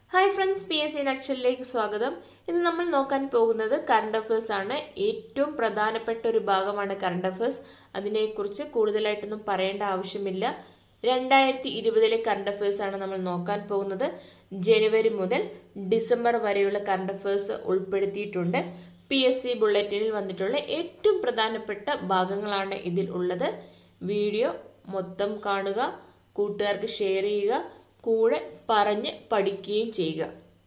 hi friends P S C നക്ഷലിലേക്ക് സ്വാഗതം ഇന്ന് നമ്മൾ നോക്കാൻ പോകുന്നത് കറണ്ട് അഫയേഴ്സ് ആണ് ഏറ്റവും പ്രധാനപ്പെട്ട ഒരു ഭാഗമാണ് കറണ്ട് അഫയേഴ്സ് അതിനെക്കുറിച്ച് കൂടുതലായിട്ടൊന്നും പറയേണ്ട ആവശ്യമില്ല രണ്ടായിരത്തി ഇരുപതിലെ കറണ്ട് അഫയേഴ്സ് ആണ് നമ്മൾ നോക്കാൻ പോകുന്നത് ജനുവരി മുതൽ ഡിസംബർ വരെയുള്ള കറണ്ട് അഫയേഴ്സ് ഉൾപ്പെടുത്തിയിട്ടുണ്ട് പി എസ് സി ബുള്ളറ്റിനിൽ വന്നിട്ടുള്ള ഏറ്റവും പ്രധാനപ്പെട്ട ഭാഗങ്ങളാണ് ഇതിൽ ഉള്ളത് വീഡിയോ മൊത്തം കാണുക കൂട്ടുകാർക്ക് ഷെയർ ചെയ്യുക കൂടെ പറഞ്ഞ് പഠിക്കുകയും ചെയ്യുക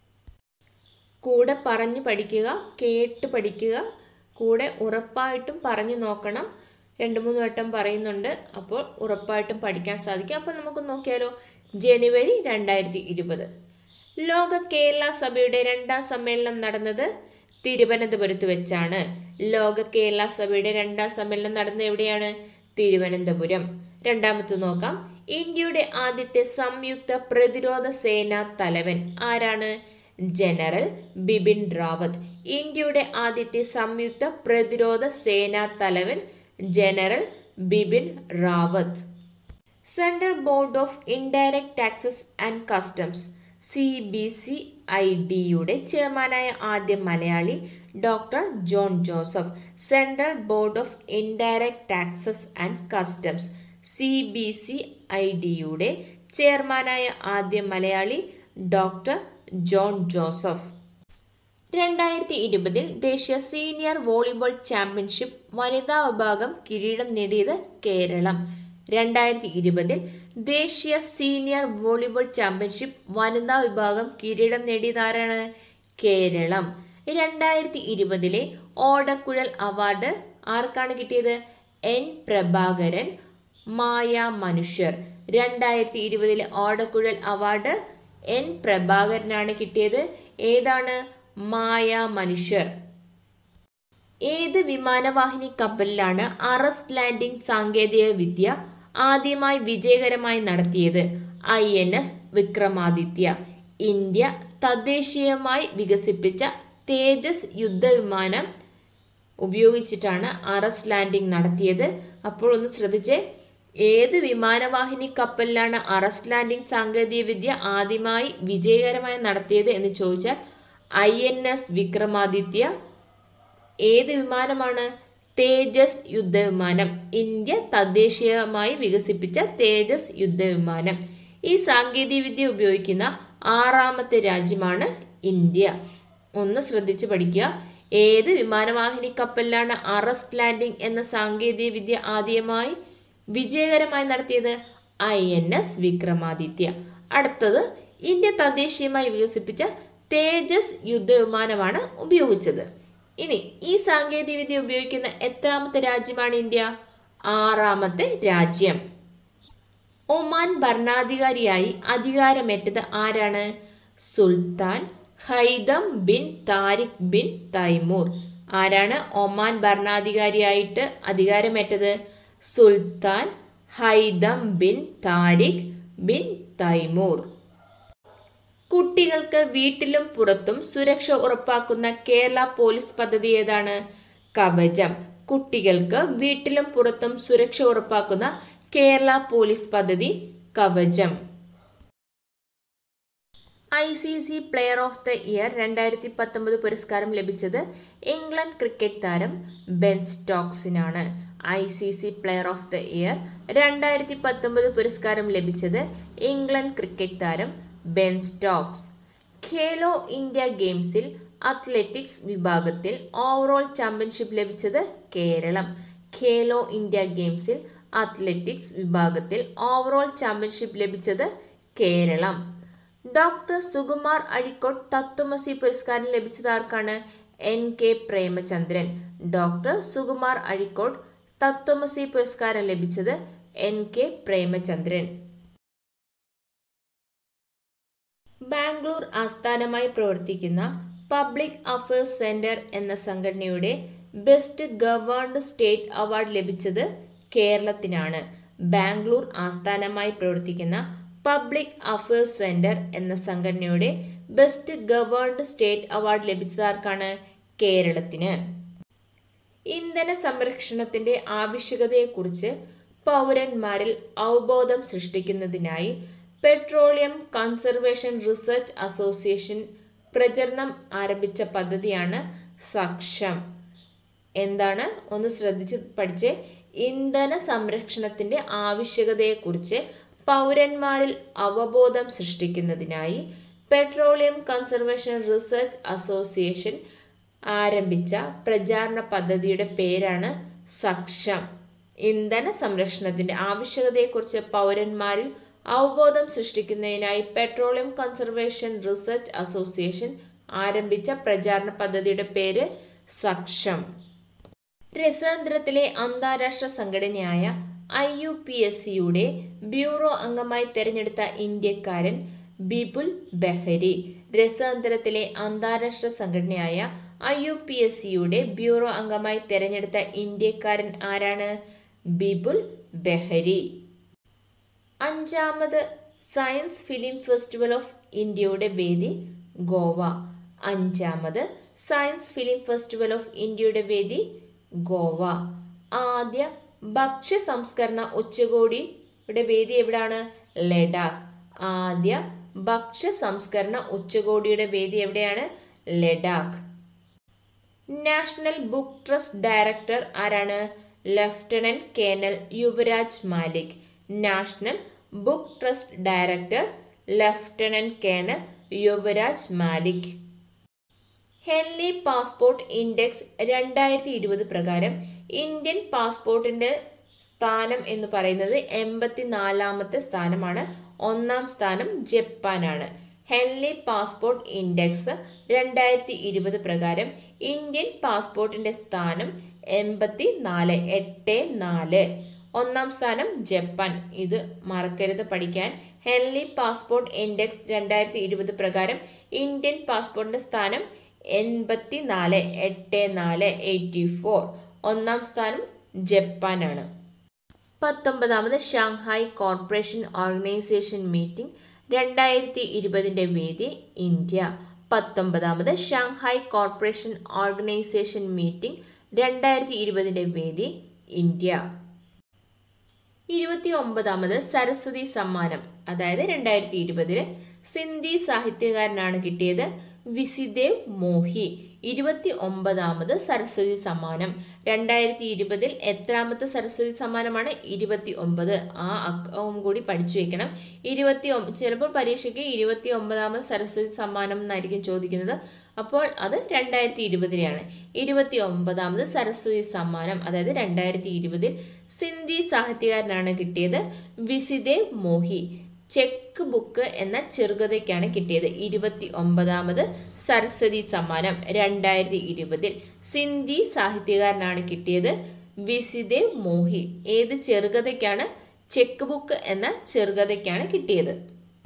കൂടെ പറഞ്ഞ് പഠിക്കുക കേട്ട് പഠിക്കുക കൂടെ ഉറപ്പായിട്ടും പറഞ്ഞു നോക്കണം രണ്ട് മൂന്ന് വട്ടം പറയുന്നുണ്ട് അപ്പോൾ ഉറപ്പായിട്ടും പഠിക്കാൻ സാധിക്കും അപ്പോൾ നമുക്ക് നോക്കിയാലോ ജനുവരി രണ്ടായിരത്തി ഇരുപത് ലോക കേരള സഭയുടെ രണ്ടാം സമ്മേളനം നടന്നത് തിരുവനന്തപുരത്ത് വെച്ചാണ് ലോക കേരള സഭയുടെ രണ്ടാം സമ്മേളനം നടന്നത് എവിടെയാണ് തിരുവനന്തപുരം രണ്ടാമത്തെ നോക്കാം ഇന്ത്യയുടെ ആദ്യത്തെ സംയുക്ത പ്രതിരോധ സേനാ തലവൻ ആരാണ് ജനറൽ ബിപിൻ റാവത്ത് ഇന്ത്യയുടെ ആദ്യത്തെ സംയുക്ത പ്രതിരോധ സേനാ തലവൻ general Bipin Rawat central board of indirect taxes and customs C B C I ഡിയുടെ ചെയർമാനായ ആദ്യ മലയാളി doctor John Joseph central board of indirect taxes and customs C B C I ഡിയുടെ ചെയർമാനായ ആദ്യ മലയാളി ഡോക്ടർ ജോൺ ജോസഫ് രണ്ടായിരത്തി ഇരുപതിൽ ദേശീയ സീനിയർ വോളിബോൾ ചാമ്പ്യൻഷിപ്പ് വനിതാ വിഭാഗം കിരീടം നേടിയത് കേരളം രണ്ടായിരത്തി ഇരുപതിൽ ദേശീയ സീനിയർ വോളിബോൾ ചാമ്പ്യൻഷിപ്പ് വനിതാ വിഭാഗം കിരീടം നേടിയത് ആരാണ് കേരളം രണ്ടായിരത്തി ഇരുപതിലെ ഓടക്കുഴൽ അവാർഡ് ആർക്കാണ് കിട്ടിയത് എൻ പ്രഭാകരൻ മായ മനുഷ്യർ രണ്ടായിരത്തി ഇരുപതിലെ ഓടക്കുഴൽ അവാർഡ് എൻ പ്രഭാകരനാണ് കിട്ടിയത് ഏതാണ് മായ മനുഷ്യർ ഏത് വിമാനവാഹിനി കപ്പലിലാണ് അറസ്റ്റ് ലാൻഡിംഗ് സാങ്കേതിക വിദ്യ ആദ്യമായി വിജയകരമായി നടത്തിയത് I N S Vikramaditya India തദ്ദേശീയമായി വികസിപ്പിച്ച തേജസ് യുദ്ധവിമാനം ഉപയോഗിച്ചിട്ടാണ് അറസ്റ്റ് ലാൻഡിംഗ് നടത്തിയത് അപ്പോൾ ഒന്ന് ശ്രദ്ധിച്ചേ ഏത് വിമാനവാഹിനി കപ്പലിലാണ് അറസ്റ്റ് ലാൻഡിംഗ് സാങ്കേതിക വിദ്യ ആദ്യമായി വിജയകരമായി നടത്തിയത് എന്ന് ചോദിച്ചാൽ ഐ എൻ എസ് വിക്രമാദിത്യ ഏത് വിമാനമാണ് തേജസ് യുദ്ധവിമാനം ഇന്ത്യ തദ്ദേശീയമായി വികസിപ്പിച്ച തേജസ് യുദ്ധവിമാനം ഈ സാങ്കേതികവിദ്യ ഉപയോഗിക്കുന്ന ആറാമത്തെ രാജ്യമാണ് ഇന്ത്യ ഒന്ന് ശ്രദ്ധിച്ച് പഠിക്കുക ഏത് വിമാനവാഹിനി കപ്പലിലാണ് അറസ്റ്റ് ലാൻഡിംഗ് എന്ന സാങ്കേതിക വിദ്യ ആദ്യമായി വിജയകരമായി നടത്തിയത് ഐ എൻ എസ് വിക്രമാദിത്യ അടുത്തത് ഇന്ത്യ തദ്ദേശീയമായി വികസിപ്പിച്ച തേജസ് യുദ്ധവിമാനമാണ് ഉപയോഗിച്ചത് ഇനി ഈ സാങ്കേതിക വിദ്യ ഉപയോഗിക്കുന്ന എത്രാമത്തെ രാജ്യമാണ് ഇന്ത്യ ആറാമത്തെ രാജ്യം ഒമാൻ ഭരണാധികാരിയായി അധികാരമേറ്റത് ആരാണ് Sultan Haitham bin Tariq bin Taimur ആരാണ് ഒമാൻ ഭരണാധികാരിയായിട്ട് അധികാരമേറ്റത് Sultan Haitham bin Tariq bin Taimur കുട്ടികൾക്ക് വീട്ടിലും പുറത്തും സുരക്ഷ ഉറപ്പാക്കുന്ന കേരള പോലീസ് പദ്ധതി ഏതാണ് കവചം കുട്ടികൾക്ക് വീട്ടിലും പുറത്തും സുരക്ഷ ഉറപ്പാക്കുന്ന കേരള പോലീസ് പദ്ധതി Kavacham I C C player of the year രണ്ടായിരത്തി പത്തൊമ്പത് പുരസ്കാരം ലഭിച്ചത് ഇംഗ്ലണ്ട് ക്രിക്കറ്റ് താരം ബെൻ സ്റ്റോക്സിനാണ് I C C player of the year രണ്ടായിരത്തി പത്തൊമ്പത് പുരസ്കാരം ലഭിച്ചത് ഇംഗ്ലണ്ട് ക്രിക്കറ്റ് താരം ബെൻ സ്റ്റോക്സ് ഖേലോ ഇന്ത്യ ഗെയിംസിൽ അത്ലറ്റിക്സ് വിഭാഗത്തിൽ ഓവറോൾ ചാമ്പ്യൻഷിപ്പ് ലഭിച്ചത് കേരളം ഖേലോ ഇന്ത്യ ഗെയിംസിൽ അത്ലറ്റിക്സ് വിഭാഗത്തിൽ ഓവറോൾ ചാമ്പ്യൻഷിപ്പ് ലഭിച്ചത് കേരളം ഡോക്ടർ സുകുമാർ അഴിക്കോട്ട് തത്വമസി പുരസ്കാരം ലഭിച്ചത് ആർക്കാണ് N K Premachandran doctor Sukumar Azhikode Tatvamasi പുരസ്കാരം ലഭിച്ചത് എൻ കെ പ്രേമചന്ദ്രൻ ബാംഗ്ലൂർ ആസ്ഥാനമായി പ്രവർത്തിക്കുന്ന പബ്ലിക് അഫയേഴ്സ് സെന്റർ എന്ന സംഘടനയുടെ ബെസ്റ്റ് ഗവേൺഡ് സ്റ്റേറ്റ് അവാർഡ് ലഭിച്ചത് കേരളത്തിനാണ് ബാംഗ്ലൂർ ആസ്ഥാനമായി പ്രവർത്തിക്കുന്ന പബ്ലിക് അഫയേഴ്സ് സെന്റർ എന്ന സംഘടനയുടെ ബെസ്റ്റ് ഗവേൺഡ് സ്റ്റേറ്റ് അവാർഡ് ലഭിച്ചത് ആർക്കാണ് കേരളത്തിന് ഇന്ധന സംരക്ഷണത്തിന്റെ ആവശ്യകതയെക്കുറിച്ച് പൗരന്മാരിൽ അവബോധം സൃഷ്ടിക്കുന്നതിനായി പെട്രോളിയം കൺസർവേഷൻ റിസർച്ച് അസോസിയേഷൻ പ്രചരണം ആരംഭിച്ച പദ്ധതിയാണ് സക്ഷം എന്താണ് ഒന്ന് ശ്രദ്ധിച്ച് പഠിച്ച് ഇന്ധന സംരക്ഷണത്തിന്റെ ആവശ്യകതയെക്കുറിച്ച് പൗരന്മാരിൽ അവബോധം സൃഷ്ടിക്കുന്നതിനായി പെട്രോളിയം കൺസർവേഷൻ റിസർച്ച് അസോസിയേഷൻ ആരംഭിച്ച പ്രചാരണ പദ്ധതിയുടെ പേരാണ് സക്ഷം ഇന്ധന സംരക്ഷണത്തിന്റെ ആവശ്യകതയെക്കുറിച്ച് പൗരന്മാരിൽ അവബോധം സൃഷ്ടിക്കുന്നതിനായി പെട്രോളിയം കൺസർവേഷൻ റിസർച്ച് അസോസിയേഷൻ ആരംഭിച്ച പ്രചാരണ പദ്ധതിയുടെ പേര് സക്ഷം രസതന്ത്രത്തിലെ അന്താരാഷ്ട്ര സംഘടനയായ ഐ യു പി എസ് സിയുടെ ബ്യൂറോ അംഗമായി തെരഞ്ഞെടുത്ത ഇന്ത്യക്കാരൻ ബിപുൽ ബെഹരി രസതന്ത്രത്തിലെ അന്താരാഷ്ട്ര സംഘടനയായ ഐ യു പി എസ് സിയുടെ ബ്യൂറോ അംഗമായി തെരഞ്ഞെടുത്ത ഇന്ത്യക്കാരൻ ആരാണ് ബിപുൽ ബെഹരി അഞ്ചാമത് സയൻസ് ഫിലിം ഫെസ്റ്റിവൽ ഓഫ് ഇന്ത്യയുടെ വേദി ഗോവ അഞ്ചാമത് സയൻസ് ഫിലിം ഫെസ്റ്റിവൽ ഓഫ് ഇന്ത്യയുടെ വേദി ഗോവ ആദ്യ ഭക്ഷ്യ സംസ്കരണ ഉച്ചകോടിയുടെ വേദി എവിടാണ് ലഡാക്ക് ആദ്യ ഭക്ഷ്യ സംസ്കരണ ഉച്ചകോടിയുടെ വേദി എവിടെയാണ് Ladakh national book trust director ആരാണ് lieutenant colonel Yuvraj Malik national book trust director lieutenant colonel Yuvraj Malik Henley passport index രണ്ടായിരത്തി ഇരുപത് പ്രകാരം ഇന്ത്യൻ പാസ്പോർട്ടിന്റെ സ്ഥാനം എന്ന് പറയുന്നത് എൺപത്തിനാലാമത്തെ സ്ഥാനമാണ് ഒന്നാം സ്ഥാനം ജപ്പാനാണ് ഹെൻലി പാസ്പോർട്ട് ഇൻഡെക്സ് രണ്ടായിരത്തി ഇരുപത് പ്രകാരം ഇന്ത്യൻ പാസ്പോർട്ടിന്റെ സ്ഥാനം എൺപത്തി നാല് എട്ട് നാല് ഒന്നാം സ്ഥാനം ജപ്പാൻ ഇത് മറക്കരുത് പഠിക്കാൻ ഹെൻലി പാസ്പോർട്ട് ഇൻഡെക്സ് രണ്ടായിരത്തി ഇരുപത് പ്രകാരം ഇന്ത്യൻ പാസ്പോർട്ടിന്റെ സ്ഥാനം എൺപത്തി നാല് എട്ട് നാല് എയ്റ്റി ഫോർ ഒന്നാം സ്ഥാനം ജപ്പാനാണ് പത്തൊമ്പതാമത് ഷാങ്ഹായ് കോർപ്പറേഷൻ ഓർഗനൈസേഷൻ മീറ്റിംഗ് രണ്ടായിരത്തി ഇരുപതിൻ്റെ വേദി ഇന്ത്യ പത്തൊമ്പതാമത് ഷാങ്ഹായ് കോർപ്പറേഷൻ ഓർഗനൈസേഷൻ മീറ്റിംഗ് രണ്ടായിരത്തി ഇരുപതിൻ്റെ വേദി ഇന്ത്യ ഇരുപത്തി ഒമ്പതാമത് സരസ്വതി സമ്മാനം അതായത് രണ്ടായിരത്തി ഇരുപതില് സിന്ധി സാഹിത്യകാരനാണ് കിട്ടിയത് വിസിദേവ് മോഹി ഇരുപത്തി ഒമ്പതാമത് സരസ്വതി സമ്മാനം രണ്ടായിരത്തി ഇരുപതിൽ എത്രാമത്തെ സരസ്വതി സമ്മാനമാണ് ഇരുപത്തി ഒമ്പത് ആ അക്കവും കൂടി പഠിച്ചു വെക്കണം ഇരുപത്തി ചിലപ്പോൾ പരീക്ഷയ്ക്ക് ഇരുപത്തി ഒമ്പതാമത് സരസ്വതി സമ്മാനം എന്നായിരിക്കും ചോദിക്കുന്നത് അപ്പോൾ അത് രണ്ടായിരത്തി ഇരുപതിലെയാണ് ഇരുപത്തി ഒമ്പതാമത് സരസ്വതി സമ്മാനം അതായത് രണ്ടായിരത്തി ഇരുപതിൽ സിന്ധി സാഹിത്യകാരനാണ് കിട്ടിയത് വിസിദേവ് മോഹി ചെക്ക് ബുക്ക് എന്ന ചെറുകഥയ്ക്കാണ് കിട്ടിയത് ഇരുപത്തി ഒമ്പതാമത് സരസ്വതി സമ്മാനം രണ്ടായിരത്തി ഇരുപതിൽ സിന്ധി സാഹിത്യകാരനാണ് കിട്ടിയത് വിസിദേവ് മോഹി ഏത് ചെറുകഥയ്ക്കാണ് ചെക്ക് ബുക്ക് എന്ന ചെറുകഥയ്ക്കാണ് കിട്ടിയത്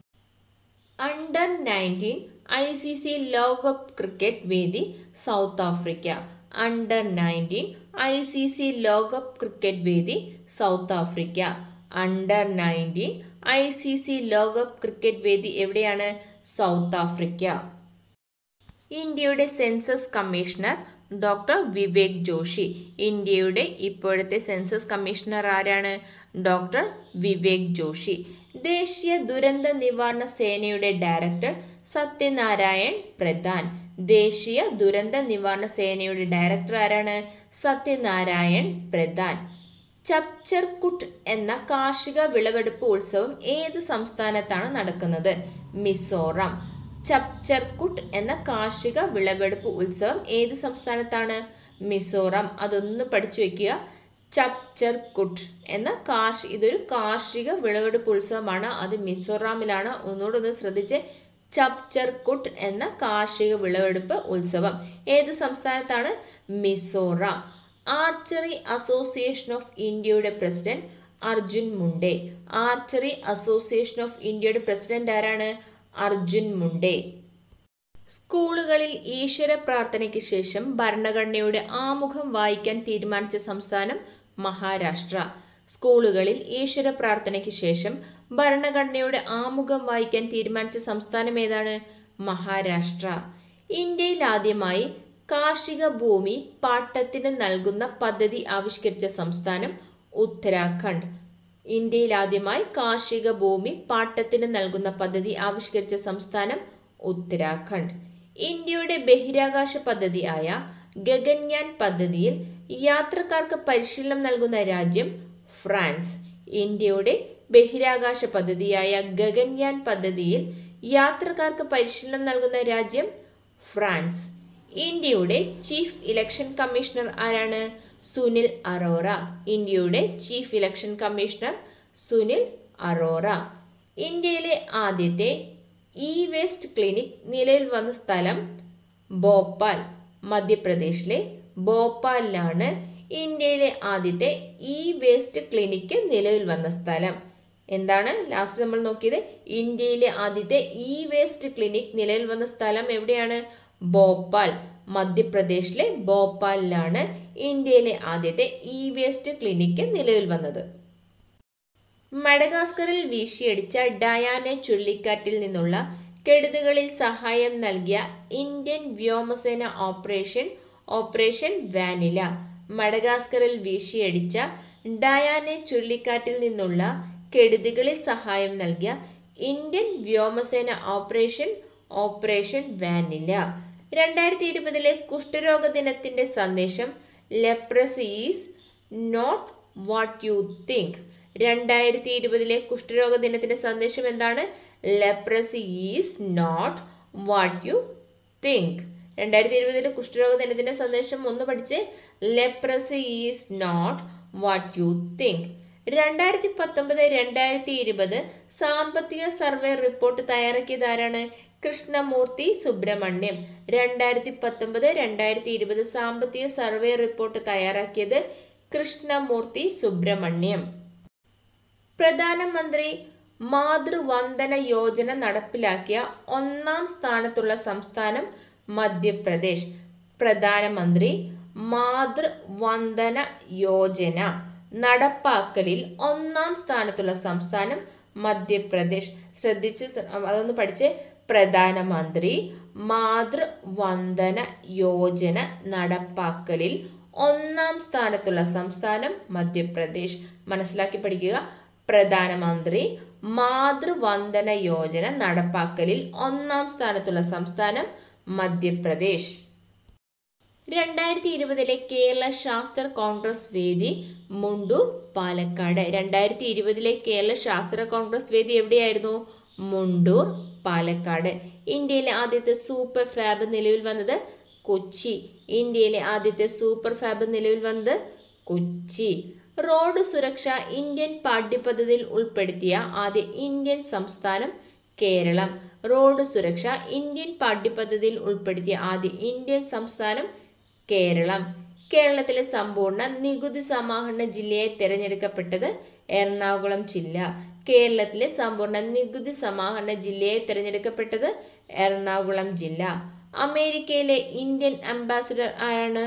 under nineteen I C C ലോകകപ്പ് ക്രിക്കറ്റ് വേദി South Africa under nineteen I C C ലോകകപ്പ് ക്രിക്കറ്റ് വേദി South Africa under nineteen I C C ലോകകപ്പ് ക്രിക്കറ്റ് വേദി എവിടെയാണ് സൗത്ത് ആഫ്രിക്ക ഇന്ത്യയുടെ census commissioner doctor Vivek Joshi ഇന്ത്യയുടെ ഇപ്പോഴത്തെ സെൻസസ് കമ്മീഷണർ ആരാണ് ഡോക്ടർ വിവേക് ജോഷി ദേശീയ ദുരന്ത നിവാരണ സേനയുടെ ഡയറക്ടർ സത്യനാരായൺ പ്രധാൻ ദേശീയ ദുരന്ത നിവാരണ സേനയുടെ ഡയറക്ടർ ആരാണ് സത്യനാരായൺ പ്രധാൻ ചപ്ചർകുട്ട് എന്ന കാർഷിക വിളവെടുപ്പ് ഉത്സവം ഏത് സംസ്ഥാനത്താണ് നടക്കുന്നത് മിസോറാം ചപ്ചർകുട്ട് എന്ന കാർഷിക വിളവെടുപ്പ് ഉത്സവം ഏത് സംസ്ഥാനത്താണ് മിസോറാം അതൊന്ന് പഠിച്ചു വെക്കുക ചപ്ചർകുട്ട് എന്ന കാർഷി ഇതൊരു കാർഷിക വിളവെടുപ്പ് ഉത്സവമാണ് അത് മിസോറാമിലാണ് ഒന്നുകൂടെ ഒന്ന് ശ്രദ്ധിച്ച് ചപ്ചർകുട്ട് എന്ന കാർഷിക വിളവെടുപ്പ് ഉത്സവം ഏത് സംസ്ഥാനത്താണ് മിസോറാം ആർച്ചറി അസോസിയേഷൻ ഓഫ് ഇന്ത്യയുടെ president Arjun Munde archery association of ഇന്ത്യയുടെ പ്രസിഡന്റ് ആരാണ് അർജുൻ മുണ്ടേ സ്കൂളുകളിൽ ഈശ്വര പ്രാർത്ഥനയ്ക്ക് ശേഷം ഭരണഘടനയുടെ ആമുഖം വായിക്കാൻ തീരുമാനിച്ച സംസ്ഥാനം മഹാരാഷ്ട്ര സ്കൂളുകളിൽ ഈശ്വര പ്രാർത്ഥനയ്ക്ക് ശേഷം ഭരണഘടനയുടെ ആമുഖം വായിക്കാൻ തീരുമാനിച്ച സംസ്ഥാനം ഏതാണ് മഹാരാഷ്ട്ര ഇന്ത്യയിൽ ആദ്യമായി കാർഷിക ഭൂമി പാട്ടത്തിന് നൽകുന്ന പദ്ധതി ആവിഷ്കരിച്ച സംസ്ഥാനം ഉത്തരാഖണ്ഡ് ഇന്ത്യയിൽ ആദ്യമായി കാർഷിക ഭൂമി പാട്ടത്തിന് നൽകുന്ന പദ്ധതി ആവിഷ്കരിച്ച സംസ്ഥാനം ഉത്തരാഖണ്ഡ് ഇന്ത്യയുടെ ബഹിരാകാശ പദ്ധതിയായ ഗഗൻയാൻ പദ്ധതിയിൽ യാത്രക്കാർക്ക് പരിശീലനം നൽകുന്ന രാജ്യം ഫ്രാൻസ് ഇന്ത്യയുടെ ബഹിരാകാശ പദ്ധതിയായ ഗഗൻയാൻ പദ്ധതിയിൽ യാത്രക്കാർക്ക് പരിശീലനം നൽകുന്ന രാജ്യം ഫ്രാൻസ് ഇന്ത്യയുടെ ചീഫ് ഇലക്ഷൻ കമ്മീഷണർ ആരാണ് സുനിൽ അറോറ ഇന്ത്യയുടെ chief election commissioner Sunil Arora ഇന്ത്യയിലെ ആദ്യത്തെ ഇ വേസ്റ്റ് ക്ലിനിക് നിലവിൽ വന്ന സ്ഥലം ഭോപ്പാൽ മധ്യപ്രദേശിലെ ഭോപ്പാലിലാണ് ഇന്ത്യയിലെ ആദ്യത്തെ ഇ വേസ്റ്റ് ക്ലിനിക്ക് നിലവിൽ വന്ന സ്ഥലം എന്താണ് ലാസ്റ്റ് നമ്മൾ നോക്കിയത് ഇന്ത്യയിലെ ആദ്യത്തെ ഇ വേസ്റ്റ് ക്ലിനിക് നിലവിൽ വന്ന സ്ഥലം എവിടെയാണ് ഭോപ്പാൽ മധ്യപ്രദേശിലെ ഭോപ്പാലിലാണ് ഇന്ത്യയിലെ ആദ്യത്തെ ഇ വേസ്റ്റ് ക്ലിനിക്ക് നിലവിൽ വന്നത് മഡഗാസ്കറിൽ വീശിയടിച്ച ഡയാനെ ചുഴലിക്കാറ്റിൽ നിന്നുള്ള കെടുതികളിൽ സഹായം നൽകിയ ഇന്ത്യൻ വ്യോമസേന ഓപ്പറേഷൻ ഓപ്പറേഷൻ വാനില മഡഗാസ്കറിൽ വീശിയടിച്ച ഡയാനെ ചുഴലിക്കാറ്റിൽ നിന്നുള്ള കെടുതികളിൽ സഹായം നൽകിയ ഇന്ത്യൻ വ്യോമസേന ഓപ്പറേഷൻ ഓപ്പറേഷൻ വാനില രണ്ടായിരത്തി ഇരുപതിലെ കുഷ്ഠരോഗ ദിനത്തിന്റെ സന്ദേശം leprosy is not what you think രണ്ടായിരത്തി ഇരുപതിലെ കുഷ്ഠരോഗ ദിനത്തിന്റെ സന്ദേശം എന്താണ് leprosy is not what you think രണ്ടായിരത്തി ഇരുപതിലെ കുഷ്ഠരോഗ ദിനത്തിന്റെ സന്ദേശം ഒന്ന് പഠിച്ച് leprosy is not what you think രണ്ടായിരത്തി പത്തൊമ്പത് രണ്ടായിരത്തി ഇരുപത് സാമ്പത്തിക സർവേ റിപ്പോർട്ട് തയ്യാറാക്കിയത് ആരാണ് കൃഷ്ണമൂർത്തി സുബ്രഹ്മണ്യം രണ്ടായിരത്തി പത്തൊമ്പത് രണ്ടായിരത്തി ഇരുപത് സാമ്പത്തിക സർവേ റിപ്പോർട്ട് തയ്യാറാക്കിയത് കൃഷ്ണമൂർത്തി സുബ്രഹ്മണ്യം പ്രധാനമന്ത്രി മാതൃവന്ദന യോജന നടപ്പിലാക്കിയ ഒന്നാം സ്ഥാനത്തുള്ള സംസ്ഥാനം മധ്യപ്രദേശ് പ്രധാനമന്ത്രി മാതൃവന്ദന യോജന നടപ്പാക്കലിൽ ഒന്നാം സ്ഥാനത്തുള്ള സംസ്ഥാനം മധ്യപ്രദേശ് ശ്രദ്ധിച്ച് സ- അതൊന്ന് പഠിച്ച് പ്രധാനമന്ത്രി മാതൃവന്ദന യോജന നടപ്പാക്കലിൽ ഒന്നാം സ്ഥാനത്തുള്ള സംസ്ഥാനം മധ്യപ്രദേശ് മനസ്സിലാക്കി പഠിക്കുക പ്രധാനമന്ത്രി മാതൃവന്ദന യോജന നടപ്പാക്കലിൽ ഒന്നാം സ്ഥാനത്തുള്ള സംസ്ഥാനം മധ്യപ്രദേശ് രണ്ടായിരത്തി ഇരുപതിലെ കേരള ശാസ്ത്ര കോൺഗ്രസ് വേദി മുണ്ടൂർ പാലക്കാട് രണ്ടായിരത്തി ഇരുപതിലെ കേരള ശാസ്ത്ര കോൺഗ്രസ് വേദി എവിടെയായിരുന്നു മുണ്ടൂർ പാലക്കാട് ഇന്ത്യയിലെ ആദ്യത്തെ സൂപ്പർ ഫാബ് നിലവിൽ വന്നത് കൊച്ചി ഇന്ത്യയിലെ ആദ്യത്തെ സൂപ്പർ ഫാബ് നിലവിൽ വന്നത് കൊച്ചി റോഡ് സുരക്ഷ ഇന്ത്യൻ പാഠ്യപദ്ധതിയിൽ ഉൾപ്പെടുത്തിയ ആദ്യ ഇന്ത്യൻ സംസ്ഥാനം കേരളം റോഡ് സുരക്ഷ ഇന്ത്യൻ പാഠ്യപദ്ധതിയിൽ ഉൾപ്പെടുത്തിയ ആദ്യ ഇന്ത്യൻ സംസ്ഥാനം കേരളം കേരളത്തിലെ സമ്പൂർണ്ണ നികുതി സമാഹരണ ജില്ലയായി തിരഞ്ഞെടുക്കപ്പെട്ടത് എറണാകുളം ജില്ല കേരളത്തിലെ സമ്പൂർണ്ണ നികുതി സമാഹരണ ജില്ലയായി തിരഞ്ഞെടുക്കപ്പെട്ടത് എറണാകുളം ജില്ല അമേരിക്കയിലെ ഇന്ത്യൻ അംബാസിഡർ ആരാണ്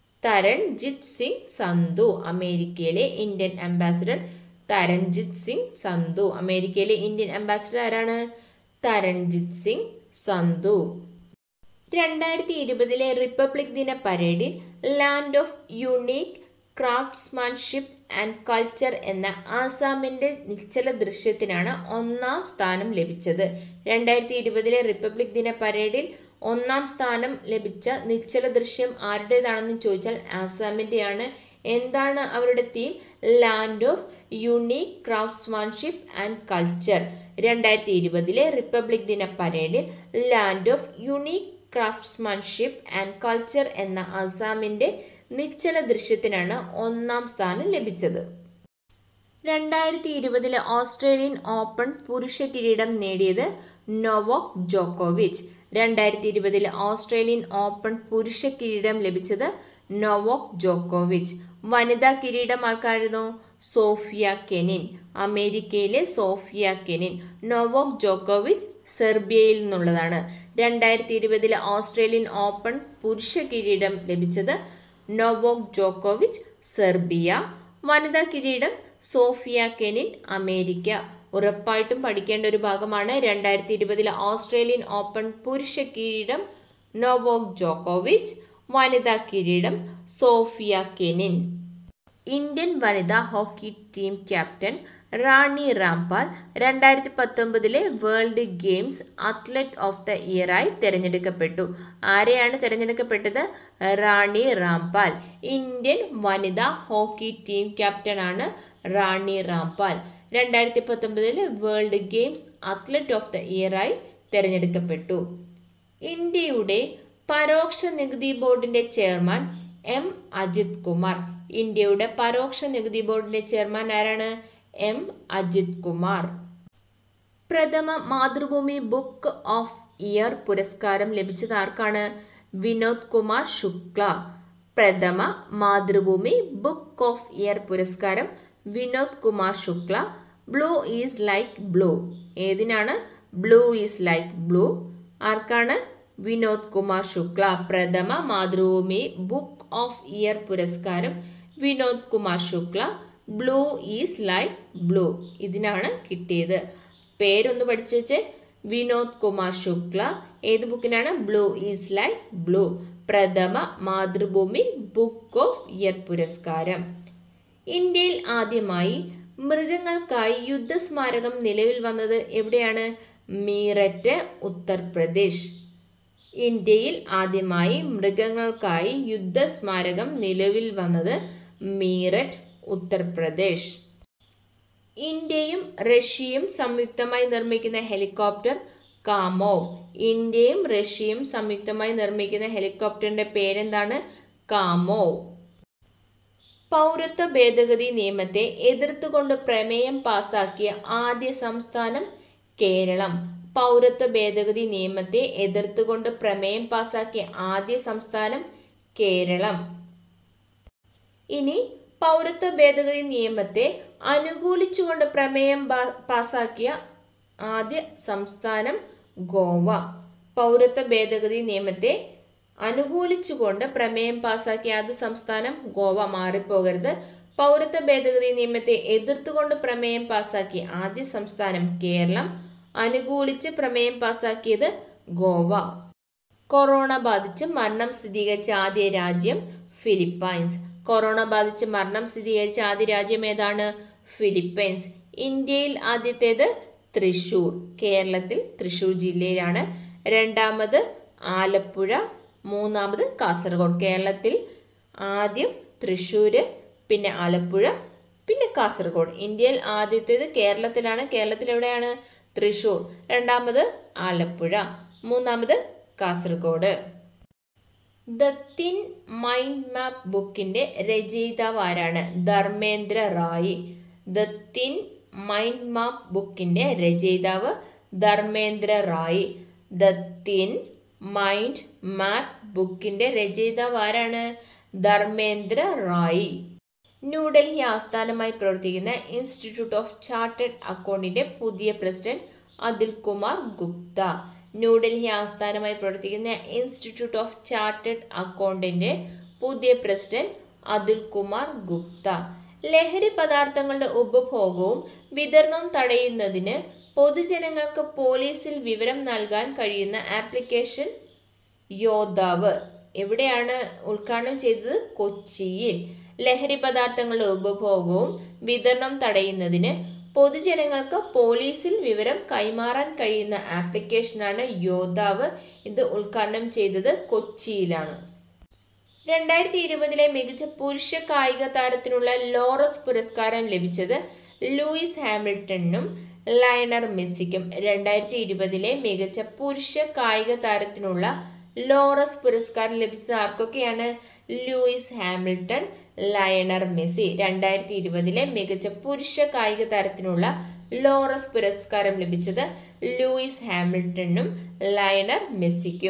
തരൺജിത് സിംഗ് സന്ധു അമേരിക്കയിലെ ഇന്ത്യൻ അംബാസിഡർ തരൺജിത് സിംഗ് സന്ധു അമേരിക്കയിലെ ഇന്ത്യൻ അംബാസിഡർ ആരാണ് തരൺജിത് സിംഗ് സന്ധു രണ്ടായിരത്തി ഇരുപതിലെ റിപ്പബ്ലിക് ദിന പരേഡിൽ land of unique craftsmanship and culture എന്ന ആസാമിന്റെ നിശ്ചല ദൃശ്യത്തിനാണ് ഒന്നാം സ്ഥാനം ലഭിച്ചത് രണ്ടായിരത്തി ഇരുപതിലെ റിപ്പബ്ലിക് ദിന പരേഡിൽ ഒന്നാം സ്ഥാനം ലഭിച്ച നിശ്ചല ദൃശ്യം ആരുടേതാണെന്ന് ചോദിച്ചാൽ ആസാമിന്റെയാണ് എന്താണ് അവരുടെ theme land of unique craftsmanship and culture രണ്ടായിരത്തി ഇരുപതിലെ റിപ്പബ്ലിക് ദിന പരേഡിൽ land of unique craftsmanship and culture എന്ന അസാമിന്റെ നിശ്ചല ദൃശ്യത്തിനാണ് ഒന്നാം സ്ഥാനം ലഭിച്ചത് രണ്ടായിരത്തി ഇരുപതിലെ ഓസ്ട്രേലിയൻ ഓപ്പൺ പുരുഷ കിരീടം നേടിയത് നൊവോക് ജോക്കോവിച്ച് രണ്ടായിരത്തി ഇരുപതിലെ ഓസ്ട്രേലിയൻ ഓപ്പൺ പുരുഷ കിരീടം ലഭിച്ചത് നൊവോക് ജോക്കോവിച്ച് വനിതാ കിരീടം ആർക്കായിരുന്നു സോഫിയ കെനിൻ അമേരിക്കയിലെ സോഫിയ കെനിൻ നൊവോക് ജോക്കോവിച്ച് സെർബിയയിൽ നിന്നുള്ളതാണ് രണ്ടായിരത്തി ഇരുപതിലെ ഓസ്ട്രേലിയൻ ഓപ്പൺ പുരുഷ കിരീടം ലഭിച്ചത് നൊവോക് ജോക്കോവിച്ച് സെർബിയ വനിതാ കിരീടം സോഫിയ കെനിൻ അമേരിക്ക ഉറപ്പായിട്ടും പഠിക്കേണ്ട ഒരു ഭാഗമാണ് രണ്ടായിരത്തി ഇരുപതിലെ ഓസ്ട്രേലിയൻ ഓപ്പൺ പുരുഷ കിരീടം നൊവോക് ജോക്കോവിച്ച് വനിതാ കിരീടം സോഫിയ കെനിൻ ഇന്ത്യൻ വനിതാ hockey team captain Rani Rampal രണ്ടായിരത്തി പത്തൊമ്പതിലെ world games athlete of the year ആയി തിരഞ്ഞെടുക്കപ്പെട്ടു ആരെയാണ് തിരഞ്ഞെടുക്കപ്പെട്ടത് റാണി റാംപാൽ ഇന്ത്യൻ വനിതാ ഹോക്കി ടീം ക്യാപ്റ്റനാണ് റാണി റാംപാൽ രണ്ടായിരത്തി പത്തൊമ്പതിലെ world games athlete of the year ആയി തിരഞ്ഞെടുക്കപ്പെട്ടു ഇന്ത്യയുടെ പരോക്ഷ നികുതി ബോർഡിന്റെ ചെയർമാൻ എം അജിത് കുമാർ ഇന്ത്യയുടെ പരോക്ഷ നികുതി ബോർഡിന്റെ ചെയർമാൻ ആരാണ് എം അജിത് കുമാർ പ്രഥമ മാതൃഭൂമി ബുക്ക് ഓഫ് ഇയർ പുരസ്കാരം ലഭിച്ചത് ആർക്കാണ് വിനോദ് കുമാർ ശുക്ല പ്രഥമ മാതൃഭൂമി ബുക്ക് ഓഫ് ഇയർ പുരസ്കാരം Vinod Kumar Shukla blue is like blue ഏതിനാണ് ബ്ലൂ ഈസ് ലൈക്ക് ബ്ലൂ ആർക്കാണ് വിനോദ് കുമാർ ശുക്ല പ്രഥമ മാതൃഭൂമി ബുക്ക് ഓഫ് ഇയർ പുരസ്കാരം Vinod Kumar Shukla blue is like blue ഇതിനാണ് കിട്ടിയത് പേരൊന്ന് പഠിച്ചു വെച്ച് വിനോദ് കുമാർ ശുക്ല ഏത് ബുക്കിനാണ് ബ്ലൂ ഈസ് ലൈക്ക് ബ്ലൂ പ്രഥമ മാതൃഭൂമി ബുക്ക് ഓഫ് ഇയർ പുരസ്കാരം ഇന്ത്യയിൽ ആദ്യമായി മൃഗങ്ങൾക്കായി യുദ്ധസ്മാരകം നിലവിൽ വന്നത് എവിടെയാണ് മീററ്റ് ഉത്തർപ്രദേശ് ഇന്ത്യയിൽ ആദ്യമായി മൃഗങ്ങൾക്കായി യുദ്ധസ്മാരകം നിലവിൽ വന്നത് മീററ്റ് ഉത്തർപ്രദേശ് ഇന്ത്യയും റഷ്യയും സംയുക്തമായി നിർമ്മിക്കുന്ന ഹെലികോപ്റ്റർ കാമോവ് ഇന്ത്യയും റഷ്യയും സംയുക്തമായി നിർമ്മിക്കുന്ന ഹെലികോപ്റ്ററിന്റെ പേരെന്താണ് കാമോവ് പൗരത്വ ഭേദഗതി നിയമത്തെ എതിർത്തുകൊണ്ട് പ്രമേയം പാസാക്കിയ ആദ്യ സംസ്ഥാനം കേരളം പൗരത്വ ഭേദഗതി നിയമത്തെ എതിർത്തുകൊണ്ട് പ്രമേയം പാസാക്കിയ ആദ്യ സംസ്ഥാനം കേരളം ഇനി പൗരത്വ ഭേദഗതി നിയമത്തെ അനുകൂലിച്ചുകൊണ്ട് പ്രമേയം പാസാക്കിയ ആദ്യ സംസ്ഥാനം ഗോവ പൗരത്വ ഭേദഗതി നിയമത്തെ അനുകൂലിച്ചുകൊണ്ട് പ്രമേയം പാസാക്കിയ ആദ്യ സംസ്ഥാനം ഗോവ മാറിപ്പോകരുത് പൗരത്വ ഭേദഗതി നിയമത്തെ എതിർത്തുകൊണ്ട് പ്രമേയം പാസാക്കിയ ആദ്യ സംസ്ഥാനം കേരളം അനുകൂലിച്ച് പ്രമേയം പാസാക്കിയത് ഗോവ കൊറോണ ബാധിച്ച് മരണം സ്ഥിരീകരിച്ച ആദ്യ രാജ്യം ഫിലിപ്പൈൻസ് കൊറോണ ബാധിച്ച് മരണം സ്ഥിരീകരിച്ച ആദ്യ രാജ്യം ഏതാണ് ഫിലിപ്പൈൻസ് ഇന്ത്യയിൽ ആദ്യത്തേത് തൃശൂർ കേരളത്തിൽ തൃശൂർ ജില്ലയിലാണ് രണ്ടാമത് ആലപ്പുഴ മൂന്നാമത് കാസർഗോഡ് കേരളത്തിൽ ആദ്യം തൃശ്ശൂര് പിന്നെ ആലപ്പുഴ പിന്നെ കാസർഗോഡ് ഇന്ത്യയിൽ ആദ്യത്തേത് കേരളത്തിലാണ് കേരളത്തിൽ എവിടെയാണ് തൃശൂർ രണ്ടാമത് ആലപ്പുഴ മൂന്നാമത് Kasaragod the thin mind map ബുക്കിന്റെ രചയിതാവ് ആരാണ് Dharmendra Rai the thin mind map ബുക്കിന്റെ രചയിതാവ് Dharmendra Rai the thin mind map ബുക്കിന്റെ രചയിതാവ് ആരാണ് ധർമ്മേന്ദ്ര റായ് ന്യൂഡൽഹി ആസ്ഥാനമായി പ്രവർത്തിക്കുന്ന ഇൻസ്റ്റിറ്റ്യൂട്ട് ഓഫ് ചാർട്ടേഡ് അക്കൗണ്ടിന്റെ പുതിയ പ്രസിഡന്റ് അതിൽ കുമാർ ഗുപ്ത ന്യൂഡൽഹി ആസ്ഥാനമായി പ്രവർത്തിക്കുന്ന ഇൻസ്റ്റിറ്റ്യൂട്ട് ഓഫ് ചാർട്ടേഡ് അക്കൗണ്ടിന്റെ പുതിയ പ്രസിഡന്റ് അതുൽ കുമാർ ഗുപ്ത ലഹരി പദാർത്ഥങ്ങളുടെ ഉപഭോഗവും വിതരണവും തടയുന്നതിന് പൊതുജനങ്ങൾക്ക് പോലീസിൽ വിവരം നൽകാൻ കഴിയുന്ന ആപ്ലിക്കേഷൻ യോദ്ധാവ് എവിടെയാണ് ഉദ്ഘാടനം ചെയ്തത് കൊച്ചിയിൽ ലഹരി പദാർത്ഥങ്ങളുടെ ഉപഭോഗവും വിതരണം തടയുന്നതിന് പൊതുജനങ്ങൾക്ക് പോലീസിൽ വിവരം കൈമാറാൻ കഴിയുന്ന ആപ്ലിക്കേഷനാണ് യോദ്ധാവ് ഇത് ഉദ്ഘാടനം ചെയ്തത് കൊച്ചിയിലാണ് രണ്ടായിരത്തി ഇരുപതിലെ മികച്ച പുരുഷ കായിക താരത്തിനുള്ള ലോറസ് പുരസ്കാരം ലഭിച്ചത് ലൂയിസ് ഹാമിൽട്ടണിനും ലയണർ മെസ്സിക്കും രണ്ടായിരത്തി ഇരുപതിലെ മികച്ച പുരുഷ കായിക താരത്തിനുള്ള ലോറസ് പുരസ്കാരം ലഭിച്ചത് ആർക്കൊക്കെയാണ് ലൂയിസ് ഹാമിൽട്ടൺ ലയണർ മെസ്സി രണ്ടായിരത്തി ഇരുപതിലെ മികച്ച പുരുഷ കായിക താരത്തിനുള്ള ലോറസ് പുരസ്കാരം ലഭിച്ചത് ലൂയിസ് ഹാമിൽട്ടണിനും ലയണർ മെസ്സിക്കും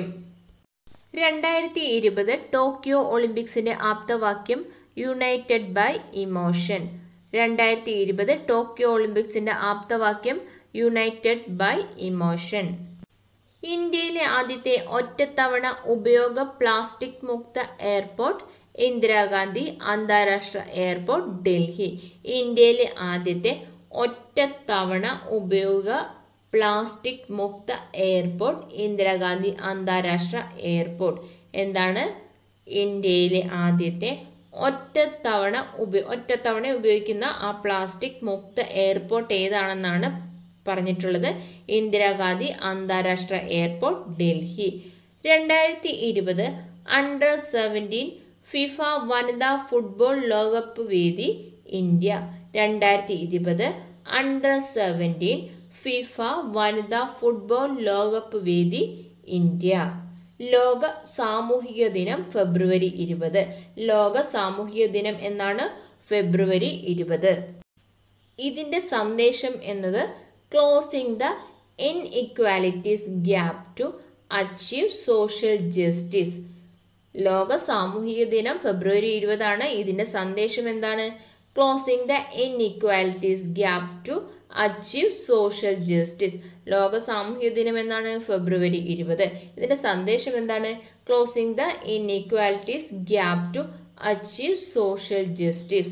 രണ്ടായിരത്തി ഇരുപത് ടോക്കിയോ ഒളിമ്പിക്സിന്റെ ആപ്തവാക്യം യുണൈറ്റഡ് ബൈ ഇമോഷൻ രണ്ടായിരത്തി ഇരുപത് ടോക്കിയോ ഒളിമ്പിക്സിന്റെ ആപ്തവാക്യം യുണൈറ്റഡ് ബൈ ഇമോഷൻ ഇന്ത്യയിലെ ആദ്യത്തെ ഒറ്റത്തവണ ഉപയോഗ പ്ലാസ്റ്റിക് മുക്ത എയർപോർട്ട് ഇന്ദിരാഗാന്ധി അന്താരാഷ്ട്ര എയർപോർട്ട് ഡൽഹി ഇന്ത്യയിലെ ആദ്യത്തെ ഒറ്റത്തവണ ഉപയോഗ പ്ലാസ്റ്റിക് മുക്ത എയർപോർട്ട് ഇന്ദിരാഗാന്ധി അന്താരാഷ്ട്ര എയർപോർട്ട് എന്താണ് ഇന്ത്യയിലെ ആദ്യത്തെ ഒറ്റത്തവണ ഉപയോ ഒറ്റത്തവണ ഉപയോഗിക്കുന്ന ആ പ്ലാസ്റ്റിക് മുക്ത എയർപോർട്ട് ഏതാണെന്നാണ് പറഞ്ഞിട്ടുള്ളത് ഇന്ദിരാഗാന്ധി അന്താരാഷ്ട്ര എയർപോർട്ട് ഡൽഹി രണ്ടായിരത്തി ഇരുപത് അണ്ടർ സെവൻറ്റീൻ ഫിഫ വനിതാ ഫുട്ബോൾ ലോകകപ്പ് വേദി ഇന്ത്യ രണ്ടായിരത്തി ഇരുപത് അണ്ടർ സെവൻറ്റീൻ ഫിഫ വനിതാ ഫുട്ബോൾ ലോകകപ്പ് വേദി ഇന്ത്യ ലോക സാമൂഹിക ദിനം ഫെബ്രുവരി ഇരുപത് ലോക സാമൂഹിക ദിനം എന്നാണ് ഫെബ്രുവരി ഇരുപത് ഇതിൻ്റെ സന്ദേശം എന്നത് closing the inequalities gap to achieve social justice ലോക സാമൂഹിക ദിനം ഫെബ്രുവരി ഇരുപതാണ് ഇതിൻ്റെ സന്ദേശം എന്താണ് closing the inequalities gap to achieve social justice ലോക സാമൂഹിക ദിനം എന്നാണ് ഫെബ്രുവരി ഇരുപത് ഇതിൻ്റെ സന്ദേശം എന്താണ് closing the inequalities gap to achieve social justice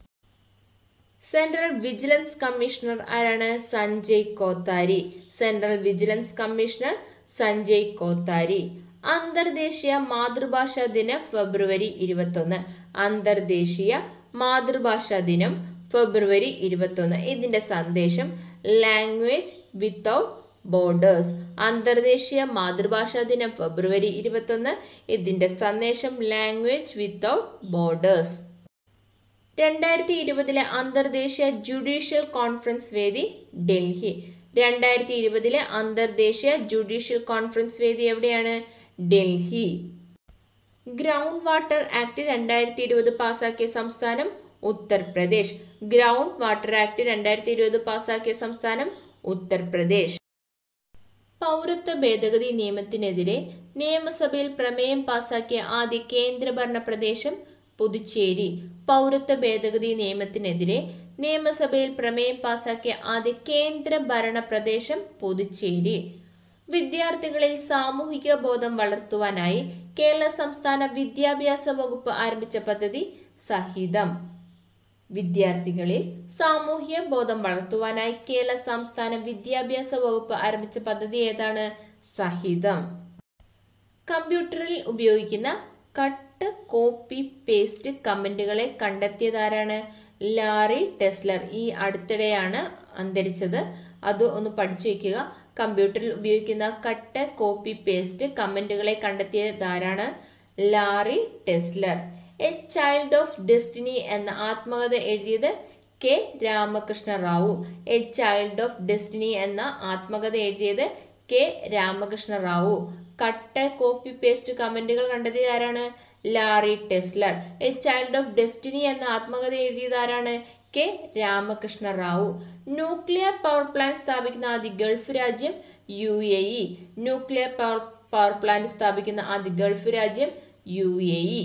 central vigilance commissioner ആരാണ് Sanjay Kothari central vigilance commissioner Sanjay Kothari അന്തർദേശീയ മാതൃഭാഷാ ദിനം ഫെബ്രുവരി ഇരുപത്തൊന്ന് അന്തർദേശീയ മാതൃഭാഷാ ദിനം ഫെബ്രുവരി ഇരുപത്തൊന്ന് ഇതിന്റെ സന്ദേശം ലാംഗ്വേജ് വിത്തൗട്ട് ബോർഡേഴ്സ് അന്തർദേശീയ മാതൃഭാഷാ ദിനം ഫെബ്രുവരി ഇരുപത്തൊന്ന് ഇതിന്റെ സന്ദേശം ലാംഗ്വേജ് വിത്തൗട്ട് ബോർഡേഴ്സ് രണ്ടായിരത്തി ഇരുപതിലെ അന്തർദേശീയ ജുഡീഷ്യൽ കോൺഫറൻസ് വേദി ഡൽഹി രണ്ടായിരത്തി ഇരുപതിലെ അന്തർദേശീയ ജുഡീഷ്യൽ കോൺഫറൻസ് വേദി എവിടെയാണ് ഡൽഹി ഗ്രൗണ്ട് വാട്ടർ ആക്ട് രണ്ടായിരത്തി ഇരുപത് പാസാക്കിയ സംസ്ഥാനം ഉത്തർപ്രദേശ് ഗ്രൗണ്ട് വാട്ടർ ആക്ട് രണ്ടായിരത്തി ഇരുപത് പാസാക്കിയ സംസ്ഥാനം ഉത്തർപ്രദേശ് പൗരത്വ ഭേദഗതി നിയമത്തിനെതിരെ നിയമസഭയിൽ പ്രമേയം പാസാക്കിയ ആദ്യ കേന്ദ്രഭരണ പ്രദേശം പുതുച്ചേരി പൗരത്വ ഭേദഗതി നിയമത്തിനെതിരെ നിയമസഭയിൽ പ്രമേയം പാസാക്കിയ ആദ്യ കേന്ദ്ര ഭരണ പ്രദേശം പുതുച്ചേരി വിദ്യാർത്ഥികളിൽ സാമൂഹിക ബോധം വളർത്തുവാനായി കേരള സംസ്ഥാന വിദ്യാഭ്യാസ വകുപ്പ് ആരംഭിച്ച പദ്ധതി സഹിതം വിദ്യാർത്ഥികളിൽ സാമൂഹ്യ ബോധം വളർത്തുവാനായി കേരള സംസ്ഥാന വിദ്യാഭ്യാസ വകുപ്പ് ആരംഭിച്ച പദ്ധതി ഏതാണ് സഹിതം കമ്പ്യൂട്ടറിൽ ഉപയോഗിക്കുന്ന കട്ട് കോപ്പി പേസ്റ്റ് കമന്റുകളെ കണ്ടെത്തിയതാരാണ് ലാറി ടെസ്ലർ ഈ അടുത്തിടെയാണ് അന്തരിച്ചത് അത് ഒന്ന് പഠിച്ചു വെക്കുക കമ്പ്യൂട്ടറിൽ ഉപയോഗിക്കുന്ന കട്ട് കോപ്പി പേസ്റ്റ് കമന്റുകളെ കണ്ടെത്തിയതാരാണ് Larry Tesler a child of destiny എന്ന ആത്മകഥ എഴുതിയത് K Ramakrishna Rao a child of destiny എന്ന ആത്മകഥ എഴുതിയത് K Ramakrishna Rao cut copy paste കമന്റുകൾ കണ്ടെത്തിയത് ആരാണ് Larry Tesler a child of destiny എന്ന ആത്മകഥ എഴുതിയത് ആരാണ് K Ramakrishna Rao nuclear power plant സ്ഥാപിക്കുന്ന ആദ്യ ഗൾഫ് രാജ്യം U A E nuclear power power plant സ്ഥാപിക്കുന്ന ആദ്യ ഗൾഫ് രാജ്യം യു എ ഇ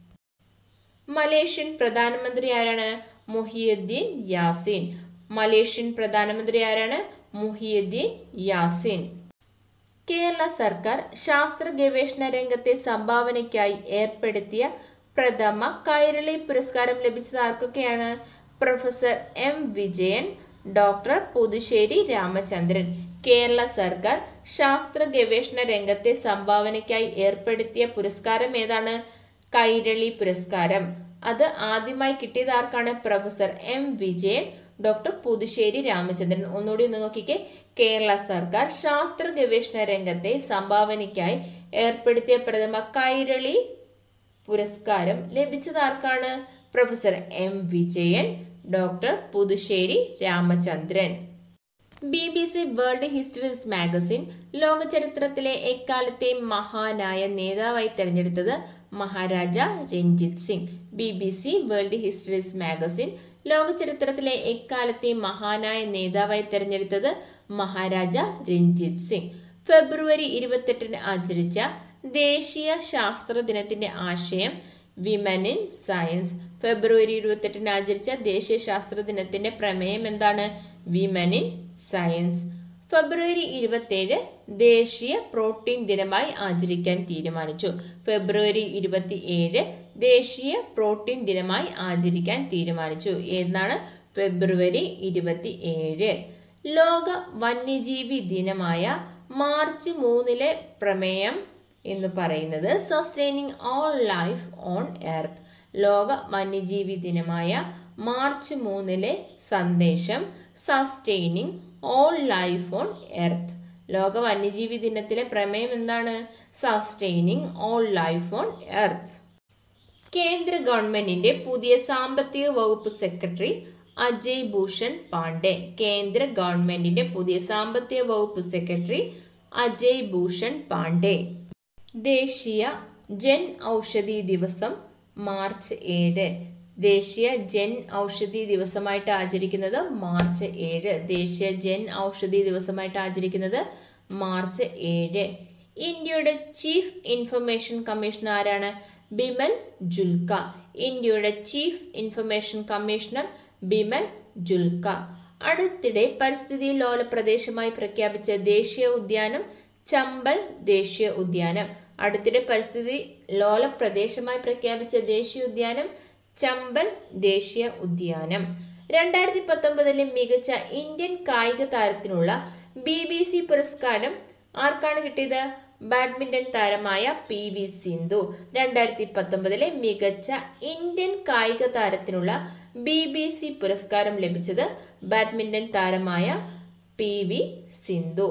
മലേഷ്യൻ പ്രധാനമന്ത്രി ആരാണ് മുഹിയുദ്ദീൻ യാസിൻ മലേഷ്യൻ പ്രധാനമന്ത്രി ആരാണ് മുഹിയുദ്ദീൻ യാസിൻ കേരള സർക്കാർ ശാസ്ത്ര ഗവേഷണ രംഗത്തെ സംഭാവനയ്ക്കായി ഏർപ്പെടുത്തിയ പ്രഥമ കൈരളി പുരസ്കാരം ലഭിച്ചത് ആർക്കൊക്കെയാണ് professor M Vijayan doctor Puthussery Ramachandran Kerala സർക്കാർ ശാസ്ത്ര ഗവേഷണ രംഗത്തെ സംഭാവനയ്ക്കായി ഏർപ്പെടുത്തിയ പുരസ്കാരം ഏതാണ് കൈരളി പുരസ്കാരം അത് ആദ്യമായി കിട്ടിയത് ആർക്കാണ് professor M Vijayan doctor Puthussery Ramachandran ഒന്നുകൂടി ഒന്ന് നോക്കിക്കേ കേരള സർക്കാർ ശാസ്ത്ര ഗവേഷണ രംഗത്തെ സംഭാവനയ്ക്കായി ഏർപ്പെടുത്തിയ പ്രഥമ കൈരളി പുരസ്കാരം ലഭിച്ചത് ആർക്കാണ് professor M Vijayan doctor Puthussery Ramachandran B B C world histories magazine ലോക ചരിത്രത്തിലെ എക്കാലത്തെയും മഹാനായ നേതാവായി തെരഞ്ഞെടുത്തത് Maharaja Ranjit Singh B B C world histories magazine ലോക ചരിത്രത്തിലെ എക്കാലത്തെയും മഹാനായ നേതാവായി തെരഞ്ഞെടുത്തത് മഹാരാജ രഞ്ജിത് സിംഗ് ഫെബ്രുവരി ഇരുപത്തെട്ടിന് ആചരിച്ച ദേശീയ ശാസ്ത്ര ദിനത്തിന്റെ ആശയം വിമൻ ഇൻ സയൻസ് ഫെബ്രുവരി ഇരുപത്തെട്ടിന് ആചരിച്ച ദേശീയ ശാസ്ത്ര ദിനത്തിന്റെ പ്രമേയം എന്താണ് വിമൻ ഇൻ സയൻസ് ഫെബ്രുവരി ഇരുപത്തേഴ് ദേശീയ പ്രോട്ടീൻ ദിനമായി ആചരിക്കാൻ തീരുമാനിച്ചു ഫെബ്രുവരി ഇരുപത്തി ഏഴ് ദേശീയ പ്രോട്ടീൻ ദിനമായി ആചരിക്കാൻ തീരുമാനിച്ചു എന്നാണ് ഫെബ്രുവരി ഇരുപത്തി ഏഴ് ലോക വന്യജീവി ദിനമായ മാർച്ച് മൂന്നിലെ പ്രമേയം എന്ന് പറയുന്നത് sustaining all life on earth ലോക വന്യജീവി ദിനമായ മാർച്ച് മൂന്നിലെ സന്ദേശം sustaining all life on earth ലോക വന്യജീവി ദിനത്തിലെ പ്രമേയം എന്താണ് sustaining all life on earth കേന്ദ്ര ഗവൺമെന്റിന്റെ പുതിയ സാമ്പത്തിക വകുപ്പ് സെക്രട്ടറി അജയ് ഭൂഷൺ പാണ്ഡെ കേന്ദ്ര ഗവൺമെന്റിന്റെ പുതിയ സാമ്പത്തിക വകുപ്പ് സെക്രട്ടറി അജയ് ഭൂഷൺ പാണ്ഡെ ദേശീയ ജൻ ഔഷധി ദിവസം മാർച്ച് ഏഴ് ദേശീയ ജൻ ഔഷധി ദിവസമായിട്ട് ആചരിക്കുന്നത് മാർച്ച് ഏഴ് ദേശീയ ജൻ ഔഷധി ദിവസമായിട്ട് ആചരിക്കുന്നത് മാർച്ച് ഏഴ് ഇന്ത്യയുടെ ചീഫ് ഇൻഫർമേഷൻ കമ്മീഷണർ ആരാണ് ബിമൽ ജുൽക്ക ഇന്ത്യയുടെ chief information commissioner Bimal Julka അടുത്തിടെ പരിസ്ഥിതി ലോല പ്രദേശമായി പ്രഖ്യാപിച്ച ദേശീയ ഉദ്യാനം ചമ്പൽ ദേശീയ ഉദ്യാനം അടുത്തിടെ പരിസ്ഥിതി ലോല പ്രദേശമായി പ്രഖ്യാപിച്ച ദേശീയ ഉദ്യാനം ചമ്പൽ ദേശീയ ഉദ്യാനം രണ്ടായിരത്തി പത്തൊമ്പതിലെ മികച്ച ഇന്ത്യൻ കായിക താരത്തിനുള്ള ബി ബി സി പുരസ്കാരം ആർക്കാണ് കിട്ടിയത് ബാഡ്മിന്റൺ താരമായ പി വി സിന്ധു രണ്ടായിരത്തി പത്തൊമ്പതിലെ മികച്ച ഇന്ത്യൻ കായിക താരത്തിനുള്ള ബി ബി സി പുരസ്കാരം ലഭിച്ചത് ബാഡ്മിന്റൺ താരമായ പി വി സിന്ധു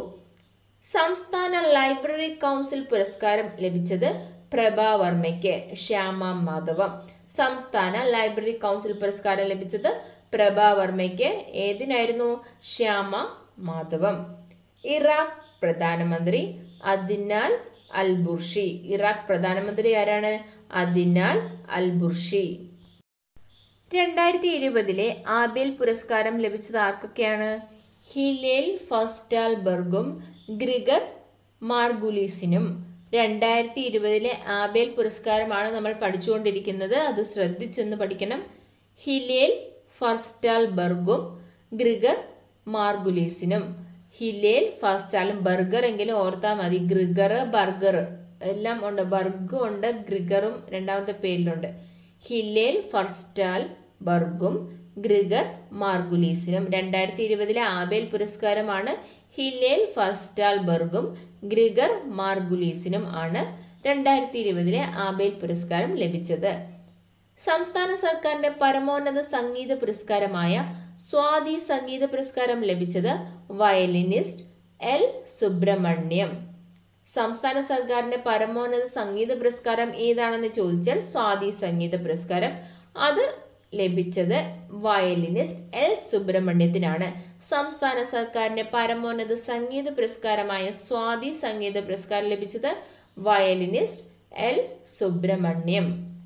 സംസ്ഥാന ലൈബ്രറി കൗൺസിൽ പുരസ്കാരം ലഭിച്ചത് പ്രഭാവർമ്മയ്ക്ക് ശ്യാമ മാധവം സംസ്ഥാന ലൈബ്രറി കൗൺസിൽ പുരസ്കാരം ലഭിച്ചത് പ്രഭാവർമ്മയ്ക്ക് ഏതിനായിരുന്നു ശ്യാമ മാധവം ഇറാഖ് പ്രധാനമന്ത്രി അദിനാൽ അൽ ബുർഷി ഇറാഖ് പ്രധാനമന്ത്രി ആരാണ് അദിനാൽ അൽ ബുർഷി രണ്ടായിരത്തി ഇരുപതിലെ ആബേൽ പുരസ്കാരം ലഭിച്ചത് ആർക്കൊക്കെയാണ് ഹിലേൽ ഫസ്റ്റാൽ ബർഗും ഗ്രിഗർ മാർഗുലീസിനും രണ്ടായിരത്തി ഇരുപതിലെ ആബേൽ പുരസ്കാരമാണ് നമ്മൾ പഠിച്ചുകൊണ്ടിരിക്കുന്നത് അത് ശ്രദ്ധിച്ചൊന്ന് പഠിക്കണം ഹിലേൽ ഫസ്റ്റാൽ ബർഗും ഗ്രിഗർ മാർഗുലീസിനും ഹിലേൽ ഫസ്റ്റാലും ബർഗർ എങ്കിലും ഓർത്താൽ മതി ഗ്രിഗർ ബർഗർ എല്ലാം ഉണ്ട് ബർഗും ഉണ്ട് ഗ്രിഗറും രണ്ടാമത്തെ പേരിലുണ്ട് ഹിലേൽ ഫർസ്റ്റാൽ ബർഗും ഗ്രിഗർ മാർഗുലീസിനും രണ്ടായിരത്തി ഇരുപതിലെ ആബേൽ പുരസ്കാരമാണ് ഹിലേൽ ഫർസ്റ്റാൽ ബർഗും ഗ്രിഗർ മാർഗുലീസിനും ആണ് രണ്ടായിരത്തി ഇരുപതിലെ ആബേൽ പുരസ്കാരം ലഭിച്ചത് സംസ്ഥാന സർക്കാരിന്റെ പരമോന്നത സംഗീത പുരസ്കാരമായ സ്വാതി സംഗീത പുരസ്കാരം ലഭിച്ചത് വയലിനിസ്റ്റ് എൽ സുബ്രഹ്മണ്യം സംസ്ഥാന സർക്കാരിന്റെ പരമോന്നത സംഗീത പുരസ്കാരം ഏതാണെന്ന് ചോദിച്ചാൽ സ്വാതി സംഗീത പുരസ്കാരം അത് ലഭിച്ചത് വയലിനിസ്റ്റ് എൽ സുബ്രഹ്മണ്യത്തിനാണ് സംസ്ഥാന സർക്കാരിന്റെ പരമോന്നത സംഗീത പുരസ്കാരമായ സ്വാതി സംഗീത പുരസ്കാരം ലഭിച്ചത് violinist L Subramaniam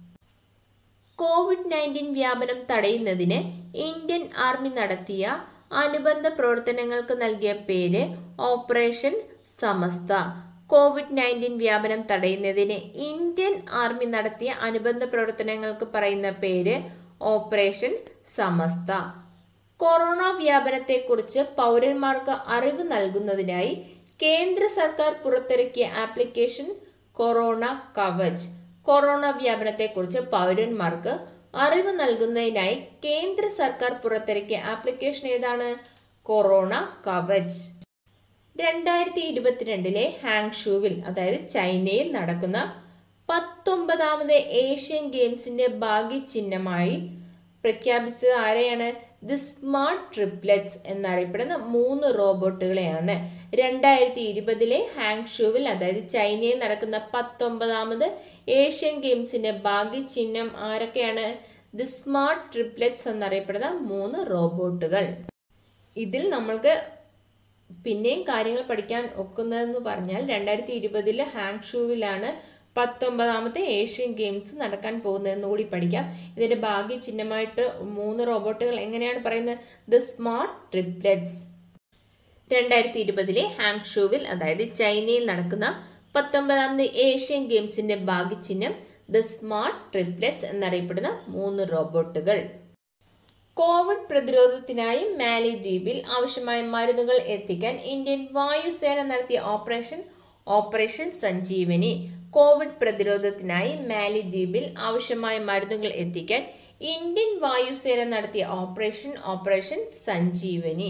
covid nineteen വ്യാപനം തടയുന്നതിന് ഇന്ത്യൻ ആർമി നടത്തിയ അനുബന്ധ പ്രവർത്തനങ്ങൾക്ക് നൽകിയ പേര് ഓപ്പറേഷൻ സമസ്ത കോവിഡ് നയൻറ്റീൻ വ്യാപനം തടയുന്നതിന് ഇന്ത്യൻ ആർമി നടത്തിയ അനുബന്ധ പ്രവർത്തനങ്ങൾക്ക് പറയുന്ന പേര് ഓപ്പറേഷൻ സമസ്ത കൊറോണ വ്യാപനത്തെക്കുറിച്ച് പൗരന്മാർക്ക് അറിവ് നൽകുന്നതിനായി കേന്ദ്ര സർക്കാർ പുറത്തിറക്കിയ ആപ്ലിക്കേഷൻ കൊറോണ കവച് കൊറോണ വ്യാപനത്തെക്കുറിച്ച് പൗരന്മാർക്ക് അറിവ് നൽകുന്നതിനായി കേന്ദ്ര സർക്കാർ പുറത്തിറക്കിയ ആപ്ലിക്കേഷൻ ഏതാണ് കൊറോണ കവച് രണ്ടായിരത്തി ഇരുപത്തിരണ്ടിലെ ഹാങ്ഷുവിൽ അതായത് ചൈനയിൽ നടക്കുന്ന പത്തൊമ്പതാമത് ഏഷ്യൻ ഗെയിംസിന്റെ ഭാഗ്യചിഹ്നമായി പ്രഖ്യാപിച്ചത് ആരെയാണ് ദി സ്മാർട്ട് ട്രിപ്ലെറ്റ്സ് എന്നറിയപ്പെടുന്ന മൂന്ന് റോബോട്ടുകളെയാണ് രണ്ടായിരത്തി ഇരുപതിലെ ഹാങ്ഷുവിൽ അതായത് ചൈനയിൽ നടക്കുന്ന പത്തൊമ്പതാമത് ഏഷ്യൻ ഗെയിംസിന്റെ ഭാഗ്യചിഹ്നം ആരൊക്കെയാണ് ദി സ്മാർട്ട് ട്രിപ്ലെറ്റ്സ് എന്നറിയപ്പെടുന്ന മൂന്ന് റോബോട്ടുകൾ ഇതിൽ നമ്മൾക്ക് പിന്നെയും കാര്യങ്ങൾ പഠിക്കാൻ ഒക്കുന്നതെന്ന് പറഞ്ഞാൽ രണ്ടായിരത്തി ഇരുപതിൽ ഹാങ്ഷുവിലാണ് പത്തൊമ്പതാമത്തെ ഏഷ്യൻ ഗെയിംസ് നടക്കാൻ പോകുന്നതെന്ന് കൂടി പഠിക്കാം ഇതിന്റെ ഭാഗ്യ ചിഹ്നമായിട്ട് മൂന്ന് റോബോട്ടുകൾ എങ്ങനെയാണ് പറയുന്നത് ദ സ്മാർട്ട് ട്രിപ്ലെറ്റ്സ് രണ്ടായിരത്തി ഇരുപതിലെ ഹാങ്ഷുവിൽ അതായത് ചൈനയിൽ നടക്കുന്ന പത്തൊമ്പതാമത് ഏഷ്യൻ ഗെയിംസിന്റെ ഭാഗ്യചിഹ്നം ദ സ്മാർട്ട് ട്രിപ്ലെറ്റ്സ് എന്നറിയപ്പെടുന്ന മൂന്ന് റോബോട്ടുകൾ കോവിഡ് പ്രതിരോധത്തിനായി മാലി ദ്വീപിൽ ആവശ്യമായ മരുന്നുകൾ എത്തിക്കാൻ ഇന്ത്യൻ വായുസേന നടത്തിയ ഓപ്പറേഷൻ ഓപ്പറേഷൻ സഞ്ജീവനി കോവിഡ് പ്രതിരോധത്തിനായി മാലി ദ്വീപിൽ ആവശ്യമായ മരുന്നുകൾ എത്തിക്കാൻ ഇന്ത്യൻ വായുസേന നടത്തിയ ഓപ്പറേഷൻ ഓപ്പറേഷൻ സഞ്ജീവനി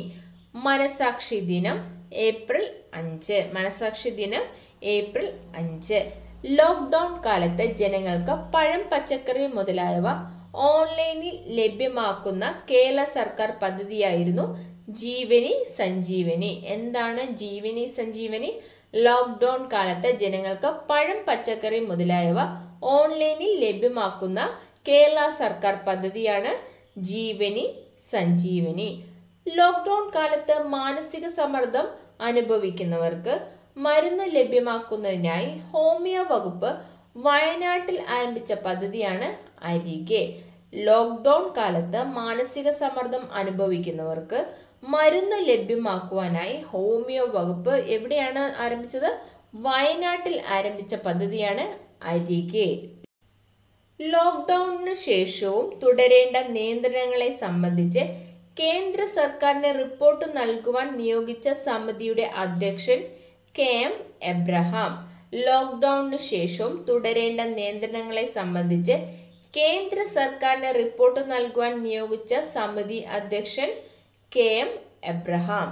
മനസാക്ഷി ദിനം ഏപ്രിൽ അഞ്ച് മനസാക്ഷി ദിനം ഏപ്രിൽ അഞ്ച് ലോക്ക്ഡൌൺ കാലത്ത് ജനങ്ങൾക്ക് പഴം പച്ചക്കറി മുതലായവ ഓൺലൈനിൽ ലഭ്യമാക്കുന്ന കേരള സർക്കാർ പദ്ധതിയായിരുന്നു ജീവനി സഞ്ജീവനി എന്താണ് ജീവനി സഞ്ജീവനി ലോക്ക്ഡൌൺ കാലത്ത് ജനങ്ങൾക്ക് പഴം പച്ചക്കറി മുതലായവ ഓൺലൈനിൽ ലഭ്യമാക്കുന്ന കേരള സർക്കാർ പദ്ധതിയാണ് ജീവനി സഞ്ജീവനി ലോക്ക്ഡൌൺ കാലത്ത് മാനസിക സമ്മർദ്ദം അനുഭവിക്കുന്നവർക്ക് മരുന്ന് ലഭ്യമാക്കുന്നതിനായി ഹോമിയോ വകുപ്പ് വയനാട്ടിൽ ആരംഭിച്ച പദ്ധതിയാണ് അരികെ ലോക്ക്ഡൌൺ കാലത്ത് മാനസിക സമ്മർദ്ദം അനുഭവിക്കുന്നവർക്ക് മരുന്ന് ലഭ്യമാക്കുവാനായി ഹോമിയോ വകുപ്പ് എവിടെയാണ് ആരംഭിച്ചത് വയനാട്ടിൽ ആരംഭിച്ച പദ്ധതിയാണ് അരികെ ലോക്ക്ഡൌണിന് ശേഷവും തുടരേണ്ട നിയന്ത്രണങ്ങളെ സംബന്ധിച്ച് കേന്ദ്ര സർക്കാരിന് റിപ്പോർട്ട് നൽകുവാൻ നിയോഗിച്ച സമിതിയുടെ അധ്യക്ഷൻ കെ എം എബ്രഹാം ലോക്ക്ഡൌണിന് ശേഷവും തുടരേണ്ട നിയന്ത്രണങ്ങളെ സംബന്ധിച്ച് കേന്ദ്ര സർക്കാരിന് റിപ്പോർട്ട് നൽകുവാൻ നിയോഗിച്ച സമിതി അധ്യക്ഷൻ K M Abraham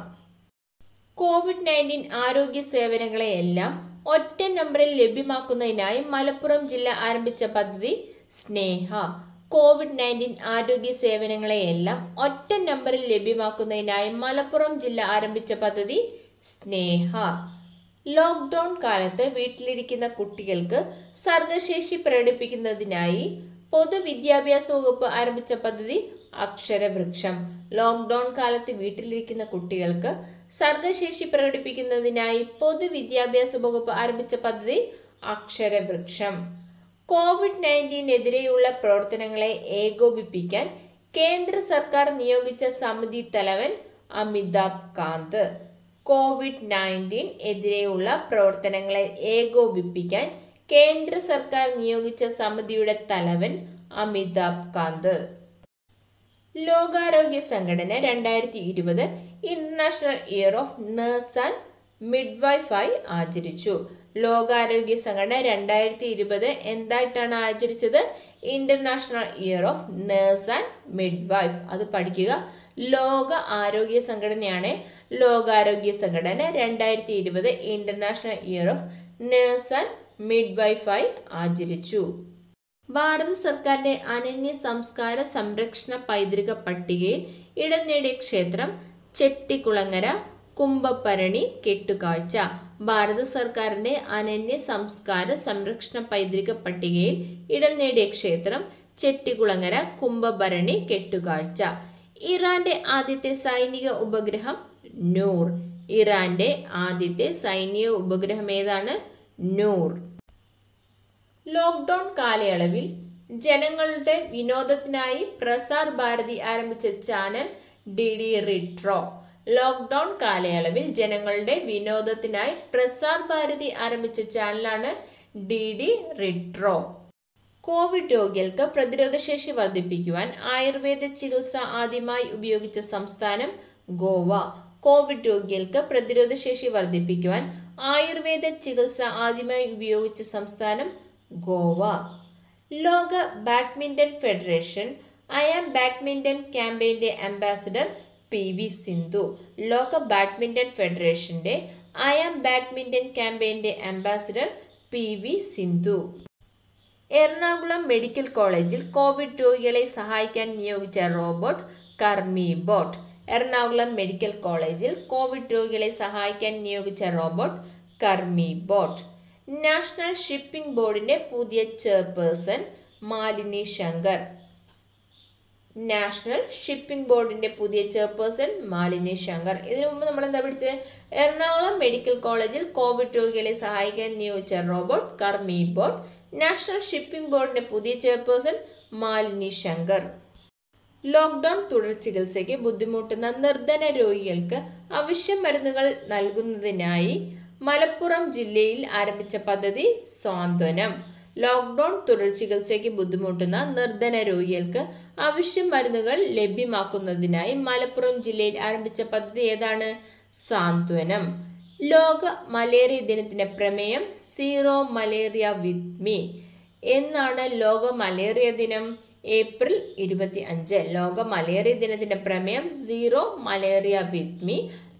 covid nineteen ആരോഗ്യ സേവനങ്ങളെയെല്ലാം ഒറ്റ നമ്പറിൽ ലഭ്യമാക്കുന്നതിനായി മലപ്പുറം ജില്ല ആരംഭിച്ച പദ്ധതി സ്നേഹ കോവിഡ് നയൻറ്റീൻ ആരോഗ്യ സേവനങ്ങളെയെല്ലാം ഒറ്റ നമ്പറിൽ ലഭ്യമാക്കുന്നതിനായി മലപ്പുറം ജില്ല ആരംഭിച്ച പദ്ധതി സ്നേഹ ലോക്ക്ഡൌൺ കാലത്ത് വീട്ടിലിരിക്കുന്ന കുട്ടികൾക്ക് സർഗശേഷി പ്രകടിപ്പിക്കുന്നതിനായി പൊതുവിദ്യാഭ്യാസ വകുപ്പ് ആരംഭിച്ച പദ്ധതി അക്ഷരവൃക്ഷം ലോക്ക്ഡൌൺ കാലത്ത് വീട്ടിലിരിക്കുന്ന കുട്ടികൾക്ക് സർഗശേഷി പ്രകടിപ്പിക്കുന്നതിനായി പൊതുവിദ്യാഭ്യാസ വകുപ്പ് ആരംഭിച്ച പദ്ധതി അക്ഷരവൃക്ഷം കോവിഡ് നയൻറ്റീനെതിരെയുള്ള പ്രവർത്തനങ്ങളെ ഏകോപിപ്പിക്കാൻ കേന്ദ്ര സർക്കാർ നിയോഗിച്ച സമിതി തലവൻ അമിതാഭ് കാന്ത് കോവിഡ് നയൻറ്റീൻ എതിരെയുള്ള പ്രവർത്തനങ്ങളെ ഏകോപിപ്പിക്കാൻ കേന്ദ്ര സർക്കാർ നിയോഗിച്ച സമിതിയുടെ തലവൻ അമിതാഭ് കാന്ത് ലോകാരോഗ്യ സംഘടന രണ്ടായിരത്തി ഇരുപത് international year of nurse and മിഡ്വൈഫായി ആചരിച്ചു ലോകാരോഗ്യ സംഘടന രണ്ടായിരത്തി ഇരുപത് എന്തായിട്ടാണ് ആചരിച്ചത് international year of nurse and midwife അത് പഠിക്കുക ലോക ആരോഗ്യ സംഘടനയാണ് ലോകാരോഗ്യ സംഘടന രണ്ടായിരത്തി ഇരുപത് international year of nurse and മിഡ്വൈഫായി ആചരിച്ചു ഭാരത സർക്കാരിന്റെ അനന്യ സംസ്കാര സംരക്ഷണ പൈതൃക പട്ടികയിൽ ഇടം നേടിയ ക്ഷേത്രം ചെട്ടിക്കുളങ്ങര കുംഭഭരണി കെട്ടുകാഴ്ച ഭാരത സർക്കാരിന്റെ അനന്യ സംസ്കാര സംരക്ഷണ പൈതൃക പട്ടികയിൽ ഇടം നേടിയ ക്ഷേത്രം ചെട്ടിക്കുളങ്ങര കുംഭഭരണി കെട്ടുകാഴ്ച ഇറാന്റെ ആദ്യത്തെ സൈനിക ഉപഗ്രഹം നൂർ ഇറാന്റെ ആദ്യത്തെ സൈനിക ഉപഗ്രഹം ഏതാണ് നൂർ ലോക്ക്ഡൌൺ കാലയളവിൽ ജനങ്ങളുടെ വിനോദത്തിനായി പ്രസാർ ഭാരതി ആരംഭിച്ച channel D D retro lockdown കാലയളവിൽ ജനങ്ങളുടെ വിനോദത്തിനായി പ്രസാർ ഭാരതി ആരംഭിച്ച ചാനലാണ് ഡി ഡി റിട്രോ കോവിഡ് രോഗികൾക്ക് പ്രതിരോധശേഷി വർദ്ധിപ്പിക്കുവാൻ ആയുർവേദ ചികിത്സ ആദ്യമായി ഉപയോഗിച്ച സംസ്ഥാനം ഗോവ കോവിഡ് രോഗികൾക്ക് പ്രതിരോധശേഷി വർദ്ധിപ്പിക്കുവാൻ ആയുർവേദ ചികിത്സ ആദ്യമായി ഉപയോഗിച്ച സംസ്ഥാനം ഗോവ ലോക badminton federation I am badminton ക്യാമ്പയിന്റെ അംബാസിഡർ പി വി സിന്ധു ലോക ബാഡ്മിന്റൺ ഫെഡറേഷന്റെ ഐ ആം ബാഡ്മിന്റൺ ക്യാമ്പയിന്റെ ambassador P V Sindhu Ernakulam medical കോളേജിൽ കോവിഡ് രോഗികളെ സഹായിക്കാൻ നിയോഗിച്ച robot Karmi bot Ernakulam medical കോളേജിൽ കോവിഡ് രോഗികളെ സഹായിക്കാൻ നിയോഗിച്ച robot Karmi bot national shipping ബോർഡിന്റെ പുതിയ chairperson Malini Shankar national shipping ബോർഡിന്റെ പുതിയ ചെയർപേഴ്സൺ മാലിനി ശങ്കർ ഇതിനു മുമ്പ് നമ്മൾ എന്താ പഠിച്ചത് എറണാകുളം മെഡിക്കൽ കോളേജിൽ കോവിഡ് രോഗികളെ സഹായിക്കാൻ നിയോഗിച്ച robot Karmi bot national shipping ബോർഡിന്റെ പുതിയ ചെയർപേഴ്സൺ മാലിനി ശങ്കർ ലോക്ക്ഡൌൺ തുടർ ചികിത്സയ്ക്ക് ബുദ്ധിമുട്ടുന്ന നിർധന രോഗികൾക്ക് അവശ്യ മരുന്നുകൾ നൽകുന്നതിനായി മലപ്പുറം ജില്ലയിൽ ആരംഭിച്ച പദ്ധതി സ്വാന്തനം ലോക്ക്ഡൌൺ തുടർ ചികിത്സയ്ക്ക് ബുദ്ധിമുട്ടുന്ന നിർധന രോഗികൾക്ക് അവശ്യ മരുന്നുകൾ ലഭ്യമാക്കുന്നതിനായി മലപ്പുറം ജില്ലയിൽ ആരംഭിച്ച പദ്ധതി ഏതാണ് സാന്ത്വനം ലോക മലേറിയ ദിനത്തിന്റെ പ്രമേയം സീറോ മലേറിയ വിത്ത് മീ എന്നാണ് ലോക മലേറിയ ദിനം ഏപ്രിൽ ഇരുപത്തി അഞ്ച് ലോക മലേറിയ ദിനത്തിന്റെ പ്രമേയം സീറോ മലേറിയ വിത്ത് മീ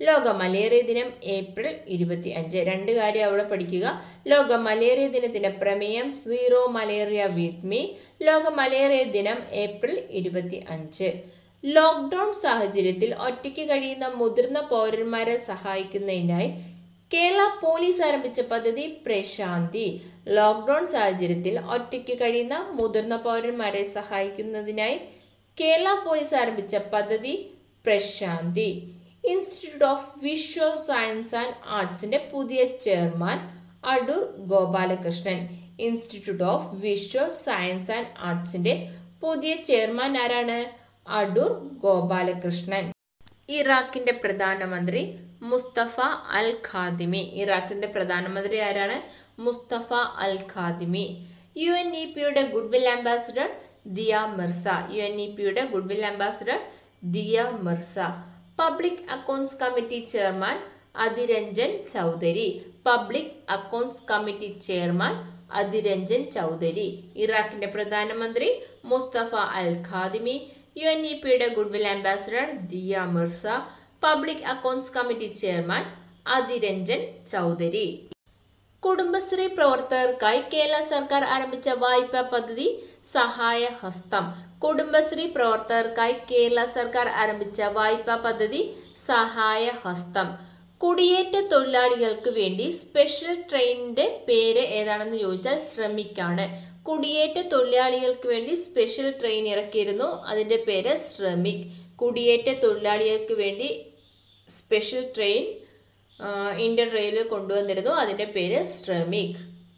ലോക മലേറിയ ദിനം ഏപ്രിൽ ഇരുപത്തി അഞ്ച് രണ്ട് കാര്യം അവിടെ പഠിക്കുക ലോക മലേറിയ ദിനത്തിന്റെ പ്രമേയം സീറോ മലേറിയ വിത്ത് മീ ലോക മലേറിയ ദിനം ഏപ്രിൽ ഇരുപത്തി അഞ്ച് ലോക്ക്ഡൌൺ സാഹചര്യത്തിൽ ഒറ്റയ്ക്ക് കഴിയുന്ന മുതിർന്ന പൗരന്മാരെ സഹായിക്കുന്നതിനായി കേരള പോലീസ് ആരംഭിച്ച പദ്ധതി പ്രശാന്തി ലോക്ക്ഡൌൺ സാഹചര്യത്തിൽ ഒറ്റയ്ക്ക് കഴിയുന്ന മുതിർന്ന പൗരന്മാരെ സഹായിക്കുന്നതിനായി കേരള പോലീസ് ആരംഭിച്ച പദ്ധതി Prashanti institute of visual science and ആർട്സിന്റെ പുതിയ chairman Adoor Gopalakrishnan institute of visual science and ആർട്സിന്റെ പുതിയ ചെയർമാൻ ആരാണ് അടൂർ ഗോപാലകൃഷ്ണൻ ഇറാഖിന്റെ പ്രധാനമന്ത്രി മുസ്തഫ അൽ ഖാദിമി ഇറാഖിന്റെ പ്രധാനമന്ത്രി ആരാണ് Mustafa al Kadhimi U N E പിയുടെ goodwill ambassador Dia Mirza U N E പിയുടെ goodwill ambassador Dia Mirza public accounts committee chairman Adhiranjan Chowdhury public accounts committee chairman Adhiranjan Chowdhury ഇറാഖിന്റെ പ്രധാനമന്ത്രി Mustafa al Kadhimi U N E പിയുടെ goodwill ambassador Dia Mirza public accounts committee chairman Adhiranjan Chowdhury Kudumbashree പ്രവർത്തകർക്കായി കേരള സർക്കാർ ആരംഭിച്ച വായ്പാ പദ്ധതി സഹായ ഹസ്തം കുടുംബശ്രീ പ്രവർത്തകർക്കായി കേരള സർക്കാർ ആരംഭിച്ച വായ്പാ പദ്ധതി സഹായ ഹസ്തം കുടിയേറ്റ തൊഴിലാളികൾക്ക് വേണ്ടി സ്പെഷ്യൽ ട്രെയിനിന്റെ പേര് ഏതാണെന്ന് ചോദിച്ചാൽ ശ്രമിക്കാണ് കുടിയേറ്റ തൊഴിലാളികൾക്ക് വേണ്ടി സ്പെഷ്യൽ ട്രെയിൻ ഇറക്കിയിരുന്നു അതിന്റെ പേര് ശ്രമിക് കുടിയേറ്റ തൊഴിലാളികൾക്ക് വേണ്ടി സ്പെഷ്യൽ ട്രെയിൻ ആ, ഇന്ത്യൻ റെയിൽവേ കൊണ്ടുവന്നിരുന്നു അതിന്റെ പേര് ശ്രമിക്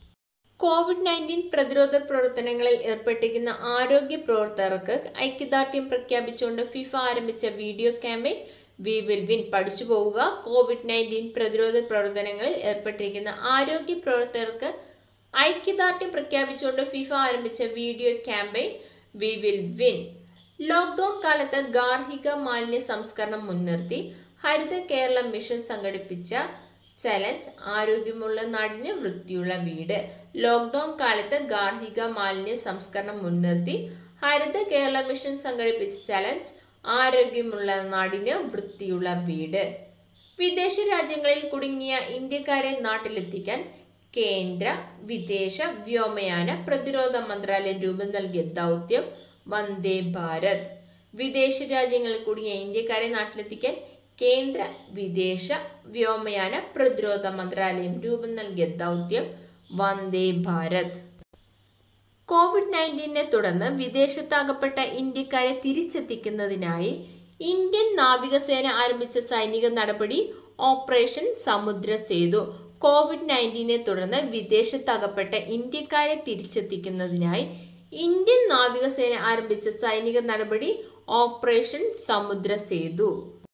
കോവിഡ് നയൻറ്റീൻ പ്രതിരോധ പ്രവർത്തനങ്ങളിൽ ഏർപ്പെട്ടിരിക്കുന്ന ആരോഗ്യ പ്രവർത്തകർക്ക് ഐക്യദാർഢ്യം പ്രഖ്യാപിച്ചുകൊണ്ട് ഫിഫ ആരംഭിച്ച video campaign we will win പഠിച്ചു പോവുക കോവിഡ് നയൻറ്റീൻ പ്രതിരോധ പ്രവർത്തനങ്ങളിൽ ഏർപ്പെട്ടിരിക്കുന്ന ആരോഗ്യ പ്രവർത്തകർക്ക് ഐക്യദാർഢ്യം പ്രഖ്യാപിച്ചുകൊണ്ട് ഫിഫ ആരംഭിച്ച video campaign we will win lockdown കാലത്ത് ഗാർഹിക മാലിന്യ സംസ്കരണം മുൻനിർത്തി ഹരിത കേരളം മിഷൻ സംഘടിപ്പിച്ച ചലഞ്ച് ആരോഗ്യമുള്ള നാടിന് വൃത്തിയുള്ള വീട് ലോക്ക്ഡൌൺ കാലത്ത് ഗാർഹിക മാലിന്യ സംസ്കരണം മുൻനിർത്തി ഹരിത കേരള മിഷൻ സംഘടിപ്പിച്ച ചലഞ്ച് ആരോഗ്യമുള്ള നാടിന് വൃത്തിയുള്ള വീട് വിദേശ രാജ്യങ്ങളിൽ കുടുങ്ങിയ ഇന്ത്യക്കാരെ നാട്ടിലെത്തിക്കാൻ കേന്ദ്ര വിദേശ വ്യോമയാന പ്രതിരോധ മന്ത്രാലയം രൂപം നൽകിയ ദൗത്യം വന്ദേ ഭാരത് വിദേശ രാജ്യങ്ങളിൽ കുടുങ്ങിയ ഇന്ത്യക്കാരെ നാട്ടിലെത്തിക്കാൻ കേന്ദ്ര വിദേശ വ്യോമയാന പ്രതിരോധ മന്ത്രാലയം രൂപം നൽകിയ ദൗത്യം വന്ദേ ഭാരത് കോവിഡ് നയൻറ്റീനെ തുടർന്ന് വിദേശത്താകപ്പെട്ട ഇന്ത്യക്കാരെ തിരിച്ചെത്തിക്കുന്നതിനായി ഇന്ത്യൻ നാവികസേന ആരംഭിച്ച സൈനിക നടപടി ഓപ്പറേഷൻ സമുദ്ര സേതു കോവിഡ് നയൻറ്റീനെ തുടർന്ന് വിദേശത്തകപ്പെട്ട ഇന്ത്യക്കാരെ തിരിച്ചെത്തിക്കുന്നതിനായി ഇന്ത്യൻ നാവികസേന ആരംഭിച്ച സൈനിക നടപടി ഓപ്പറേഷൻ സമുദ്ര സേതു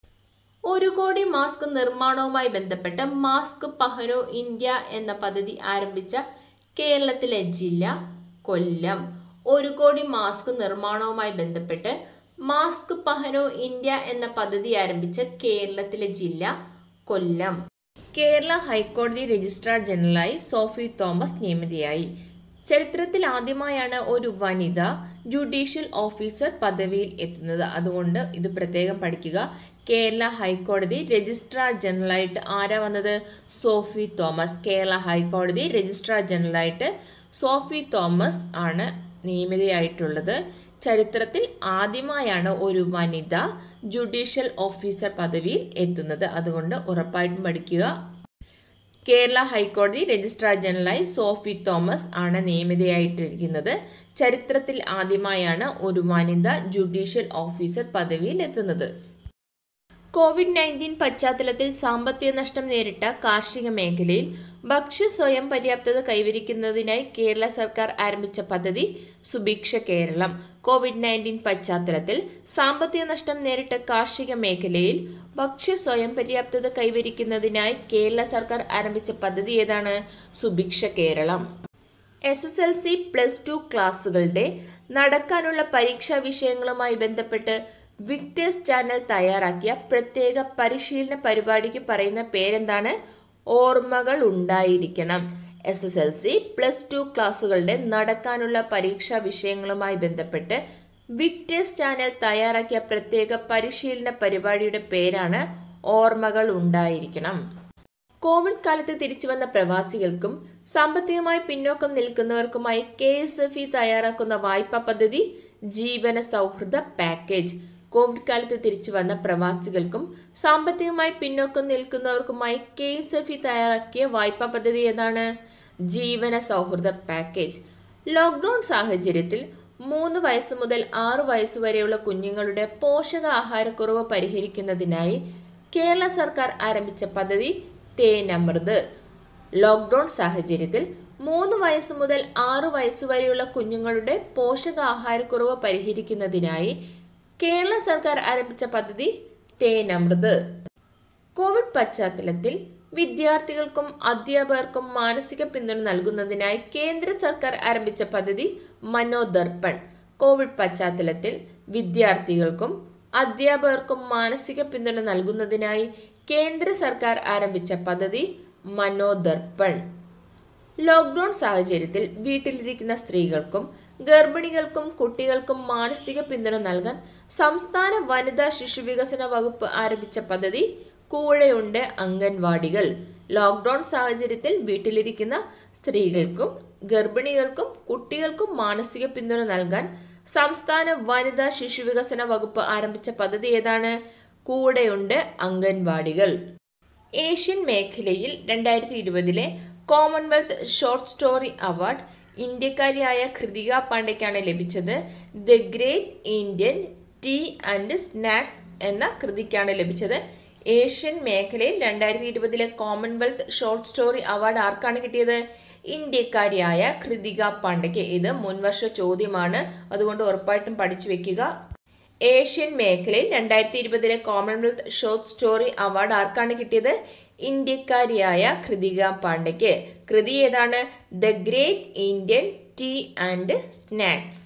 ഒരു കോടി മാസ്ക് നിർമ്മാണവുമായി ബന്ധപ്പെട്ട് മാസ്ക് പഹനോ ഇന്ത്യ എന്ന പദ്ധതി ആരംഭിച്ച കേരളത്തിലെ ജില്ല കൊല്ലം ഒരു കോടി മാസ്ക് നിർമ്മാണവുമായി ബന്ധപ്പെട്ട് മാസ്ക് പഹനോ ഇന്ത്യ എന്ന പദ്ധതി ആരംഭിച്ച കേരളത്തിലെ ജില്ല കൊല്ലം കേരള ഹൈക്കോടതി രജിസ്ട്രാർ ജനറലായി സോഫി തോമസ് നിയമിതയായി ചരിത്രത്തിൽ ആദ്യമായാണ് ഒരു വനിത ജുഡീഷ്യൽ ഓഫീസർ പദവിയിൽ എത്തുന്നത് അതുകൊണ്ട് ഇത് പ്രത്യേകം പഠിക്കുക കേരള ഹൈക്കോടതി രജിസ്ട്രാർ ജനറലായിട്ട് ആരാ വന്നത് സോഫി തോമസ് കേരള ഹൈക്കോടതി രജിസ്ട്രാർ ജനറലായിട്ട് സോഫി തോമസ് ആണ് നിയമിതയായിട്ടുള്ളത് ചരിത്രത്തിൽ ആദ്യമായാണ് ഒരു വനിത ജുഡീഷ്യൽ ഓഫീസർ പദവിയിൽ എത്തുന്നത് അതുകൊണ്ട് ഉറപ്പായിട്ടും പഠിക്കുക കേരള ഹൈക്കോടതി രജിസ്ട്രാർ ജനറലായി സോഫി തോമസ് ആണ് നിയമിതയായിട്ടിരിക്കുന്നത് ചരിത്രത്തിൽ ആദ്യമായാണ് ഒരു വനിത ജുഡീഷ്യൽ ഓഫീസർ പദവിയിൽ എത്തുന്നത് കോവിഡ് നയൻറ്റീൻ പശ്ചാത്തലത്തിൽ സാമ്പത്തിക നഷ്ടം നേരിട്ട കാർഷിക മേഖലയിൽ ഭക്ഷ്യ സ്വയം പര്യാപ്തത കൈവരിക്കുന്നതിനായി കേരള സർക്കാർ ആരംഭിച്ച പദ്ധതി സുഭിക്ഷ കേരളം കോവിഡ് നയൻറ്റീൻ പശ്ചാത്തലത്തിൽ സാമ്പത്തിക നഷ്ടം നേരിട്ട കാർഷിക മേഖലയിൽ ഭക്ഷ്യ സ്വയം പര്യാപ്തത കൈവരിക്കുന്നതിനായി കേരള സർക്കാർ ആരംഭിച്ച പദ്ധതി ഏതാണ് Subhiksha Keralam S S L C plus two ക്ലാസ്സുകളുടെ നടക്കാനുള്ള പരീക്ഷാ വിഷയങ്ങളുമായി ബന്ധപ്പെട്ട് വിക്ടേഴ്സ് ചാനൽ തയ്യാറാക്കിയ പ്രത്യേക പരിശീലന പരിപാടിക്ക് പറയുന്ന പേരെന്താണ് ഓർമ്മകൾ ഉണ്ടായിരിക്കണം S S L C plus two ക്ലാസ്സുകളുടെ നടക്കാനുള്ള പരീക്ഷാ വിഷയങ്ങളുമായി ബന്ധപ്പെട്ട് വിക്ടേഴ്സ് ചാനൽ തയ്യാറാക്കിയ പ്രത്യേക പരിശീലന പരിപാടിയുടെ പേരാണ് ഓർമ്മകൾ ഉണ്ടായിരിക്കണം കോവിഡ് കാലത്ത് തിരിച്ചു വന്ന പ്രവാസികൾക്കും സാമ്പത്തികമായി പിന്നോക്കം നിൽക്കുന്നവർക്കുമായി കെ എസ് എഫ് ഇ തയ്യാറാക്കുന്ന വായ്പാ പദ്ധതി ജീവന സൗഹൃദ പാക്കേജ് കോവിഡ് കാലത്ത് തിരിച്ചു വന്ന പ്രവാസികൾക്കും സാമ്പത്തികമായി പിന്നോക്കം നിൽക്കുന്നവർക്കുമായി കെ എസ് എഫ് ഇ തയ്യാറാക്കിയ വായ്പാ പദ്ധതി ഏതാണ് ജീവന സൗഹൃദ പാക്കേജ് ലോക്ക്ഡൌൺ സാഹചര്യത്തിൽ മൂന്ന് വയസ്സ് മുതൽ ആറ് വയസ്സ് വരെയുള്ള കുഞ്ഞുങ്ങളുടെ പോഷകാഹാരക്കുറവ് പരിഹരിക്കുന്നതിനായി കേരള സർക്കാർ ആരംഭിച്ച പദ്ധതി തേനമൃത് ലോക്ക്ഡൌൺ സാഹചര്യത്തിൽ മൂന്ന് വയസ്സ് മുതൽ ആറ് വയസ്സ് വരെയുള്ള കുഞ്ഞുങ്ങളുടെ പോഷകാഹാരക്കുറവ് പരിഹരിക്കുന്നതിനായി കേരള സർക്കാർ ആരംഭിച്ച പദ്ധതി തേനമൃത് കോവിഡ് പശ്ചാത്തലത്തിൽ വിദ്യാർത്ഥികൾക്കും അധ്യാപകർക്കും മാനസിക പിന്തുണ നൽകുന്നതിനായി കേന്ദ്ര സർക്കാർ ആരംഭിച്ച പദ്ധതി മനോദർപ്പൺ കോവിഡ് പശ്ചാത്തലത്തിൽ വിദ്യാർത്ഥികൾക്കും അധ്യാപകർക്കും മാനസിക പിന്തുണ നൽകുന്നതിനായി കേന്ദ്ര സർക്കാർ ആരംഭിച്ച പദ്ധതി മനോദർപ്പൺ ലോക്ക്ഡൌൺ സാഹചര്യത്തിൽ വീട്ടിലിരിക്കുന്ന സ്ത്രീകൾക്കും ഗർഭിണികൾക്കും കുട്ടികൾക്കും മാനസിക പിന്തുണ നൽകാൻ സംസ്ഥാന വനിതാ ശിശു വികസന വകുപ്പ് ആരംഭിച്ച പദ്ധതി കൂടെയുണ്ട് അംഗൻവാടികൾ ലോക്ക്ഡൌൺ സാഹചര്യത്തിൽ വീട്ടിലിരിക്കുന്ന സ്ത്രീകൾക്കും ഗർഭിണികൾക്കും കുട്ടികൾക്കും മാനസിക പിന്തുണ നൽകാൻ സംസ്ഥാന വനിതാ ശിശു വികസന വകുപ്പ് ആരംഭിച്ച പദ്ധതി ഏതാണ് കൂടെയുണ്ട് അംഗൻവാടികൾ ഏഷ്യൻ മേഖലയിൽ രണ്ടായിരത്തി ഇരുപതിലെ കോമൺവെൽത്ത് ഷോർട്ട് സ്റ്റോറി അവാർഡ് ഇന്ത്യക്കാരിയായ കൃതിക പാണ്ഡെക്കാണ് ലഭിച്ചത് the great Indian tea and snacks എന്ന കൃതിക്കാണ് ലഭിച്ചത് ഏഷ്യൻ മേഖലയിൽ രണ്ടായിരത്തി ഇരുപതിലെ കോമൺവെൽത്ത് ഷോർട്ട് സ്റ്റോറി അവാർഡ് ആർക്കാണ് കിട്ടിയത് ഇന്ത്യക്കാരിയായ കൃതിക പാണ്ഡെക്ക് ഇത് മുൻവർഷ ചോദ്യമാണ് അതുകൊണ്ട് ഉറപ്പായിട്ടും പഠിച്ചു വെക്കുക ഏഷ്യൻ മേഖലയിൽ രണ്ടായിരത്തി ഇരുപതിലെ കോമൺവെൽത്ത് ഷോർട്ട് സ്റ്റോറി അവാർഡ് ആർക്കാണ് കിട്ടിയത് ഇന്ത്യക്കാരിയായ കൃതിക പാണ്ഡെക്ക് കൃതി ഏതാണ് the great Indian tea and snacks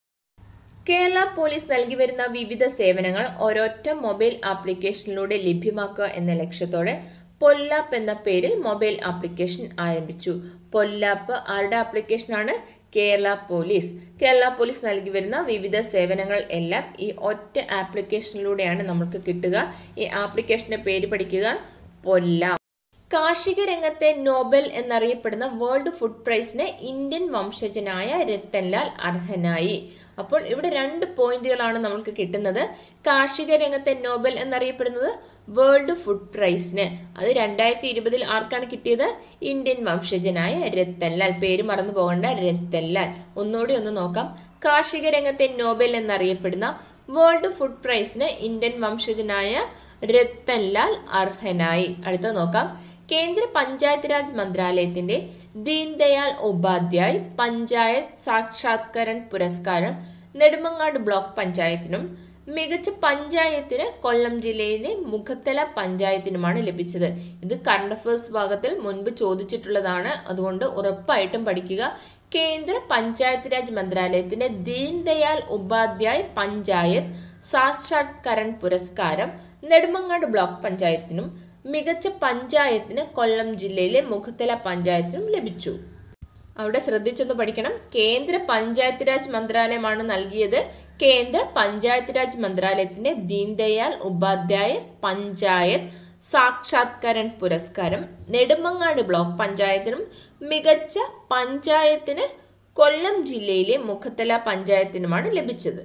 Kerala police നൽകി വരുന്ന വിവിധ സേവനങ്ങൾ ഒരൊറ്റ മൊബൈൽ ആപ്ലിക്കേഷനിലൂടെ ലഭ്യമാക്കുക എന്ന ലക്ഷ്യത്തോടെ പൊല്ലാപ്പ് എന്ന പേരിൽ മൊബൈൽ ആപ്ലിക്കേഷൻ ആരംഭിച്ചു പൊല്ലാപ്പ് ആരുടെ ആപ്ലിക്കേഷനാണ് കേരള പോലീസ് കേരള പോലീസ് നൽകി വരുന്ന വിവിധ സേവനങ്ങൾ എല്ലാം ഈ ഒറ്റ ആപ്ലിക്കേഷനിലൂടെയാണ് നമുക്ക് കിട്ടുക ഈ ആപ്ലിക്കേഷന്റെ പേര് പഠിക്കുക പൊല്ല കാർഷിക രംഗത്തെ നോബൽ എന്നറിയപ്പെടുന്ന വേൾഡ് ഫുഡ് പ്രൈസിന് ഇന്ത്യൻ വംശജനായ രത്തൻലാൽ അർഹനായി അപ്പോൾ ഇവിടെ രണ്ട് പോയിന്റുകളാണ് നമുക്ക് കിട്ടുന്നത് കാർഷിക രംഗത്തെ നോബൽ എന്നറിയപ്പെടുന്നത് വേൾഡ് ഫുഡ് പ്രൈസിന് അത് രണ്ടായിരത്തി ഇരുപതിൽ ആർക്കാണ് കിട്ടിയത് ഇന്ത്യൻ വംശജനായ രത്തൻലാൽ പേര് മറന്നു പോകേണ്ട രത്തൻലാൽ ഒന്നുകൂടി ഒന്ന് നോക്കാം കാർഷിക രംഗത്തെ നോബൽ എന്നറിയപ്പെടുന്ന വേൾഡ് ഫുഡ് പ്രൈസിന് ഇന്ത്യൻ വംശജനായ രത്തൻലാൽ അർഹനായി അടുത്ത നോക്കാം കേന്ദ്ര പഞ്ചായത്ത് രാജ് മന്ത്രാലയത്തിന്റെ ദീൻദയാൽ ഉപാധ്യായ് പഞ്ചായത്ത് സാക്ഷാത്കരൺ പുരസ്കാരം നെടുമങ്ങാട് ബ്ലോക്ക് പഞ്ചായത്തിനും മികച്ച പഞ്ചായത്തിന് കൊല്ലം ജില്ലയിലെ മുഖത്തല പഞ്ചായത്തിനുമാണ് ലഭിച്ചത് ഇത് കറണ്ട് അഫയേഴ്സ് ഭാഗത്തിൽ മുൻപ് ചോദിച്ചിട്ടുള്ളതാണ് അതുകൊണ്ട് ഉറപ്പായിട്ടും പഠിക്കുക കേന്ദ്ര പഞ്ചായത്ത് രാജ് മന്ത്രാലയത്തിന്റെ ദീൻദയാൽ ഉപാധ്യായ് പഞ്ചായത്ത് സാക്ഷാത്കരൺ പുരസ്കാരം നെടുമങ്ങാട് ബ്ലോക്ക് പഞ്ചായത്തിനും മികച്ച പഞ്ചായത്തിന് കൊല്ലം ജില്ലയിലെ മുഖത്തല പഞ്ചായത്തിനും ലഭിച്ചു അവിടെ ശ്രദ്ധിച്ചൊന്ന് പഠിക്കണം കേന്ദ്ര പഞ്ചായത്ത് രാജ് മന്ത്രാലയമാണ് നൽകിയത് കേന്ദ്ര പഞ്ചായത്ത് രാജ് മന്ത്രാലയത്തിന്റെ ദീൻദയാൽ ഉപാധ്യായ പഞ്ചായത്ത് സാക്ഷാത്കരൺ പുരസ്കാരം നെടുമങ്ങാട് ബ്ലോക്ക് പഞ്ചായത്തിനും മികച്ച പഞ്ചായത്തിന് കൊല്ലം ജില്ലയിലെ മുഖത്തല പഞ്ചായത്തിനുമാണ് ലഭിച്ചത്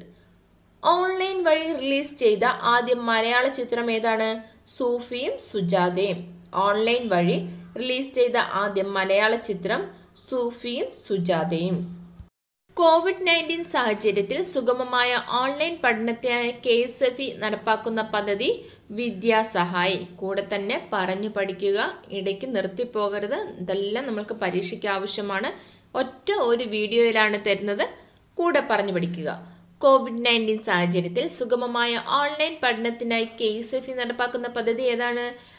ഓൺലൈൻ വഴി റിലീസ് ചെയ്ത ആദ്യ മലയാള ചിത്രം ഏതാണ് സൂഫിയും സുജാതയും ഓൺലൈൻ വഴി റിലീസ് ചെയ്ത ആദ്യ മലയാള ചിത്രം സൂഫിയും സുജാതയും കോവിഡ് നയൻറ്റീൻ സാഹചര്യത്തിൽ സുഗമമായ ഓൺലൈൻ പഠനത്തിനായി കെ എസ് എഫ് ഇ നടപ്പാക്കുന്ന പദ്ധതി വിദ്യാസഹായി കൂടെ തന്നെ പറഞ്ഞു പഠിക്കുക ഇടയ്ക്ക് നിർത്തിപ്പോകരുത് ഇതെല്ലാം നമ്മൾക്ക് പരീക്ഷയ്ക്ക് ആവശ്യമാണ് ഒറ്റ ഒരു വീഡിയോയിലാണ് തരുന്നത് കൂടെ പറഞ്ഞു പഠിക്കുക കോവിഡ് നയൻറ്റീൻ സാഹചര്യത്തിൽ സുഗമമായ ഓൺലൈൻ പഠനത്തിനായി കെ എസ് എഫ് ഇ നടപ്പാക്കുന്ന പദ്ധതി ഏതാണ്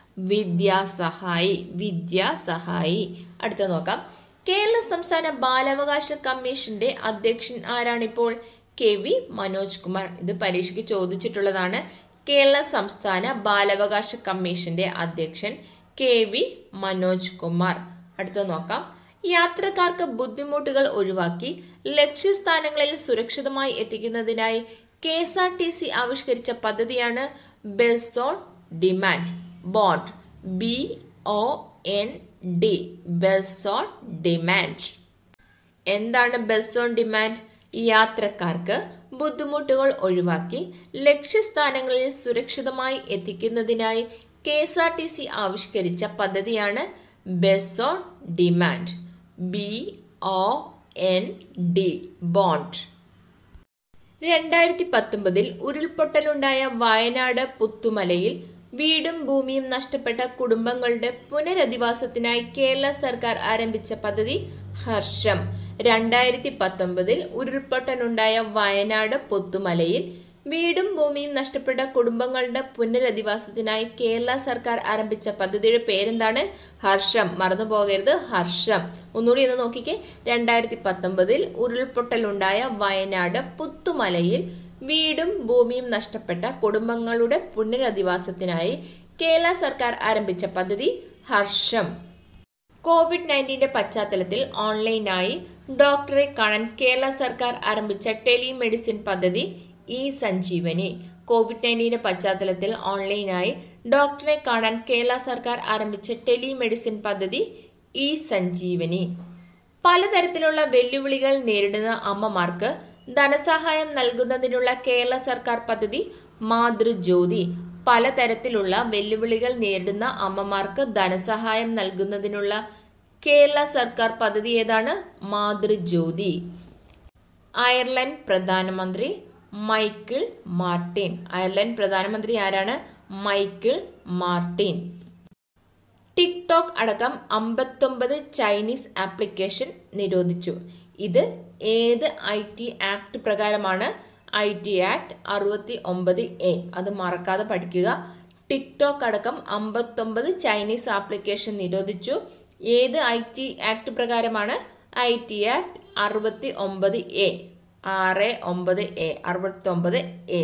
വിദ്യാസഹായി വിദ്യാസഹായി അടുത്ത നോക്കാം കേരള സംസ്ഥാന ബാലാവകാശ കമ്മീഷന്റെ അധ്യക്ഷൻ ആരാണിപ്പോൾ കെ വി മനോജ് കുമാർ ഇത് പരീക്ഷയ്ക്ക് ചോദിച്ചിട്ടുള്ളതാണ് കേരള സംസ്ഥാന ബാലാവകാശ കമ്മീഷന്റെ അധ്യക്ഷൻ കെ വി മനോജ് കുമാർ അടുത്ത നോക്കാം യാത്രക്കാർക്ക് ബുദ്ധിമുട്ടുകൾ ഒഴിവാക്കി ലക്ഷ്യസ്ഥാനങ്ങളിൽ സുരക്ഷിതമായി എത്തിക്കുന്നതിനായി K S R T C ആവിഷ്കരിച്ച പദ്ധതിയാണ് bus on demand bond B O N D bus on demand എന്താണ് ബസ് ഓൺ ഡിമാൻഡ് യാത്രക്കാർക്ക് ബുദ്ധിമുട്ടുകൾ ഒഴിവാക്കി ലക്ഷ്യസ്ഥാനങ്ങളിൽ സുരക്ഷിതമായി എത്തിക്കുന്നതിനായി K S R T C ആവിഷ്കരിച്ച പദ്ധതിയാണ് bus on demand B O N D bond രണ്ടായിരത്തി പത്തൊമ്പതിൽ ഉരുൾപൊട്ടലുണ്ടായ വയനാട് പുത്തുമലയിൽ വീടും ഭൂമിയും നഷ്ടപ്പെട്ട കുടുംബങ്ങളുടെ പുനരധിവാസത്തിനായി കേരള സർക്കാർ ആരംഭിച്ച പദ്ധതി ഹർഷം രണ്ടായിരത്തി പത്തൊമ്പതിൽ ഉരുൾപൊട്ടലുണ്ടായ വയനാട് പുത്തുമലയിൽ വീടും ഭൂമിയും നഷ്ടപ്പെട്ട കുടുംബങ്ങളുടെ പുനരധിവാസത്തിനായി കേരള സർക്കാർ ആരംഭിച്ച പദ്ധതിയുടെ പേരെന്താണ് ഹർഷം മറന്നു പോകരുത് ഹർഷം ഒന്നുകൂടി ഒന്ന് നോക്കിക്കേ രണ്ടായിരത്തി പത്തൊമ്പതിൽ ഉരുൾപൊട്ടലുണ്ടായ വയനാട് പുത്തുമലയിൽ വീടും ഭൂമിയും നഷ്ടപ്പെട്ട കുടുംബങ്ങളുടെ പുനരധിവാസത്തിനായി കേരള സർക്കാർ ആരംഭിച്ച പദ്ധതി ഹർഷം കോവിഡ് നയൻറ്റീന്റെ പശ്ചാത്തലത്തിൽ ഓൺലൈനായി ഡോക്ടറെ കാണാൻ കേരള സർക്കാർ ആരംഭിച്ച ടെലിമെഡിസിൻ പദ്ധതി ഇ സഞ്ജീവനി കോവിഡ് നയൻറ്റീന്റെ പശ്ചാത്തലത്തിൽ ഓൺലൈനായി ഡോക്ടറെ കാണാൻ കേരള സർക്കാർ ആരംഭിച്ച ടെലിമെഡിസിൻ പദ്ധതി ഇ സഞ്ജീവനി പലതരത്തിലുള്ള വെല്ലുവിളികൾ നേരിടുന്ന അമ്മമാർക്ക് ധനസഹായം നൽകുന്നതിനുള്ള കേരള സർക്കാർ പദ്ധതി മാതൃജ്യോതി പലതരത്തിലുള്ള വെല്ലുവിളികൾ നേരിടുന്ന അമ്മമാർക്ക് ധനസഹായം നൽകുന്നതിനുള്ള കേരള സർക്കാർ പദ്ധതി ഏതാണ് മാതൃജ്യോതി അയർലൻഡ് പ്രധാനമന്ത്രി മൈക്കിൾ മാർട്ടിൻ അയർലൻഡ് പ്രധാനമന്ത്രി ആരാണ് മൈക്കിൾ മാർട്ടിൻ ടിക്ടോക്ക് അടക്കം അമ്പത്തൊമ്പത് ചൈനീസ് ആപ്ലിക്കേഷൻ നിരോധിച്ചു ഇത് ഏത് ഐ ടി ആക്ട് പ്രകാരമാണ് ഐ ടി ആക്ട് അറുപത്തി ഒമ്പത് എ അത് മറക്കാതെ പഠിക്കുക ടിക്ടോക്ക് അടക്കം അമ്പത്തൊമ്പത് ചൈനീസ് ആപ്ലിക്കേഷൻ നിരോധിച്ചു ഏത് ഐ ടി ആക്ട് പ്രകാരമാണ് ഐ ടി ആക്ട് അറുപത്തി ഒമ്പത് എ ആറ് ഒമ്പത് എ അറുപത്തി ഒമ്പത് എ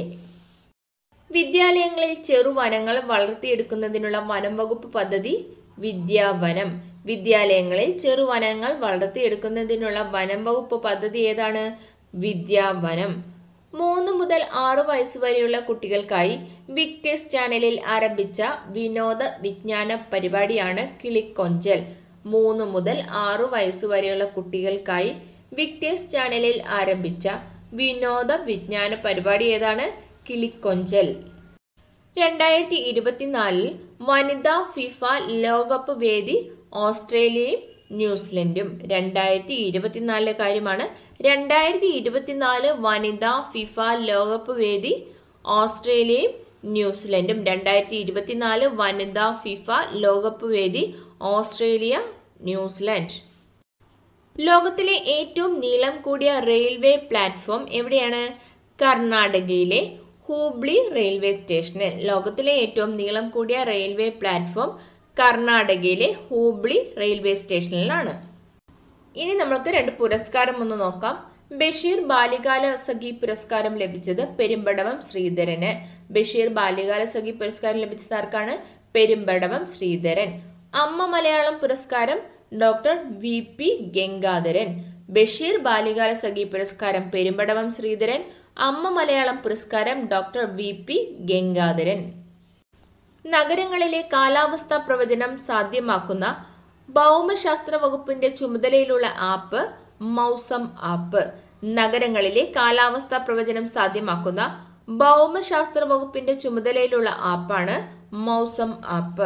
വിദ്യാലയങ്ങളിൽ ചെറുവനങ്ങൾ വളർത്തിയെടുക്കുന്നതിനുള്ള വനം വകുപ്പ് പദ്ധതി വിദ്യാവനം വിദ്യാലയങ്ങളിൽ ചെറുവനങ്ങൾ വളർത്തിയെടുക്കുന്നതിനുള്ള വനം വകുപ്പ് പദ്ധതി ഏതാണ് വിദ്യാവനം മൂന്ന് മുതൽ ആറ് വയസ്സ് വരെയുള്ള കുട്ടികൾക്കായി വിക്ടേഴ്സ് ചാനലിൽ ആരംഭിച്ച വിനോദ വിജ്ഞാന പരിപാടിയാണ് കിളിക്കൊഞ്ചൽ മൂന്ന് മുതൽ ആറു വയസ്സ് വരെയുള്ള കുട്ടികൾക്കായി വിക്ടേഴ്സ് ചാനലിൽ ആരംഭിച്ച വിനോദ വിജ്ഞാന പരിപാടി ഏതാണ് കിളിക്കൊഞ്ചൽ രണ്ടായിരത്തി ഇരുപത്തിനാലിൽ വനിതാ ഫിഫ ലോകകപ്പ് വേദി ഓസ്ട്രേലിയയും ന്യൂസിലൻഡും രണ്ടായിരത്തി ഇരുപത്തിനാലിലെ കാര്യമാണ് രണ്ടായിരത്തി ഇരുപത്തിനാല് വനിതാ ഫിഫ ലോകകപ്പ് വേദി ഓസ്ട്രേലിയയും ന്യൂസിലൻഡും രണ്ടായിരത്തി ഇരുപത്തിനാല് വനിതാ ഫിഫ ലോകകപ്പ് വേദി ഓസ്ട്രേലിയ ന്യൂസിലൻഡ് ലോകത്തിലെ ഏറ്റവും നീളം കൂടിയ റെയിൽവേ പ്ലാറ്റ്ഫോം എവിടെയാണ് കർണാടകയിലെ ഹൂബ്ലി റെയിൽവേ സ്റ്റേഷനിൽ ലോകത്തിലെ ഏറ്റവും നീളം കൂടിയ റെയിൽവേ പ്ലാറ്റ്ഫോം കർണാടകയിലെ ഹൂബ്ലി റെയിൽവേ സ്റ്റേഷനിലാണ് ഇനി നമുക്ക് രണ്ട് പുരസ്കാരം ഒന്ന് നോക്കാം ബഷീർ ബാല്യകാല സഖി പുരസ്കാരം ലഭിച്ചത് പെരുമ്പടവം ശ്രീധരന് ബഷീർ ബാല്യകാല സഖി പുരസ്കാരം ലഭിച്ചത് ആർക്കാണ് പെരുമ്പടവം ശ്രീധരൻ അമ്മ മലയാളം പുരസ്കാരം doctor V P Gangadharan Basheer Balyakala Sakhi പുരസ്കാരം പെരുമ്പടവം ശ്രീധരൻ അമ്മ മലയാളം പുരസ്കാരം ഡോക്ടർ വി പി ഗംഗാധരൻ നഗരങ്ങളിലെ കാലാവസ്ഥാ പ്രവചനം സാധ്യമാക്കുന്ന ഭൗമശാസ്ത്ര വകുപ്പിന്റെ ചുമതലയിലുള്ള ആപ്പ് മൗസം ആപ്പ് നഗരങ്ങളിലെ കാലാവസ്ഥാ പ്രവചനം സാധ്യമാക്കുന്ന ഭൗമശാസ്ത്ര വകുപ്പിന്റെ ചുമതലയിലുള്ള ആപ്പാണ് മൗസം ആപ്പ്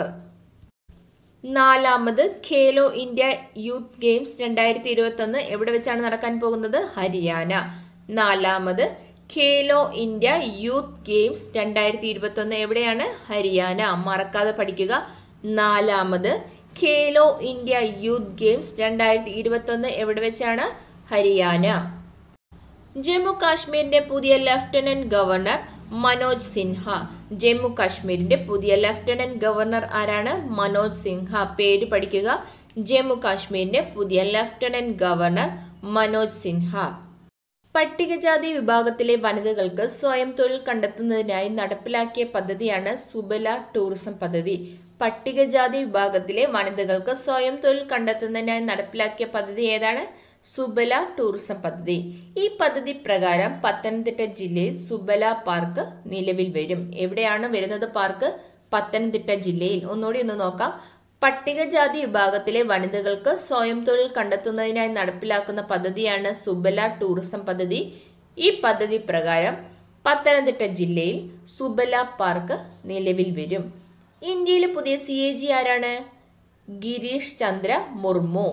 നാലാമത് ഖേലോ ഇന്ത്യ യൂത്ത് ഗെയിംസ് രണ്ടായിരത്തി ഇരുപത്തി ഒന്ന് എവിടെ വെച്ചാണ് നടക്കാൻ പോകുന്നത് ഹരിയാന നാലാമത് ഖേലോ ഇന്ത്യ യൂത്ത് ഗെയിംസ് രണ്ടായിരത്തി ഇരുപത്തി ഒന്ന് എവിടെയാണ് ഹരിയാന മറക്കാതെ പഠിക്കുക നാലാമത് ഖേലോ ഇന്ത്യ യൂത്ത് ഗെയിംസ് രണ്ടായിരത്തി ഇരുപത്തി ഒന്ന് എവിടെ വെച്ചാണ് ഹരിയാന ജമ്മു കാശ്മീരിന്റെ പുതിയ ലഫ്റ്റനന്റ് ഗവർണർ മനോജ് സിൻഹ ജമ്മു കാശ്മീരിന്റെ പുതിയ ലഫ്റ്റനന്റ് ഗവർണർ ആരാണ് മനോജ് സിൻഹ പേര് പഠിക്കുക ജമ്മു കാശ്മീരിന്റെ പുതിയ ലഫ്റ്റനന്റ് ഗവർണർ മനോജ് സിൻഹ പട്ടികജാതി വിഭാഗത്തിലെ വനിതകൾക്ക് സ്വയം തൊഴിൽ കണ്ടെത്തുന്നതിനായി നടപ്പിലാക്കിയ പദ്ധതിയാണ് സുബല ടൂറിസം പദ്ധതി പട്ടികജാതി വിഭാഗത്തിലെ വനിതകൾക്ക് സ്വയം തൊഴിൽ കണ്ടെത്തുന്നതിനായി നടപ്പിലാക്കിയ പദ്ധതി ഏതാണ് സുബല ടൂറിസം പദ്ധതി ഈ പദ്ധതി പ്രകാരം പത്തനംതിട്ട ജില്ലയിൽ സുബല പാർക്ക് നിലവിൽ വരും എവിടെയാണ് വരുന്നത് പാർക്ക് പത്തനംതിട്ട ജില്ലയിൽ ഒന്നുകൂടി ഒന്ന് നോക്കാം പട്ടികജാതി വിഭാഗത്തിലെ വനിതകൾക്ക് സ്വയം തൊഴിൽ കണ്ടെത്തുന്നതിനായി നടപ്പിലാക്കുന്ന പദ്ധതിയാണ് സുബല ടൂറിസം പദ്ധതി ഈ പദ്ധതി പ്രകാരം പത്തനംതിട്ട ജില്ലയിൽ സുബല പാർക്ക് നിലവിൽ വരും ഇന്ത്യയിലെ പുതിയ സി എ ജി ആരാണ് ഗിരീഷ് ചന്ദ്ര മുർമു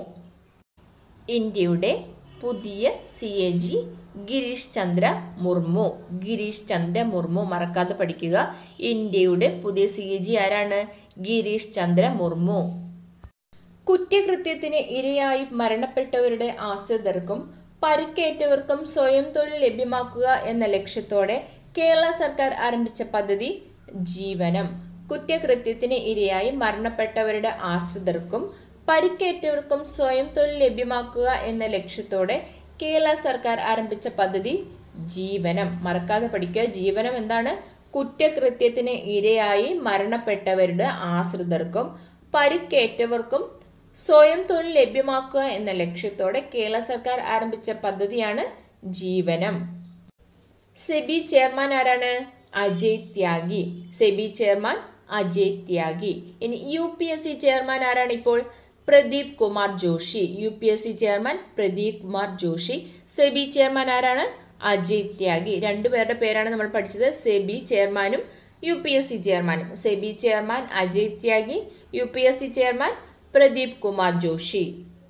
ഇന്ത്യയുടെ പുതിയ C A G Girish Chandra Murmu Girish Chandra Murmu മറക്കാതെ പഠിക്കുക ഇന്ത്യയുടെ പുതിയ സി എ ജി ആരാണ് ഗിരീഷ് ചന്ദ്ര മുർമു കുറ്റകൃത്യത്തിന് ഇരയായി മരണപ്പെട്ടവരുടെ ആശ്രിതർക്കും പരിക്കേറ്റവർക്കും സ്വയം തൊഴിൽ ലഭ്യമാക്കുക എന്ന ലക്ഷ്യത്തോടെ കേരള സർക്കാർ ആരംഭിച്ച പദ്ധതി ജീവനം കുറ്റകൃത്യത്തിന് ഇരയായി മരണപ്പെട്ടവരുടെ ആശ്രിതർക്കും പരിക്കേറ്റവർക്കും സ്വയം തൊഴിൽ ലഭ്യമാക്കുക എന്ന ലക്ഷ്യത്തോടെ കേരള സർക്കാർ ആരംഭിച്ച പദ്ധതി ജീവനം മറക്കാതെ പഠിക്കുക ജീവനം എന്താണ് കുറ്റകൃത്യത്തിന് ഇരയായി മരണപ്പെട്ടവരുടെ ആശ്രിതർക്കും പരിക്കേറ്റവർക്കും സ്വയം തൊഴിൽ ലഭ്യമാക്കുക എന്ന ലക്ഷ്യത്തോടെ കേരള സർക്കാർ ആരംഭിച്ച പദ്ധതിയാണ് ജീവനം സെബി ചെയർമാൻ ആരാണ് അജയ് ത്യാഗി സെബി ചെയർമാൻ അജയ് ത്യാഗി ഇനി U P S C chairman ആരാണ് ഇപ്പോൾ Pradeep Kumar Joshi U P S C chairman Pradeep Kumar Joshi SEBI chairman ആരാണ് അജയ് ത്യാഗി രണ്ടുപേരുടെ പേരാണ് നമ്മൾ പഠിച്ചത് സെബി ചെയർമാനും യു പി എസ് സി ചെയർമാനും SEBI chairman Ajay Tyagi U P S C chairman Pradeep Kumar Joshi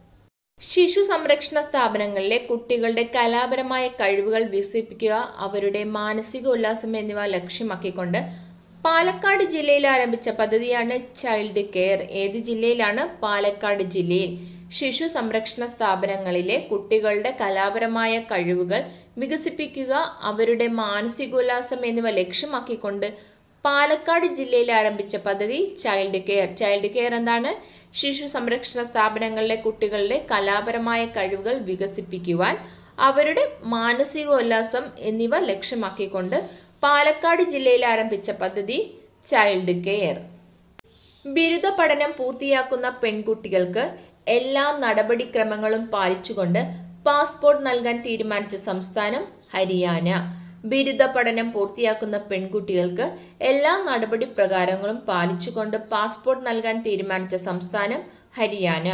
ശിശു സംരക്ഷണ സ്ഥാപനങ്ങളിലെ കുട്ടികളുടെ കലാപരമായ കഴിവുകൾ വികസിപ്പിക്കുക അവരുടെ മാനസിക ഉല്ലാസം എന്നിവ ലക്ഷ്യമാക്കിക്കൊണ്ട് പാലക്കാട് ജില്ലയിൽ ആരംഭിച്ച പദ്ധതിയാണ് ചൈൽഡ് കെയർ ഏത് ജില്ലയിലാണ് പാലക്കാട് ജില്ലയിൽ ശിശു സംരക്ഷണ സ്ഥാപനങ്ങളിലെ കുട്ടികളുടെ കലാപരമായ കഴിവുകൾ വികസിപ്പിക്കുക അവരുടെ മാനസികോല്ലാസം എന്നിവ ലക്ഷ്യമാക്കിക്കൊണ്ട് പാലക്കാട് ജില്ലയിൽ ആരംഭിച്ച പദ്ധതി ചൈൽഡ് കെയർ ചൈൽഡ് കെയർ എന്താണ് ശിശു സംരക്ഷണ സ്ഥാപനങ്ങളിലെ കുട്ടികളുടെ കലാപരമായ കഴിവുകൾ വികസിപ്പിക്കുവാൻ അവരുടെ മാനസികോല്ലാസം എന്നിവ ലക്ഷ്യമാക്കിക്കൊണ്ട് പാലക്കാട് ജില്ലയിൽ ആരംഭിച്ച പദ്ധതി ചൈൽഡ് കെയർ ബിരുദ പഠനം പൂർത്തിയാക്കുന്ന പെൺകുട്ടികൾക്ക് എല്ലാ നടപടിക്രമങ്ങളും പാലിച്ചുകൊണ്ട് പാസ്പോർട്ട് നൽകാൻ തീരുമാനിച്ച സംസ്ഥാനം ഹരിയാന ബിരുദ പഠനം പൂർത്തിയാക്കുന്ന പെൺകുട്ടികൾക്ക് എല്ലാ നടപടി പ്രകാരങ്ങളും പാലിച്ചുകൊണ്ട് പാസ്പോർട്ട് നൽകാൻ തീരുമാനിച്ച സംസ്ഥാനം ഹരിയാന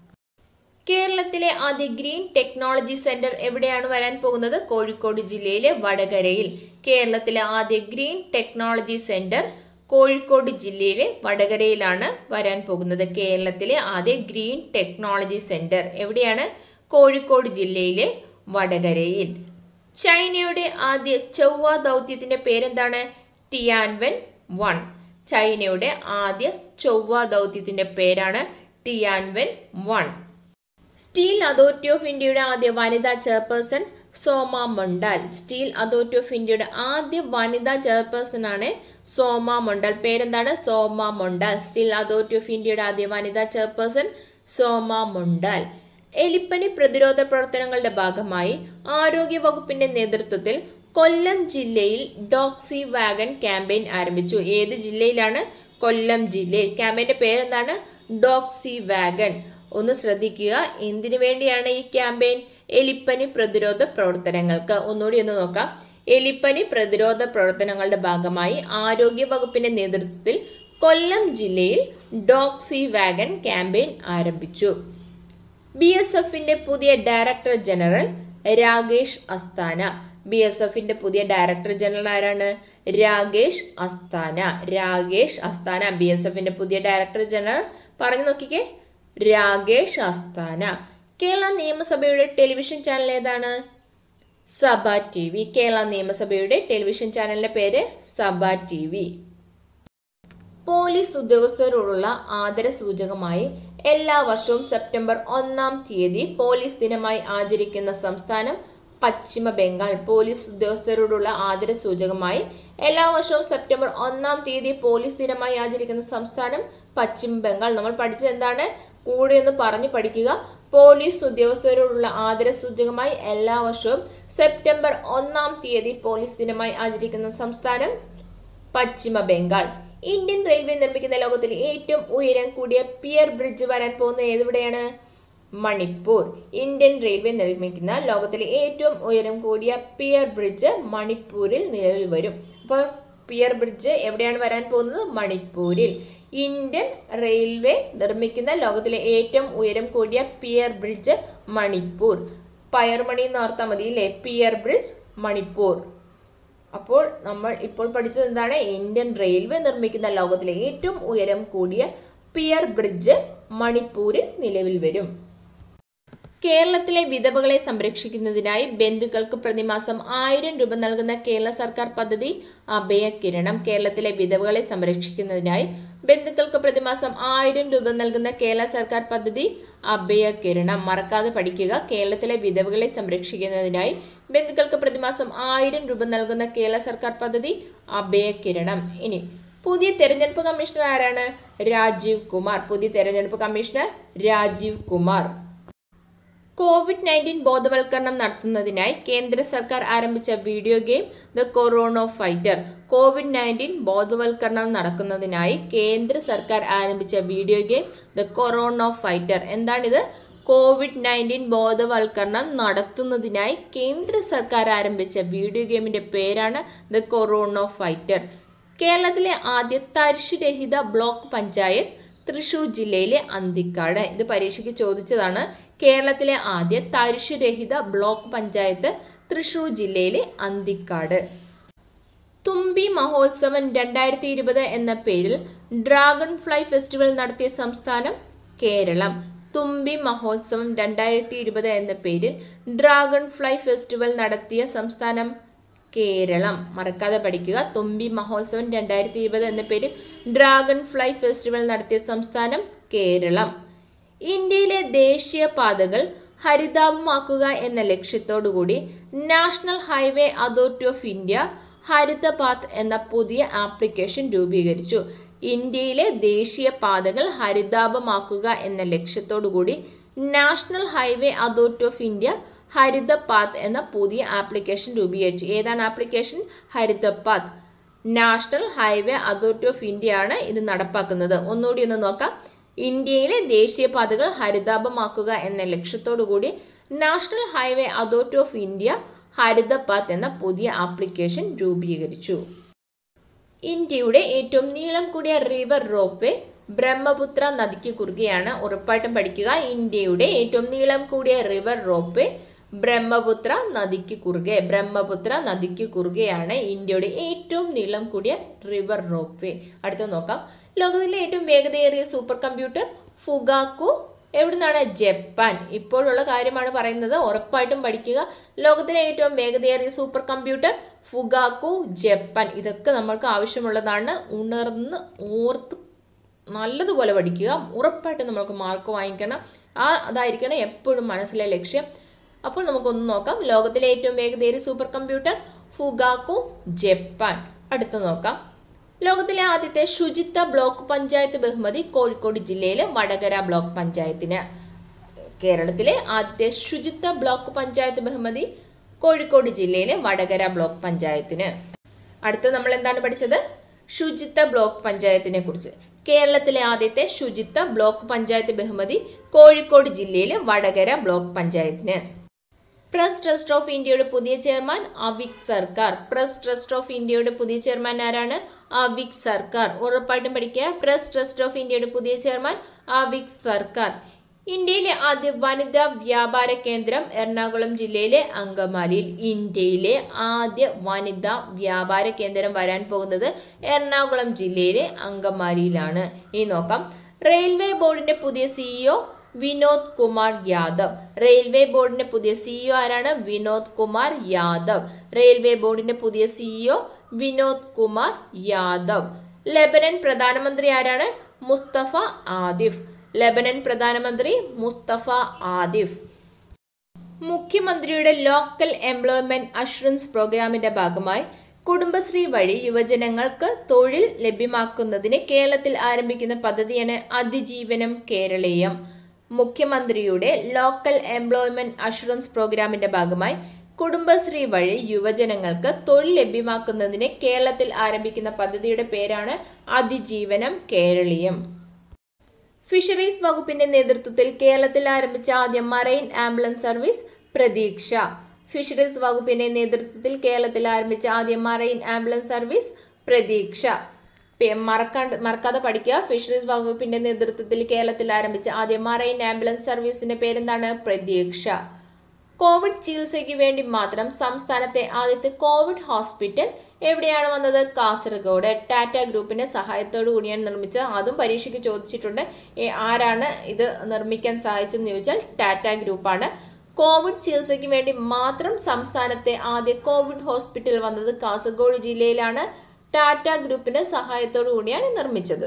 കേരളത്തിലെ ആദ്യ ഗ്രീൻ ടെക്നോളജി സെന്റർ എവിടെയാണ് വരാൻ പോകുന്നത് കോഴിക്കോട് ജില്ലയിലെ വടകരയിൽ കേരളത്തിലെ ആദ്യ ഗ്രീൻ ടെക്നോളജി സെന്റർ കോഴിക്കോട് ജില്ലയിലെ വടകരയിലാണ് വരാൻ പോകുന്നത് കേരളത്തിലെ ആദ്യ ഗ്രീൻ ടെക്നോളജി സെന്റർ എവിടെയാണ് കോഴിക്കോട് ജില്ലയിലെ വടകരയിൽ ചൈനയുടെ ആദ്യ ചൊവ്വ ദൗത്യത്തിന്റെ പേരെന്താണ് ടിയാൻവെൻ വൺ ചൈനയുടെ ആദ്യ ചൊവ്വ ദൗത്യത്തിന്റെ പേരാണ് Tianwen one Steel Authority of ഇന്ത്യയുടെ ആദ്യ വനിതാ chairperson Soma Mondal Steel Authority of ഇന്ത്യയുടെ ആദ്യ വനിതാ ചെയർപേഴ്സൺ ആണ് സോമ മൊണ്ടാൽ പേരെന്താണ് Soma Mondal Steel Authority of ഇന്ത്യയുടെ ആദ്യ വനിതാ ചെയർപേഴ്സൺ സോമ മൊണ്ടാൽ എലിപ്പനി പ്രതിരോധ പ്രവർത്തനങ്ങളുടെ ഭാഗമായി ആരോഗ്യ വകുപ്പിന്റെ നേതൃത്വത്തിൽ കൊല്ലം ജില്ലയിൽ ഡോക്സി വാഗൺ ക്യാമ്പയിൻ ആരംഭിച്ചു ഏത് ജില്ലയിലാണ് കൊല്ലം ജില്ലയിൽ ക്യാമ്പയിന്റെ പേരെന്താണ് ഡോക്സി വാഗൺ ഒന്ന് ശ്രദ്ധിക്കുക എന്തിനു വേണ്ടിയാണ് ഈ ക്യാമ്പയിൻ എലിപ്പനി പ്രതിരോധ പ്രവർത്തനങ്ങൾക്ക് ഒന്നുകൂടി ഒന്ന് നോക്കാം എലിപ്പനി പ്രതിരോധ പ്രവർത്തനങ്ങളുടെ ഭാഗമായി ആരോഗ്യ വകുപ്പിന്റെ നേതൃത്വത്തിൽ കൊല്ലം ജില്ലയിൽ ഡോക്സി വാഗൺ ക്യാമ്പയിൻ ആരംഭിച്ചു ബി എസ് എഫിന്റെ പുതിയ director general Rakesh Asthana B S എഫിന്റെ പുതിയ ഡയറക്ടർ ജനറൽ ആരാണ് രാകേഷ് അസ്താന രാകേഷ് അസ്താന ബി എസ് എഫിന്റെ പുതിയ ഡയറക്ടർ ജനറൽ പറഞ്ഞു നോക്കിക്കേ രാകേഷ് അസ്താന കേരള നിയമസഭയുടെ ടെലിവിഷൻ ചാനൽ ഏതാണ് സഭ ടി വി കേരള നിയമസഭയുടെ ടെലിവിഷൻ ചാനലിന്റെ പേര് സഭ ടി വി പോലീസ് ഉദ്യോഗസ്ഥരോടുള്ള ആദര സൂചകമായി എല്ലാ വർഷവും സെപ്റ്റംബർ ഒന്നാം തീയതി പോലീസ് ദിനമായി ആചരിക്കുന്ന സംസ്ഥാനം പശ്ചിമ ബംഗാൾ പോലീസ് ഉദ്യോഗസ്ഥരോടുള്ള ആദര സൂചകമായി എല്ലാ വർഷവും സെപ്റ്റംബർ ഒന്നാം തീയതി പോലീസ് ദിനമായി ആചരിക്കുന്ന സംസ്ഥാനം പശ്ചിമ ബംഗാൾ നമ്മൾ പഠിച്ചത് എന്താണ് കൂടെ ഒന്ന് പറഞ്ഞു പഠിക്കുക പോലീസ് ഉദ്യോഗസ്ഥരോടുള്ള ആദര സൂചകമായി എല്ലാ വർഷവും സെപ്റ്റംബർ ഒന്നാം തീയതി പോലീസ് ദിനമായി ആചരിക്കുന്ന സംസ്ഥാനം പശ്ചിമ ബംഗാൾ ഇന്ത്യൻ റെയിൽവേ നിർമ്മിക്കുന്ന ലോകത്തിലെ ഏറ്റവും ഉയരം കൂടിയ പിയർ ബ്രിഡ്ജ് വരാൻ പോകുന്നത് ഏതെവിടെയാണ് മണിപ്പൂർ ഇന്ത്യൻ റെയിൽവേ നിർമ്മിക്കുന്ന ലോകത്തിലെ ഏറ്റവും ഉയരം കൂടിയ പിയർ ബ്രിഡ്ജ് മണിപ്പൂരിൽ നിലവിൽ വരും അപ്പോൾ പിയർ ബ്രിഡ്ജ് എവിടെയാണ് വരാൻ പോകുന്നത് മണിപ്പൂരിൽ ഇന്ത്യൻ റെയിൽവേ നിർമ്മിക്കുന്ന ലോകത്തിലെ ഏറ്റവും ഉയരം കൂടിയ പിയർ ബ്രിഡ്ജ് മണിപ്പൂർ പയർമണി എന്ന് ഓർത്താൽ മതി ഇല്ലേ പിയർ ബ്രിഡ്ജ് മണിപ്പൂർ അപ്പോൾ നമ്മൾ ഇപ്പോൾ പഠിച്ചത് എന്താണ് ഇന്ത്യൻ റെയിൽവേ നിർമ്മിക്കുന്ന ലോകത്തിലെ ഏറ്റവും ഉയരം കൂടിയ പിയർ ബ്രിഡ്ജ് മണിപ്പൂരിൽ നിലവിൽ വരും കേരളത്തിലെ വിധവകളെ സംരക്ഷിക്കുന്നതിനായി ബന്ധുക്കൾക്ക് പ്രതിമാസം ആയിരം രൂപ നൽകുന്ന കേരള സർക്കാർ പദ്ധതി അഭയകിരണം കേരളത്തിലെ വിധവകളെ സംരക്ഷിക്കുന്നതിനായി ബന്ധുക്കൾക്ക് പ്രതിമാസം ആയിരം രൂപ നൽകുന്ന കേരള സർക്കാർ പദ്ധതി അഭയകിരണം മറക്കാതെ പഠിക്കുക കേരളത്തിലെ വിധവകളെ സംരക്ഷിക്കുന്നതിനായി ബന്ധുക്കൾക്ക് പ്രതിമാസം ആയിരം രൂപ നൽകുന്ന കേരള സർക്കാർ പദ്ധതി അഭയകിരണം ഇനി പുതിയ തെരഞ്ഞെടുപ്പ് കമ്മീഷണർ ആരാണ് രാജീവ് കുമാർ പുതിയ തെരഞ്ഞെടുപ്പ് commissioner Rajeev Kumar Covid nineteen ബോധവൽക്കരണം നടത്തുന്നതിനായി കേന്ദ്ര സർക്കാർ ആരംഭിച്ച video game the Corona Fighter Covid nineteen ബോധവൽക്കരണം നടക്കുന്നതിനായി കേന്ദ്ര സർക്കാർ ആരംഭിച്ച video game the Corona Fighter എന്താണിത് കോവിഡ് നയൻറ്റീൻ ബോധവൽക്കരണം നടത്തുന്നതിനായി കേന്ദ്ര സർക്കാർ ആരംഭിച്ച വീഡിയോ ഗെയിമിന്റെ പേരാണ് ദ കൊറോണ ഫൈറ്റർ കേരളത്തിലെ ആദ്യ തരിശുരഹിത ബ്ലോക്ക് പഞ്ചായത്ത് തൃശൂർ ജില്ലയിലെ അന്തിക്കാട് ഇത് പരീക്ഷയ്ക്ക് ചോദിച്ചതാണ് കേരളത്തിലെ ആദ്യ തരിശുരഹിത ബ്ലോക്ക് പഞ്ചായത്ത് തൃശൂർ ജില്ലയിലെ അന്തിക്കാട് തുമ്പി മഹോത്സവം രണ്ടായിരത്തി ഇരുപത് എന്ന പേരിൽ ഡ്രാഗൺ ഫ്ലൈ ഫെസ്റ്റിവൽ നടത്തിയ സംസ്ഥാനം കേരളം തുമ്പി മഹോത്സവം രണ്ടായിരത്തി ഇരുപത് എന്ന പേരിൽ ഡ്രാഗൺ ഫ്ലൈ ഫെസ്റ്റിവൽ നടത്തിയ സംസ്ഥാനം കേരളം മറക്കാതെ പഠിക്കുക തുമ്പി മഹോത്സവം രണ്ടായിരത്തി ഇരുപത് എന്ന പേരിൽ ഡ്രാഗൺ ഫ്ലൈ ഫെസ്റ്റിവൽ നടത്തിയ സംസ്ഥാനം കേരളം ഇന്ത്യയിലെ ദേശീയ പാതകൾ ഹരിതാഭമാക്കുക എന്ന ലക്ഷ്യത്തോടുകൂടി National Highway Authority of India Haritha path എന്ന പുതിയ ആപ്ലിക്കേഷൻ രൂപീകരിച്ചു ഇന്ത്യയിലെ ദേശീയ പാതകൾ ഹരിതാഭമാക്കുക എന്ന ലക്ഷ്യത്തോടുകൂടി National Highway Authority of India Haritha path എന്ന പുതിയ ആപ്ലിക്കേഷൻ രൂപീകരിച്ചു ഏതാണ് application Haritha path National Highway Authority of India ആണ് ഇത് നടപ്പാക്കുന്നത് ഒന്നുകൂടി ഒന്ന് നോക്കാം ഇന്ത്യയിലെ ദേശീയപാതകൾ ഹരിതാഭമാക്കുക എന്ന ലക്ഷ്യത്തോടുകൂടി National Highway Authority of India Haritha path എന്ന പുതിയ ആപ്ലിക്കേഷൻ രൂപീകരിച്ചു ഇന്ത്യയുടെ ഏറ്റവും നീളം കൂടിയ റിവർ റോപ്പ് ബ്രഹ്മപുത്ര നദിക്ക് കുറുകെയാണ് ഉറപ്പായിട്ടും പഠിക്കുക ഇന്ത്യയുടെ ഏറ്റവും നീളം കൂടിയ റിവർ റോപ്പ് ബ്രഹ്മപുത്ര നദിക്ക് കുറുകെ ബ്രഹ്മപുത്ര നദിക്ക് കുറുകെയാണ് ഇന്ത്യയുടെ ഏറ്റവും നീളം കൂടിയ റിവർ റോപ്പ് അടുത്ത നോക്കാം ലോകത്തിലെ ഏറ്റവും വേഗതയേറിയ സൂപ്പർ കമ്പ്യൂട്ടർ ഫുഗാക്കു എവിടുന്നാണ് ജപ്പാൻ ഇപ്പോഴുള്ള കാര്യമാണ് പറയുന്നത് ഉറപ്പായിട്ടും പഠിക്കുക ലോകത്തിലെ ഏറ്റവും വേഗതയേറിയ സൂപ്പർ കമ്പ്യൂട്ടർ ഫുഗാക്കു ജപ്പാൻ ഇതൊക്കെ നമ്മൾക്ക് ആവശ്യമുള്ളതാണ് ഉണർന്ന് ഓർത്ത് നല്ലതുപോലെ പഠിക്കുക ഉറപ്പായിട്ടും നമ്മൾക്ക് മാർക്ക് വാങ്ങിക്കണം ആ അതായിരിക്കണം എപ്പോഴും മനസ്സിലെ ലക്ഷ്യം അപ്പോൾ നമുക്കൊന്ന് നോക്കാം ലോകത്തിലെ ഏറ്റവും വേഗതയേറിയ സൂപ്പർ കമ്പ്യൂട്ടർ ഫുഗാക്കു ജപ്പാൻ അടുത്ത് നോക്കാം ലോകത്തിലെ ആദ്യത്തെ ശുചിത്വ ബ്ലോക്ക് പഞ്ചായത്ത് ബഹുമതി കോഴിക്കോട് ജില്ലയിലെ വടകര ബ്ലോക്ക് പഞ്ചായത്തിന് കേരളത്തിലെ ആദ്യത്തെ ശുചിത്വ ബ്ലോക്ക് പഞ്ചായത്ത് ബഹുമതി കോഴിക്കോട് ജില്ലയിലെ വടകര ബ്ലോക്ക് പഞ്ചായത്തിന് അടുത്ത നമ്മൾ എന്താണ് പഠിച്ചത് ശുചിത്വ ബ്ലോക്ക് പഞ്ചായത്തിനെ കുറിച്ച് കേരളത്തിലെ ആദ്യത്തെ ശുചിത്വ ബ്ലോക്ക് പഞ്ചായത്ത് ബഹുമതി കോഴിക്കോട് ജില്ലയിലെ വടകര ബ്ലോക്ക് പഞ്ചായത്തിന് പ്രസ് ട്രസ്റ്റ് ഓഫ് ഇന്ത്യയുടെ പുതിയ ചെയർമാൻ അവിക് സർക്കാർ പ്രസ് ട്രസ്റ്റ് ഓഫ് ഇന്ത്യയുടെ പുതിയ ചെയർമാൻ ആരാണ് അവിക് സർക്കാർ ഉറപ്പായിട്ടും പഠിക്കുക പ്രസ് ട്രസ്റ്റ് ഓഫ് ഇന്ത്യയുടെ പുതിയ ചെയർമാൻ അവിക് സർക്കാർ ഇന്ത്യയിലെ ആദ്യ വനിതാ വ്യാപാര കേന്ദ്രം എറണാകുളം ജില്ലയിലെ അങ്കമാലിയിൽ ഇന്ത്യയിലെ ആദ്യ വനിതാ വ്യാപാര കേന്ദ്രം വരാൻ പോകുന്നത് എറണാകുളം ജില്ലയിലെ അങ്കമാലിയിലാണ് ഇനി നോക്കാം റെയിൽവേ ബോർഡിന്റെ പുതിയ സിഇഒ വിനോദ് കുമാർ യാദവ് റെയിൽവേ ബോർഡിന്റെ പുതിയ സിഇഒ ആരാണ് വിനോദ് കുമാർ യാദവ് റെയിൽവേ ബോർഡിന്റെ പുതിയ സിഇഒ വിനോദ് കുമാർ യാദവ് ലെബനൻ പ്രധാനമന്ത്രി ആരാണ് മുസ്തഫ ആദിഫ് ലെബനൻ പ്രധാനമന്ത്രി മുസ്തഫ ആദിഫ് മുഖ്യമന്ത്രിയുടെ ലോക്കൽ എംപ്ലോയ്മെന്റ് അഷുറൻസ് പ്രോഗ്രാമിന്റെ ഭാഗമായി കുടുംബശ്രീ വഴി യുവജനങ്ങൾക്ക് തൊഴിൽ ലഭ്യമാക്കുന്നതിന് കേരളത്തിൽ ആരംഭിക്കുന്ന പദ്ധതിയാണ് അതിജീവനം കേരളീയം മുഖ്യമന്ത്രിയുടെ ലോക്കൽ എംപ്ലോയ്മെന്റ് അഷുറൻസ് പ്രോഗ്രാമിന്റെ ഭാഗമായി കുടുംബശ്രീ വഴി യുവജനങ്ങൾക്ക് തൊഴിൽ ലഭ്യമാക്കുന്നതിന് കേരളത്തിൽ ആരംഭിക്കുന്ന പദ്ധതിയുടെ പേരാണ് അതിജീവനം കേരളീയം ഫിഷറീസ് വകുപ്പിന്റെ നേതൃത്വത്തിൽ കേരളത്തിൽ ആരംഭിച്ച ആദ്യ marine ambulance service Pratheeksha fisheries വകുപ്പിന്റെ നേതൃത്വത്തിൽ കേരളത്തിൽ ആരംഭിച്ച ആദ്യ മറൈൻ ആംബുലൻസ് സർവീസ് പ്രതീക്ഷ പി- മറക്കാണ്ട് മറക്കാതെ പഠിക്കുക ഫിഷറീസ് വകുപ്പിന്റെ നേതൃത്വത്തിൽ കേരളത്തിൽ ആരംഭിച്ച ആദ്യ മറൈൻ ആംബുലൻസ് സർവീസിന്റെ പേരെന്താണ് പ്രതീക്ഷ കോവിഡ് ചികിത്സയ്ക്ക് വേണ്ടി മാത്രം സംസ്ഥാനത്തെ ആദ്യത്തെ കോവിഡ് ഹോസ്പിറ്റൽ എവിടെയാണ് വന്നത് കാസർഗോഡ് ടാറ്റ ഗ്രൂപ്പിന്റെ സഹായത്തോടു കൂടിയാണ് നിർമ്മിച്ചത് അതും പരീക്ഷയ്ക്ക് ചോദിച്ചിട്ടുണ്ട് ഏ, ആരാണ് ഇത് നിർമ്മിക്കാൻ സഹായിച്ചതെന്ന് ചോദിച്ചാൽ ടാറ്റ ഗ്രൂപ്പാണ് കോവിഡ് ചികിത്സയ്ക്ക് വേണ്ടി മാത്രം സംസ്ഥാനത്തെ ആദ്യ കോവിഡ് ഹോസ്പിറ്റൽ വന്നത് കാസർഗോഡ് ജില്ലയിലാണ് ടാറ്റ ഗ്രൂപ്പിന്റെ സഹായത്തോടു കൂടിയാണ് നിർമ്മിച്ചത്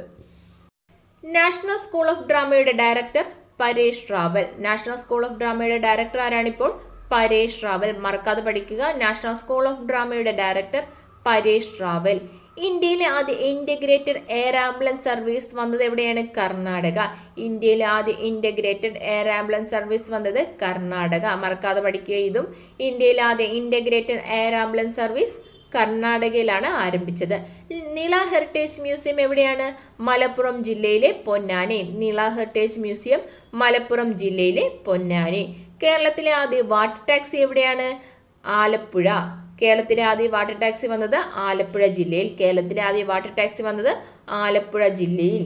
നാഷണൽ സ്കൂൾ ഓഫ് ഡ്രാമയുടെ director Paresh Rawal National School of ഡ്രാമയുടെ ഡയറക്ടർ ആരാണിപ്പോൾ പരേഷ് റാവൽ മറക്കാതെ പഠിക്കുക നാഷണൽ സ്കൂൾ ഓഫ് ഡ്രാമയുടെ ഡയറക്ടർ പരേഷ് റാവൽ ഇന്ത്യയിലെ ആദ്യ ഇന്റഗ്രേറ്റഡ് എയർ ആംബുലൻസ് സർവീസ് വന്നത് എവിടെയാണ് കർണാടക ഇന്ത്യയിലെ ആദ്യ ഇന്റഗ്രേറ്റഡ് എയർ ആംബുലൻസ് സർവീസ് വന്നത് കർണാടക മറക്കാതെ പഠിക്കുക ഇതും ഇന്ത്യയിലെ ആദ്യ ഇന്റഗ്രേറ്റഡ് എയർ ആംബുലൻസ് സർവീസ് കർണാടകയിലാണ് ആരംഭിച്ചത് നീള ഹെറിറ്റേജ് മ്യൂസിയം എവിടെയാണ് മലപ്പുറം ജില്ലയിലെ പൊന്നാനി നീള ഹെറിറ്റേജ് മ്യൂസിയം മലപ്പുറം ജില്ലയിലെ പൊന്നാനി കേരളത്തിലെ ആദ്യ വാട്ടർ ടാക്സി എവിടെയാണ് ആലപ്പുഴ കേരളത്തിലെ ആദ്യ വാട്ടർ ടാക്സി വന്നത് ആലപ്പുഴ ജില്ലയിൽ കേരളത്തിലെ ആദ്യ വാട്ടർ ടാക്സി വന്നത് ആലപ്പുഴ ജില്ലയിൽ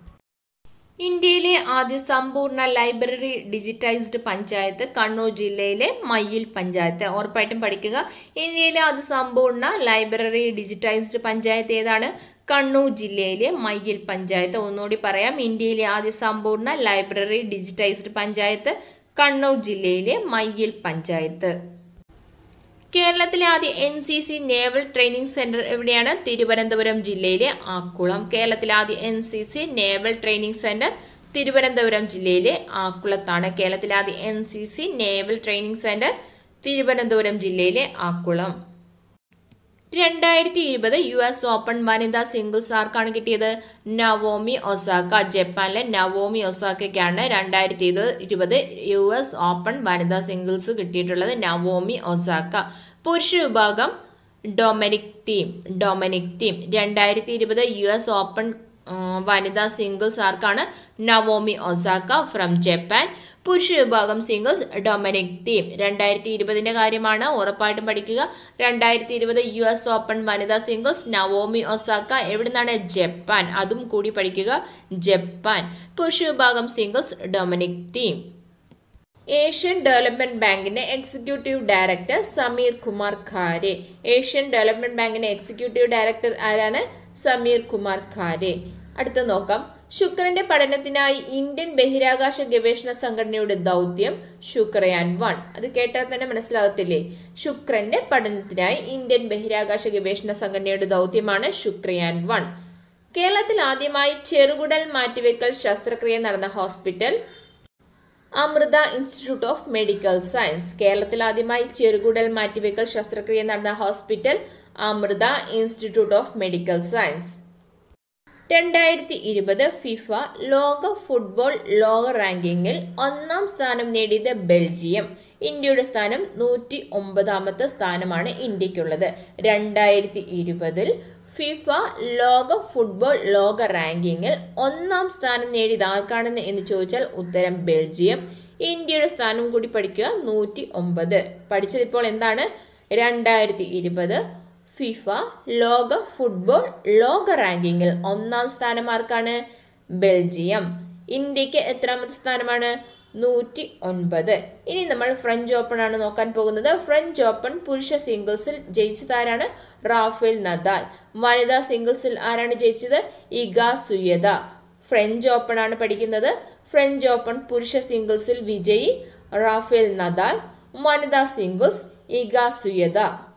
ഇന്ത്യയിലെ ആദ്യ സമ്പൂർണ്ണ ലൈബ്രറി ഡിജിറ്റൈസ്ഡ് പഞ്ചായത്ത് കണ്ണൂർ ജില്ലയിലെ മയ്യിൽ പഞ്ചായത്ത് ഉറപ്പായിട്ടും പഠിക്കുക ഇന്ത്യയിലെ ആദ്യ സമ്പൂർണ്ണ ലൈബ്രറി ഡിജിറ്റൈസ്ഡ് പഞ്ചായത്ത് ഏതാണ് കണ്ണൂർ ജില്ലയിലെ മയ്യിൽ പഞ്ചായത്ത് ഒന്നുകൂടി പറയാം ഇന്ത്യയിലെ ആദ്യ സമ്പൂർണ്ണ ലൈബ്രറി ഡിജിറ്റൈസ്ഡ് പഞ്ചായത്ത് കണ്ണൂർ ജില്ലയിലെ മയ്യിൽ പഞ്ചായത്ത് കേരളത്തിലെ ആദ്യ N C C naval training centre എവിടെയാണ് തിരുവനന്തപുരം ജില്ലയിലെ ആക്കുളം കേരളത്തിലെ ആദ്യ N C C naval training centre Thiruvananthapuram ജില്ലയിലെ ആക്കുളത്താണ് കേരളത്തിലെ ആദ്യ N C C naval training centre Thiruvananthapuram ജില്ലയിലെ ആക്കുളം രണ്ടായിരത്തി ഇരുപത് യു എസ് ഓപ്പൺ വനിതാ സിംഗിൾസ് ആർക്കാണ് കിട്ടിയത് നവോമി ഒസാക്ക ജപ്പാനിലെ നവോമി ഒസാക്കയ്ക്കാണ് രണ്ടായിരത്തി ഇരുപത് യു എസ് ഓപ്പൺ വനിതാ സിംഗിൾസ് കിട്ടിയിട്ടുള്ളത് നവോമി ഒസാക്ക പുരുഷ വിഭാഗം ഡൊമിനിക് ടീം ഡൊമിനിക് ടീം രണ്ടായിരത്തി ഇരുപത് യു എസ് ഓപ്പൺ ആ, വനിതാ സിംഗിൾസ് ആർക്കാണ് നവോമി ഒസാക്ക ഫ്രം ജപ്പാൻ പുരുഷ വിഭാഗം സിംഗിൾസ് ഡൊമിനിക് ടീം രണ്ടായിരത്തി ഇരുപതിന്റെ കാര്യമാണ് ഉറപ്പായിട്ടും പഠിക്കുക രണ്ടായിരത്തി ഇരുപത് യു എസ് ഓപ്പൺ വനിതാ സിംഗിൾസ് നവോമി ഒസാക്ക എവിടുന്നാണ് ജപ്പാൻ അതും കൂടി പഠിക്കുക ജപ്പാൻ പുരുഷ വിഭാഗം singles Dominic Thiem Asian Development ബാങ്കിന്റെ executive director Sameer Kumar Khare Asian Development ബാങ്കിന്റെ എക്സിക്യൂട്ടീവ് ഡയറക്ടർ ആരാണ് സമീർ കുമാർ ഖാരെ അടുത്ത നോക്കാം ശുക്രന്റെ പഠനത്തിനായി ഇന്ത്യൻ ബഹിരാകാശ ഗവേഷണ സംഘടനയുടെ ദൗത്യം ശുക്രയാൻ വൺ അത് കേട്ടാൽ തന്നെ മനസ്സിലാകത്തില്ലേ ശുക്രന്റെ പഠനത്തിനായി ഇന്ത്യൻ ബഹിരാകാശ ഗവേഷണ സംഘടനയുടെ ദൗത്യമാണ് ശുക്രയാൻ വൺ കേരളത്തിൽ ആദ്യമായി ചെറുകുടൽ മാറ്റിവെക്കൽ ശസ്ത്രക്രിയ നടന്ന hospital Amrita Institute of Medical Science കേരളത്തിൽ ആദ്യമായി ചെറുകുടൽ മാറ്റിവെക്കൽ ശസ്ത്രക്രിയ നടന്ന hospital Amrita Institute of Medical Science രണ്ടായിരത്തി ഇരുപത് ഫിഫ ലോക ഫുട്ബോൾ ലോക റാങ്കിങ്ങിൽ ഒന്നാം സ്ഥാനം നേടിയത് ബെൽജിയം ഇന്ത്യയുടെ സ്ഥാനം നൂറ്റി ഒമ്പതാമത്തെ സ്ഥാനമാണ് ഇന്ത്യക്കുള്ളത് രണ്ടായിരത്തി ഇരുപതിൽ ഫിഫ ലോക ഫുട്ബോൾ ലോക റാങ്കിങ്ങിൽ ഒന്നാം സ്ഥാനം നേടിയത് ആർക്കാണെന്ന് എന്ന് ചോദിച്ചാൽ ഉത്തരം ബെൽജിയം ഇന്ത്യയുടെ സ്ഥാനം കൂടി പഠിക്കുക നൂറ്റി ഒമ്പത് പഠിച്ചത് ഇപ്പോൾ എന്താണ് രണ്ടായിരത്തി ഇരുപത് ഫിഫ ലോക ഫുട്ബോൾ ലോക റാങ്കിങ്ങിൽ ഒന്നാം സ്ഥാനം ആർക്കാണ് ബെൽജിയം ഇന്ത്യക്ക് എത്രാമത്തെ സ്ഥാനമാണ് നൂറ്റി ഒൻപത് ഇനി നമ്മൾ ഫ്രഞ്ച് ഓപ്പൺ ആണ് നോക്കാൻ പോകുന്നത് ഫ്രഞ്ച് ഓപ്പൺ പുരുഷ സിംഗിൾസിൽ ജയിച്ചതാരാണ് റാഫേൽ നദാൽ വനിതാ സിംഗിൾസിൽ ആരാണ് ജയിച്ചത് ഇഗ സുയത ഫ്രഞ്ച് ഓപ്പൺ ആണ് പഠിക്കുന്നത് ഫ്രഞ്ച് ഓപ്പൺ പുരുഷ സിംഗിൾസിൽ വിജയി റാഫേൽ നദാൽ വനിതാ സിംഗിൾസ് ഇഗ സുയത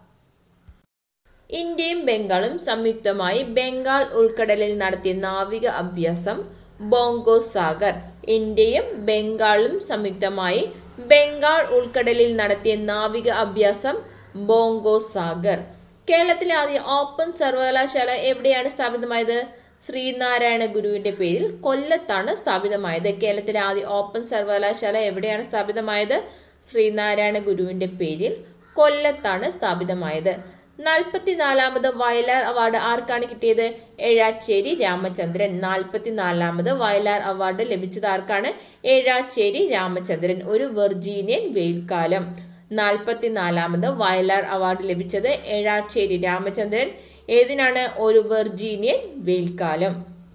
ഇന്ത്യയും ബംഗാളും സംയുക്തമായി ബംഗാൾ ഉൾക്കടലിൽ നടത്തിയ നാവിക അഭ്യാസം ബോങ്കോ സാഗർ ഇന്ത്യയും ബംഗാളും സംയുക്തമായി ബംഗാൾ ഉൾക്കടലിൽ നടത്തിയ നാവിക അഭ്യാസം ബോങ്കോ സാഗർ കേരളത്തിലെ ആദ്യ ഓപ്പൺ സർവകലാശാല എവിടെയാണ് സ്ഥാപിതമായത് ശ്രീനാരായണ ഗുരുവിന്റെ പേരിൽ കൊല്ലത്താണ് സ്ഥാപിതമായത് കേരളത്തിലെ ആദ്യ ഓപ്പൺ സർവകലാശാല എവിടെയാണ് സ്ഥാപിതമായത് ശ്രീനാരായണ ഗുരുവിന്റെ പേരിൽ കൊല്ലത്താണ് സ്ഥാപിതമായത് നാൽപ്പത്തിനാലാമത് വയലാർ അവാർഡ് ആർക്കാണ് കിട്ടിയത് ഏഴാച്ചേരി രാമചന്ദ്രൻ നാൽപ്പത്തിനാലാമത് വയലാർ അവാർഡ് ലഭിച്ചത് ആർക്കാണ് ഏഴാച്ചേരി രാമചന്ദ്രൻ ഒരു വെർജീനിയൻ വെയിൽക്കാലം നാൽപ്പത്തിനാലാമത് വയലാർ അവാർഡ് ലഭിച്ചത് ഏഴാച്ചേരി രാമചന്ദ്രൻ ഏതിനാണ് ഒരു വെർജീനിയൻ വെയിൽക്കാലം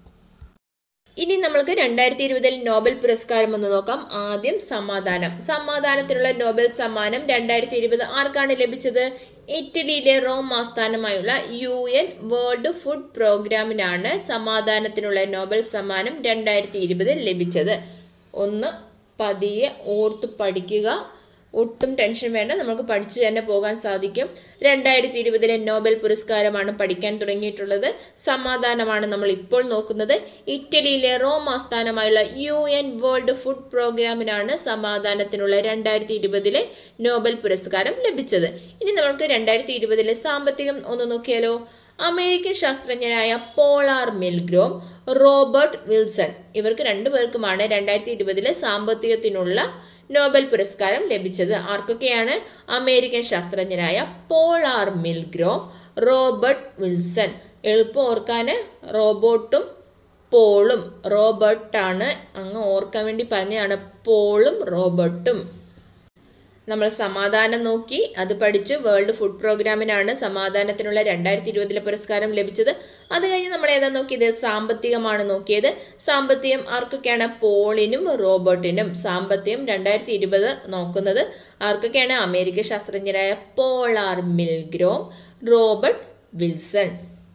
ഇനി നമ്മൾക്ക് രണ്ടായിരത്തി ഇരുപതിൽ നോബൽ പുരസ്കാരം ഒന്ന് നോക്കാം ആദ്യം സമാധാനം സമാധാനത്തിനുള്ള നോബൽ സമ്മാനം രണ്ടായിരത്തി ഇരുപത് ആർക്കാണ് ലഭിച്ചത് ഇറ്റലിയിലെ റോം ആസ്ഥാനമായുള്ള യു എൻ വേൾഡ് ഫുഡ് പ്രോഗ്രാമിനാണ് സമാധാനത്തിനുള്ള നോബൽ സമ്മാനം രണ്ടായിരത്തി ഇരുപതിൽ ലഭിച്ചത് ഒന്ന് പതിയെ ഓർത്ത് പഠിക്കുക ഒട്ടും ടെൻഷൻ വേണ്ട നമുക്ക് പഠിച്ചു തന്നെ പോകാൻ സാധിക്കും രണ്ടായിരത്തി ഇരുപതിലെ നോബൽ പുരസ്കാരമാണ് പഠിക്കാൻ തുടങ്ങിയിട്ടുള്ളത് സമാധാനമാണ് നമ്മൾ ഇപ്പോൾ നോക്കുന്നത് ഇറ്റലിയിലെ റോം ആസ്ഥാനമായുള്ള യു എൻ വേൾഡ് ഫുഡ് പ്രോഗ്രാമിനാണ് സമാധാനത്തിനുള്ള രണ്ടായിരത്തി ഇരുപതിലെ നോബൽ പുരസ്കാരം ലഭിച്ചത് ഇനി നമുക്ക് രണ്ടായിരത്തി ഇരുപതിലെ സാമ്പത്തികം ഒന്ന് നോക്കിയാലോ അമേരിക്കൻ ശാസ്ത്രജ്ഞനായ പോളാർ മിൽഗ്രോം റോബർട്ട് വിൽസൺ ഇവർക്ക് രണ്ടുപേർക്കുമാണ് രണ്ടായിരത്തി ഇരുപതിലെ സാമ്പത്തികത്തിനുള്ള നോബൽ പുരസ്കാരം ലഭിച്ചത് ആർക്കൊക്കെയാണ് അമേരിക്കൻ ശാസ്ത്രജ്ഞനായ പോളാർ മിൽഗ്രോം റോബർട്ട് വിൽസൺ എളുപ്പം ഓർക്കാന് റോബോട്ടും പോളും റോബർട്ടാണ് അങ്ങ് ഓർക്കാൻ വേണ്ടി പറഞ്ഞതാണ് പോളും റോബർട്ടും നമ്മൾ സമാധാനം നോക്കി അത് പഠിച്ചു വേൾഡ് ഫുഡ് പ്രോഗ്രാമിനാണ് സമാധാനത്തിനുള്ള രണ്ടായിരത്തി ഇരുപതിലെ പുരസ്കാരം ലഭിച്ചത് അത് കഴിഞ്ഞ് നമ്മൾ ഏതാ നോക്കിയത് സാമ്പത്തികമാണ് നോക്കിയത് സാമ്പത്തികം ആർക്കൊക്കെയാണ് പോളിനും റോബർട്ടിനും സാമ്പത്തികം രണ്ടായിരത്തി ഇരുപത് നോക്കുന്നത് ആർക്കൊക്കെയാണ് അമേരിക്ക ശാസ്ത്രജ്ഞരായ പോളാർ മിൽഗ്രോം റോബർട്ട് വിൽസൺ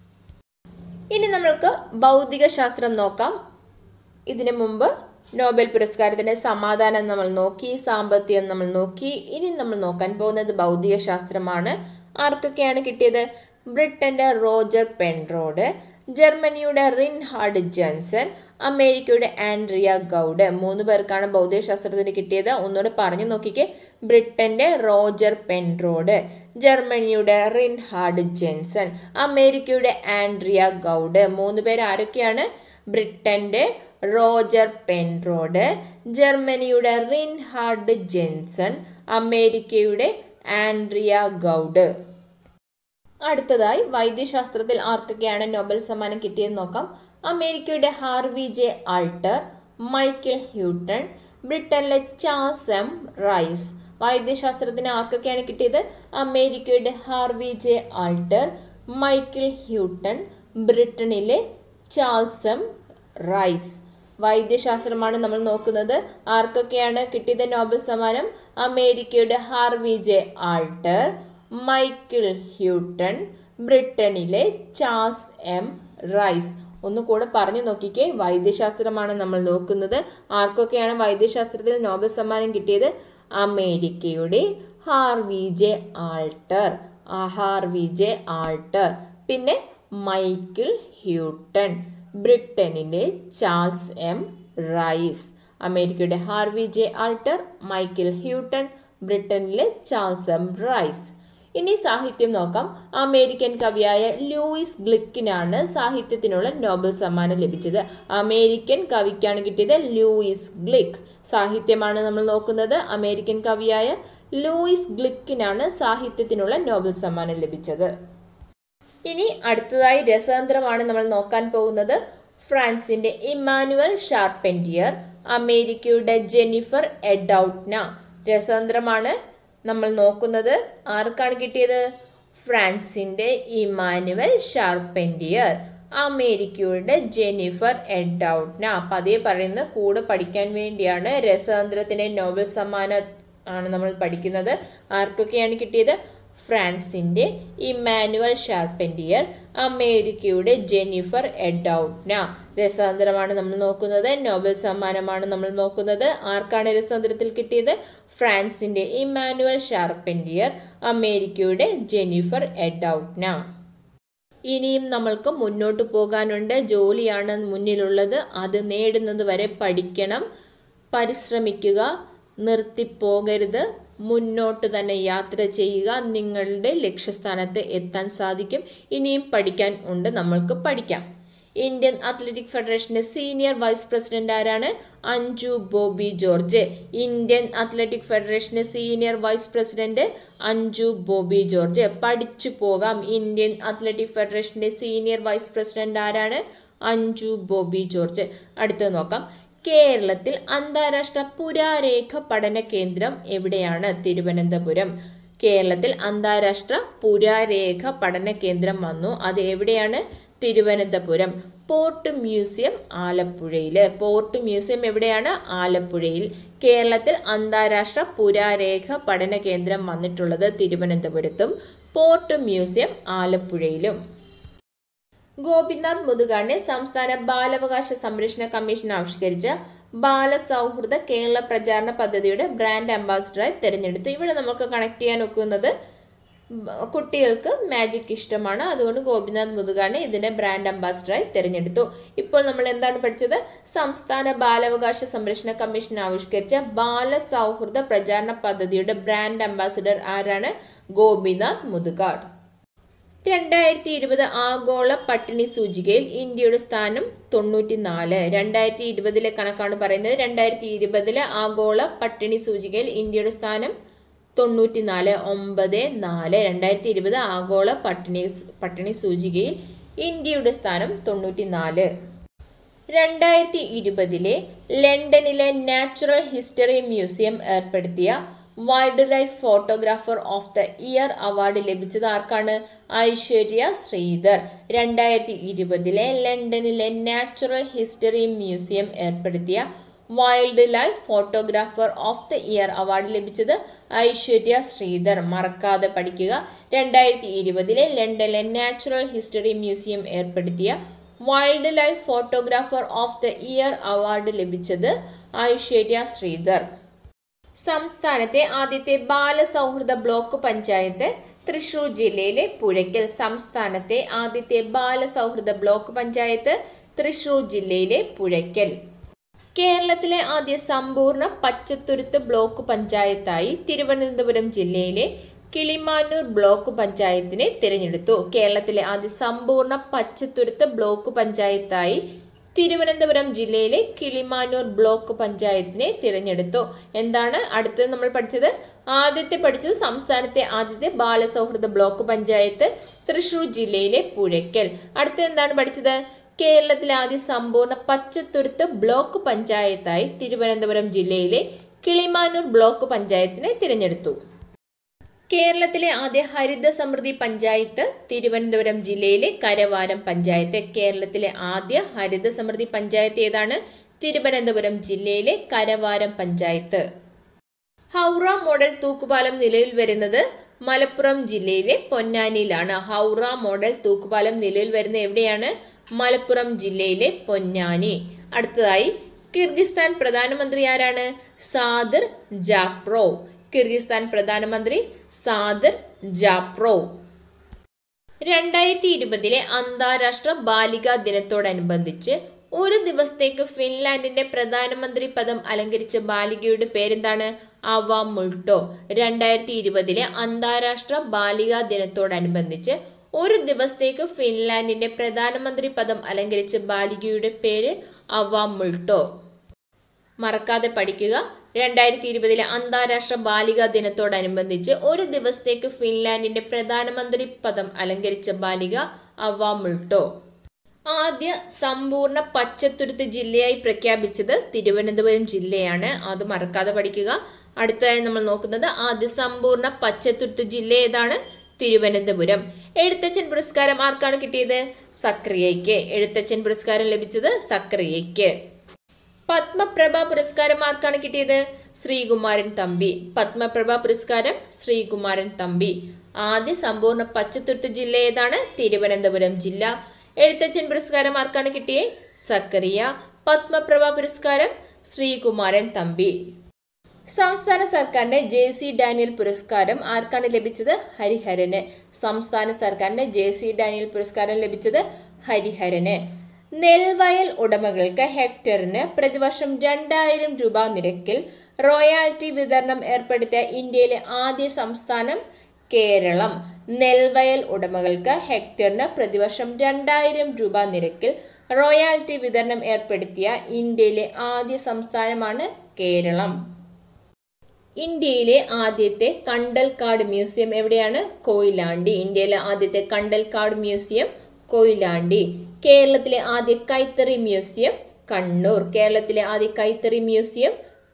ഇനി നമ്മൾക്ക് ഭൗതിക ശാസ്ത്രം നോക്കാം ഇതിനു മുമ്പ് നോബൽ പുരസ്കാരത്തിന്റെ സമാധാനം നമ്മൾ നോക്കി സാമ്പത്തികം നമ്മൾ നോക്കി ഇനി നമ്മൾ നോക്കാൻ പോകുന്നത് ഭൗതിക ശാസ്ത്രമാണ് ആർക്കൊക്കെയാണ് കിട്ടിയത് ബ്രിട്ടന്റെ റോജർ പെൻറോഡ് ജർമ്മനിയുടെ റിൻഹാർഡ് ജൻസൺ അമേരിക്കയുടെ ആൻഡ്രിയ ഗൗഡ് മൂന്ന് പേർക്കാണ് ഭൗതികശാസ്ത്രത്തിന് കിട്ടിയത് ഒന്നുകൂടെ പറഞ്ഞു നോക്കിക്കേ ബ്രിട്ടന്റെ റോജർ പെൻറോഡ് ജർമ്മനിയുടെ റിൻഹാർഡ് ജെൻസൺ അമേരിക്കയുടെ ആൻഡ്രിയ ഗൗഡ് മൂന്ന് പേർ ആരൊക്കെയാണ് ബ്രിട്ടന്റെ റോജർ പെൻറോഡ് ജർമ്മനിയുടെ റിൻഹാർഡ് ജെൻസൺ അമേരിക്കയുടെ ആൻഡ്രിയ ഗൗഡ് അടുത്തതായി വൈദ്യശാസ്ത്രത്തിൽ ആർക്കൊക്കെയാണ് നോബൽ സമ്മാനം കിട്ടിയെന്ന് നോക്കാം അമേരിക്കയുടെ Harvey J Alter Michael Houghton ബ്രിട്ടനിലെ ചാൾസ് എം റൈസ് വൈദ്യശാസ്ത്രത്തിന് ആർക്കൊക്കെയാണ് കിട്ടിയത് അമേരിക്കയുടെ Harvey J Alter Michael Houghton ബ്രിട്ടനിലെ ചാൾസ് എം റൈസ് വൈദ്യശാസ്ത്രമാണ് നമ്മൾ നോക്കുന്നത് ആർക്കൊക്കെയാണ് കിട്ടിയത് നോബൽ സമ്മാനം അമേരിക്കയുടെ Harvey J Alter Michael Houghton ബ്രിട്ടനിലെ ചാൾസ് എം റൈസ് ഒന്നുകൂടെ പറഞ്ഞു നോക്കിക്കേ വൈദ്യശാസ്ത്രമാണ് നമ്മൾ നോക്കുന്നത് ആർക്കൊക്കെയാണ് വൈദ്യശാസ്ത്രത്തിൽ നോബൽ സമ്മാനം കിട്ടിയത് അമേരിക്കയുടെ ഹാർവി ജെ ആൾട്ടർ ആ ഹാർവി ജെ ആൾട്ടർ പിന്നെ മൈക്കിൾ ഹ്യൂട്ടൺ ബ്രിട്ടനിലെ ചാൾസ് എം റൈസ് അമേരിക്കയുടെ Harvey J Alter Michael Houghton ബ്രിട്ടനിലെ ചാൾസ് എം റൈസ് ഇനി സാഹിത്യം നോക്കാം അമേരിക്കൻ കവിയായ ലൂയിസ് ഗ്ലിക്കിനാണ് സാഹിത്യത്തിനുള്ള നോബൽ സമ്മാനം ലഭിച്ചത് അമേരിക്കൻ കവിക്കാണ് കിട്ടിയത് ലൂയിസ് ഗ്ലിക്ക് സാഹിത്യമാണ് നമ്മൾ നോക്കുന്നത് അമേരിക്കൻ കവിയായ ലൂയിസ് ഗ്ലിക്കിനാണ് സാഹിത്യത്തിനുള്ള നോബൽ സമ്മാനം ലഭിച്ചത് ഇനി അടുത്തതായി രസതന്ത്രമാണ് നമ്മൾ നോക്കാൻ പോകുന്നത് ഫ്രാൻസിന്റെ ഇമ്മാനുവൽ ഷാർപ്പെൻറ്റിയർ അമേരിക്കയുടെ ജെനിഫർ എഡൌട്ട്ന രസതന്ത്രമാണ് നമ്മൾ നോക്കുന്നത് ആർക്കാണ് കിട്ടിയത് ഫ്രാൻസിന്റെ ഇമാനുവൽ ഷാർപ്പെൻറ്റിയർ അമേരിക്കയുടെ ജെനിഫർ എഡൌട്ട്ന പതിയെ പറയുന്ന കൂടെ പഠിക്കാൻ വേണ്ടിയാണ് രസതന്ത്രത്തിന്റെ നോബൽ സമ്മാനം ആണ് നമ്മൾ പഠിക്കുന്നത് ആർക്കൊക്കെയാണ് കിട്ടിയത് ഫ്രാൻസിന്റെ ഇമാനുവൽ ഷാർപ്പെൻറ്റിയർ അമേരിക്കയുടെ ജെനിഫർ എഡൌട്ട്ന രസാന്തരമാണ് നമ്മൾ നോക്കുന്നത് നോബൽ സമ്മാനമാണ് നമ്മൾ നോക്കുന്നത് ആർക്കാണ് രസാന്തരത്തിൽ കിട്ടിയത് ഫ്രാൻസിന്റെ ഇമാനുവൽ ഷാർപ്പെൻറ്റിയർ അമേരിക്കയുടെ ജെനിഫർ എഡൌട്ട്ന ഇനിയും നമ്മൾക്ക് മുന്നോട്ട് പോകാനുണ്ട് ജോലിയാണ് മുന്നിലുള്ളത് അത് നേടുന്നത് വരെ പഠിക്കണം പരിശ്രമിക്കുക നിർത്തിപ്പോകരുത് മുന്നോട്ട് തന്നെ യാത്ര ചെയ്യുക നിങ്ങളുടെ ലക്ഷ്യസ്ഥാനത്ത് എത്താൻ സാധിക്കും ഇനിയും പഠിക്കാൻ ഉണ്ട് നമ്മൾക്ക് പഠിക്കാം ഇന്ത്യൻ അത്ലറ്റിക് ഫെഡറേഷന്റെ സീനിയർ വൈസ് പ്രസിഡന്റ് ആരാണ് അഞ്ജു ബോബി ജോർജ് ഇന്ത്യൻ അത്ലറ്റിക് ഫെഡറേഷന്റെ senior vice president Anju Bobby George പഠിച്ചു പോകാം ഇന്ത്യൻ അത്ലറ്റിക് ഫെഡറേഷന്റെ സീനിയർ വൈസ് പ്രസിഡന്റ് ആരാണ് അഞ്ജു ബോബി ജോർജ് അടുത്തത് നോക്കാം കേരളത്തിൽ അന്താരാഷ്ട്ര പുരാരേഖ പഠന കേന്ദ്രം എവിടെയാണ് തിരുവനന്തപുരം കേരളത്തിൽ അന്താരാഷ്ട്ര പുരാരേഖ പഠന കേന്ദ്രം വന്നു അത് എവിടെയാണ് തിരുവനന്തപുരം പോർട്ട് മ്യൂസിയം ആലപ്പുഴയിൽ പോർട്ട് മ്യൂസിയം എവിടെയാണ് ആലപ്പുഴയിൽ കേരളത്തിൽ അന്താരാഷ്ട്ര പുരാരേഖ പഠന കേന്ദ്രം വന്നിട്ടുള്ളത് തിരുവനന്തപുരത്തും പോർട്ട് മ്യൂസിയം ആലപ്പുഴയിലും ഗോപിനാഥ് മുതുകാടിനെ സംസ്ഥാന ബാലാവകാശ സംരക്ഷണ കമ്മീഷൻ ആവിഷ്കരിച്ച ബാലസൗഹൃദ കേരള പ്രചാരണ പദ്ധതിയുടെ ബ്രാൻഡ് അംബാസിഡറായി തിരഞ്ഞെടുത്തു ഇവിടെ നമുക്ക് കണക്ട് ചെയ്യാൻ ഒക്കുന്നത് കുട്ടികൾക്ക് മാജിക് ഇഷ്ടമാണ് അതുകൊണ്ട് ഗോപിനാഥ് മുതുകാടിനെ ഇതിന്റെ ബ്രാൻഡ് അംബാസിഡറായി തിരഞ്ഞെടുത്തു ഇപ്പോൾ നമ്മൾ എന്താണ് പഠിച്ചത് സംസ്ഥാന ബാലാവകാശ സംരക്ഷണ കമ്മീഷൻ ആവിഷ്കരിച്ച ബാലസൗഹൃദ പ്രചാരണ പദ്ധതിയുടെ ബ്രാൻഡ് അംബാസിഡർ ആരാണ് ഗോപിനാഥ് മുതുകാട് രണ്ടായിരത്തി ഇരുപത് ആഗോള പട്ടിണി സൂചികയിൽ ഇന്ത്യയുടെ സ്ഥാനം തൊണ്ണൂറ്റിനാല് രണ്ടായിരത്തി ഇരുപതിലെ കണക്കാണ് പറയുന്നത് രണ്ടായിരത്തി ഇരുപതിലെ ആഗോള പട്ടിണി സൂചികയിൽ ഇന്ത്യയുടെ സ്ഥാനം തൊണ്ണൂറ്റിനാല് ഒമ്പത് നാല് രണ്ടായിരത്തി ഇരുപത് ആഗോള പട്ടിണി പട്ടിണി സൂചികയിൽ ഇന്ത്യയുടെ സ്ഥാനം തൊണ്ണൂറ്റിനാല് രണ്ടായിരത്തി ഇരുപതിലെ ലണ്ടനിലെ നാച്ചുറൽ ഹിസ്റ്ററി മ്യൂസിയം ഏർപ്പെടുത്തിയ wildlife photographer of the year award ലഭിച്ചത് ആർക്കാണ് ഐശ്വര്യ ശ്രീധർ രണ്ടായിരത്തി ഇരുപതിലെ ലണ്ടനിലെ നാച്ചുറൽ ഹിസ്റ്ററി മ്യൂസിയം ഏർപ്പെടുത്തിയ wildlife photographer of the year award ലഭിച്ചത് ഐശ്വര്യ ശ്രീധർ മറക്കാതെ പഠിക്കുക രണ്ടായിരത്തി ഇരുപതിലെ ലണ്ടനിലെ നാച്ചുറൽ ഹിസ്റ്ററി മ്യൂസിയം ഏർപ്പെടുത്തിയ wildlife photographer of the year award ലഭിച്ചത് ഐശ്വര്യ ശ്രീധർ സംസ്ഥാനത്തെ ആദ്യത്തെ ബാലസൗഹൃദ ബ്ലോക്ക് പഞ്ചായത്ത് തൃശൂർ ജില്ലയിലെ പുഴയ്ക്കൽ സംസ്ഥാനത്തെ ആദ്യത്തെ ബാലസൗഹൃദ ബ്ലോക്ക് പഞ്ചായത്ത് തൃശൂർ ജില്ലയിലെ പുഴയ്ക്കൽ കേരളത്തിലെ ആദ്യ സമ്പൂർണ്ണ പച്ചത്തുരുത്ത് ബ്ലോക്ക് പഞ്ചായത്തായി തിരുവനന്തപുരം ജില്ലയിലെ കിളിമാനൂർ ബ്ലോക്ക് പഞ്ചായത്തിനെ തിരഞ്ഞെടുത്തു കേരളത്തിലെ ആദ്യ സമ്പൂർണ്ണ പച്ചത്തുരുത്ത് ബ്ലോക്ക് പഞ്ചായത്തായി തിരുവനന്തപുരം ജില്ലയിലെ കിളിമാനൂർ ബ്ലോക്ക് പഞ്ചായത്തിനെ തിരഞ്ഞെടുത്തു എന്താണ് അടുത്തത് നമ്മൾ പഠിച്ചത് ആദ്യത്തെ പഠിച്ചത് സംസ്ഥാനത്തെ ആദ്യത്തെ ബാലസൗഹൃദ ബ്ലോക്ക് പഞ്ചായത്ത് തൃശൂർ ജില്ലയിലെ പുഴയ്ക്കൽ അടുത്ത എന്താണ് പഠിച്ചത് കേരളത്തിലെ ആദ്യ സമ്പൂർണ്ണ പച്ചത്തുരുത്ത് ബ്ലോക്ക് പഞ്ചായത്തായി തിരുവനന്തപുരം ജില്ലയിലെ കിളിമാനൂർ ബ്ലോക്ക് പഞ്ചായത്തിനെ തിരഞ്ഞെടുത്തു കേരളത്തിലെ ആദ്യ ഹരിത സമൃദ്ധി പഞ്ചായത്ത് തിരുവനന്തപുരം ജില്ലയിലെ കരവാരം പഞ്ചായത്ത് കേരളത്തിലെ ആദ്യ ഹരിത സമൃദ്ധി പഞ്ചായത്ത് ഏതാണ് തിരുവനന്തപുരം ജില്ലയിലെ കരവാരം പഞ്ചായത്ത് ഹൗറ മോഡൽ തൂക്കുപാലം നിലവിൽ വരുന്നത് മലപ്പുറം ജില്ലയിലെ പൊന്നാനിയിലാണ് ഹൗറ മോഡൽ തൂക്കുപാലം നിലവിൽ വരുന്നത് എവിടെയാണ് മലപ്പുറം ജില്ലയിലെ പൊന്നാനി അടുത്തതായി കിർഗിസ്ഥാൻ പ്രധാനമന്ത്രി ആരാണ് സാദിർ ജാപ്രോ കിർഗിസ്ഥാൻ പ്രധാനമന്ത്രി സാദിർ ജാപ്രോ രണ്ടായിരത്തി ഇരുപതിലെ അന്താരാഷ്ട്ര ബാലികാ ദിനത്തോടനുബന്ധിച്ച് ഒരു ദിവസത്തേക്ക് ഫിൻലാൻഡിന്റെ പ്രധാനമന്ത്രി പദം അലങ്കരിച്ച ബാലികയുടെ പേരെന്താണ് അവ മുൾട്ടോ രണ്ടായിരത്തി ഇരുപതിലെ അന്താരാഷ്ട്ര ബാലികാ ദിനത്തോടനുബന്ധിച്ച് ഒരു ദിവസത്തേക്ക് ഫിൻലാൻഡിന്റെ പ്രധാനമന്ത്രി പദം അലങ്കരിച്ച ബാലികയുടെ പേര് അവ മുൾട്ടോ മറക്കാതെ പഠിക്കുക രണ്ടായിരത്തി ഇരുപതിലെ അന്താരാഷ്ട്ര ബാലികാ ദിനത്തോടനുബന്ധിച്ച് ഒരു ദിവസത്തേക്ക് ഫിൻലാൻഡിന്റെ പ്രധാനമന്ത്രി പദം അലങ്കരിച്ച ബാലിക അവ മുൾട്ടോ ആദ്യ സമ്പൂർണ്ണ പച്ചത്തുരുത്ത് ജില്ലയായി പ്രഖ്യാപിച്ചത് തിരുവനന്തപുരം ജില്ലയാണ് അത് മറക്കാതെ പഠിക്കുക അടുത്തതായി നമ്മൾ നോക്കുന്നത് ആദ്യ സമ്പൂർണ്ണ പച്ചത്തുരുത്ത് ജില്ല ഏതാണ് തിരുവനന്തപുരം എഴുത്തച്ഛൻ പുരസ്കാരം ആർക്കാണ് കിട്ടിയത് സക്രിയയ്ക്ക് എഴുത്തച്ഛൻ പുരസ്കാരം ലഭിച്ചത് സക്രിയയ്ക്ക് പത്മപ്രഭ പുരസ്കാരം ആർക്കാണ് കിട്ടിയത് ശ്രീകുമാരൻ തമ്പി പത്മപ്രഭ പുരസ്കാരം ശ്രീകുമാരൻ തമ്പി ആദ്യ സമ്പൂർണ്ണ പച്ചത്തുരുത്ത് ജില്ല ഏതാണ് തിരുവനന്തപുരം ജില്ല എഴുത്തച്ഛൻ പുരസ്കാരം ആർക്കാണ് കിട്ടിയേ സക്കറിയ പത്മപ്രഭ പുരസ്കാരം ശ്രീകുമാരൻ തമ്പി സംസ്ഥാന സർക്കാരിന്റെ ജെ സി ഡാനിയൽ പുരസ്കാരം ആർക്കാണ് ലഭിച്ചത് ഹരിഹരന് സംസ്ഥാന സർക്കാരിന്റെ ജെ സി ഡാനിയൽ പുരസ്കാരം ലഭിച്ചത് ഹരിഹരന് നെൽവയൽ ഉടമകൾക്ക് ഹെക്ടറിന് പ്രതിവർഷം രണ്ടായിരം രൂപ നിരക്കിൽ റോയാലിറ്റി വിതരണം ഏർപ്പെടുത്തിയ ഇന്ത്യയിലെ ആദ്യ സംസ്ഥാനം കേരളം നെൽവയൽ ഉടമകൾക്ക് ഹെക്ടറിന് പ്രതിവർഷം രണ്ടായിരം രൂപ നിരക്കിൽ റോയാലിറ്റി വിതരണം ഏർപ്പെടുത്തിയ ഇന്ത്യയിലെ ആദ്യ സംസ്ഥാനമാണ് കേരളം ഇന്ത്യയിലെ ആദ്യത്തെ കണ്ടൽക്കാട് മ്യൂസിയം എവിടെയാണ് കൊയിലാണ്ടി ഇന്ത്യയിലെ ആദ്യത്തെ കണ്ടൽക്കാട് മ്യൂസിയം കൊയിലാണ്ടി കേരളത്തിലെ ആദ്യ കൈത്തറി മ്യൂസിയം കണ്ണൂർ കേരളത്തിലെ ആദ്യ കൈത്തറി മ്യൂസിയം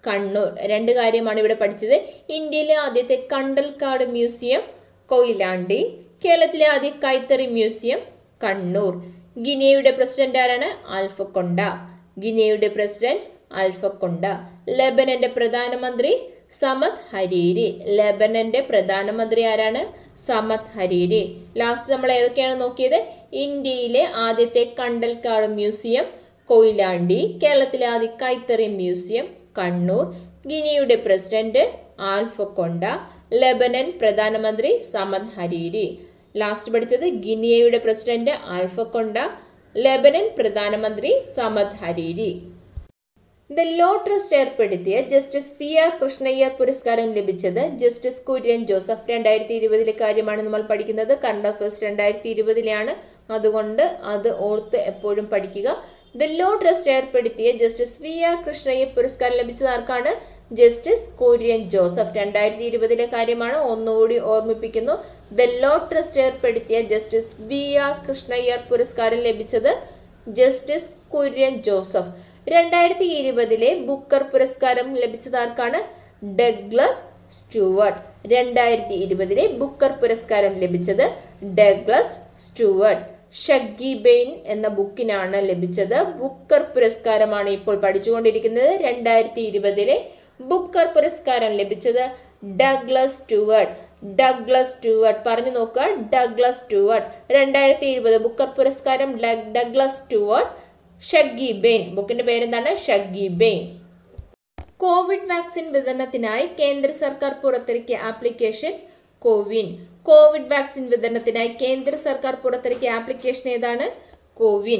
കണ്ണൂർ രണ്ട് കാര്യമാണ് ഇവിടെ പഠിച്ചത് ഇന്ത്യയിലെ ആദ്യത്തെ കണ്ടൽക്കാട് മ്യൂസിയം കൊയിലാണ്ടി കേരളത്തിലെ ആദ്യ കൈത്തറി മ്യൂസിയം കണ്ണൂർ ഗിനിയയുടെ പ്രസിഡന്റ് ആരാണ് ആൽഫക്കൊണ്ട ഗിനിയയുടെ പ്രസിഡന്റ് ആൽഫക്കൊണ്ട ലെബനന്റെ പ്രധാനമന്ത്രി സമത് ഹരീരി ലെബനന്റെ പ്രധാനമന്ത്രി ആരാണ് സമത് ഹരീരി ലാസ്റ്റ് നമ്മൾ ഏതൊക്കെയാണ് നോക്കിയത് ഇന്ത്യയിലെ ആദ്യത്തെ കണ്ടൽക്കാട് മ്യൂസിയം കൊയിലാണ്ടി കേരളത്തിലെ ആദ്യ കൈത്തറി മ്യൂസിയം കണ്ണൂർ ഗിനിയുടെ പ്രസിഡന്റ് ആൽഫക്കൊണ്ട ലെബനൻ പ്രധാനമന്ത്രി സമത് ഹരീരി ലാസ്റ്റ് പഠിച്ചത് ഗിനിയയുടെ പ്രസിഡന്റ് ആൽഫക്കൊണ്ട ലെബനൻ പ്രധാനമന്ത്രി Saad Hariri the law trust ഏർപ്പെടുത്തിയ ജസ്റ്റിസ് പി ആർ കൃഷ്ണയ്യർ പുരസ്കാരം ലഭിച്ചത് ജസ്റ്റിസ് കുര്യൻ ജോസഫ് രണ്ടായിരത്തി ഇരുപതിലെ കാര്യമാണ് നമ്മൾ പഠിക്കുന്നത് കറണ്ട് അഫയേഴ്സ് രണ്ടായിരത്തി ഇരുപതിലെയാണ് അതുകൊണ്ട് അത് ഓർത്ത് എപ്പോഴും പഠിക്കുക ദ ലോ ട്രസ്റ്റ് ഏർപ്പെടുത്തിയ ജസ്റ്റിസ് വി ആർ കൃഷ്ണയ്യർ പുരസ്കാരം ലഭിച്ചത് ആർക്കാണ് ജസ്റ്റിസ് കുര്യൻ ജോസഫ് രണ്ടായിരത്തി ഇരുപതിലെ കാര്യമാണ് ഒന്നുകൂടി ഓർമ്മിപ്പിക്കുന്നു ദ ലോ ട്രസ്റ്റ് ഏർപ്പെടുത്തിയ ജസ്റ്റിസ് വി ആർ കൃഷ്ണയ്യർ പുരസ്കാരം ലഭിച്ചത് ജസ്റ്റിസ് കുര്യൻ ജോസഫ് രണ്ടായിരത്തി ഇരുപതിലെ ബുക്കർ പുരസ്കാരം ലഭിച്ചത് ആർക്കാണ് ഡഗ്ലസ് സ്റ്റുവർട്ട് രണ്ടായിരത്തി ഇരുപതിലെ ബുക്കർ പുരസ്കാരം ലഭിച്ചത് ഡഗ്ലസ് സ്റ്റുവർട്ട് ഷഗ്ഗി ബെയിൻ എന്ന ബുക്കിനാണ് ലഭിച്ചത് ബുക്കർ പുരസ്കാരമാണ് ഇപ്പോൾ പഠിച്ചുകൊണ്ടിരിക്കുന്നത് രണ്ടായിരത്തി ഇരുപതിലെ ബുക്കർ പുരസ്കാരം ലഭിച്ചത് ഡഗ്ലസ് സ്റ്റുവർട്ട് ഡഗ്ലസ് സ്റ്റുവർട്ട് പറഞ്ഞു നോക്കുക ഡഗ്ലസ് സ്റ്റുവർട്ട് രണ്ടായിരത്തി ഇരുപത് ബുക്കർ പുരസ്കാരം ഡഗ്- ഡഗ്ലസ് സ്റ്റുവർട്ട് ഷഗ്ഗി ബെയിൻ ബുക്കിന്റെ പേരെന്താണ് ഷഗ്ഗി ബെയിൻ കോവിഡ് വാക്സിൻ വിതരണത്തിനായി കേന്ദ്ര സർക്കാർ പുറത്തിറക്കിയ ആപ്ലിക്കേഷൻ കോവിൻ കോവിഡ് വാക്സിൻ വിതരണത്തിനായി കേന്ദ്ര സർക്കാർ പുറത്തിറക്കിയ ആപ്ലിക്കേഷൻ ഏതാണ് കോവിൻ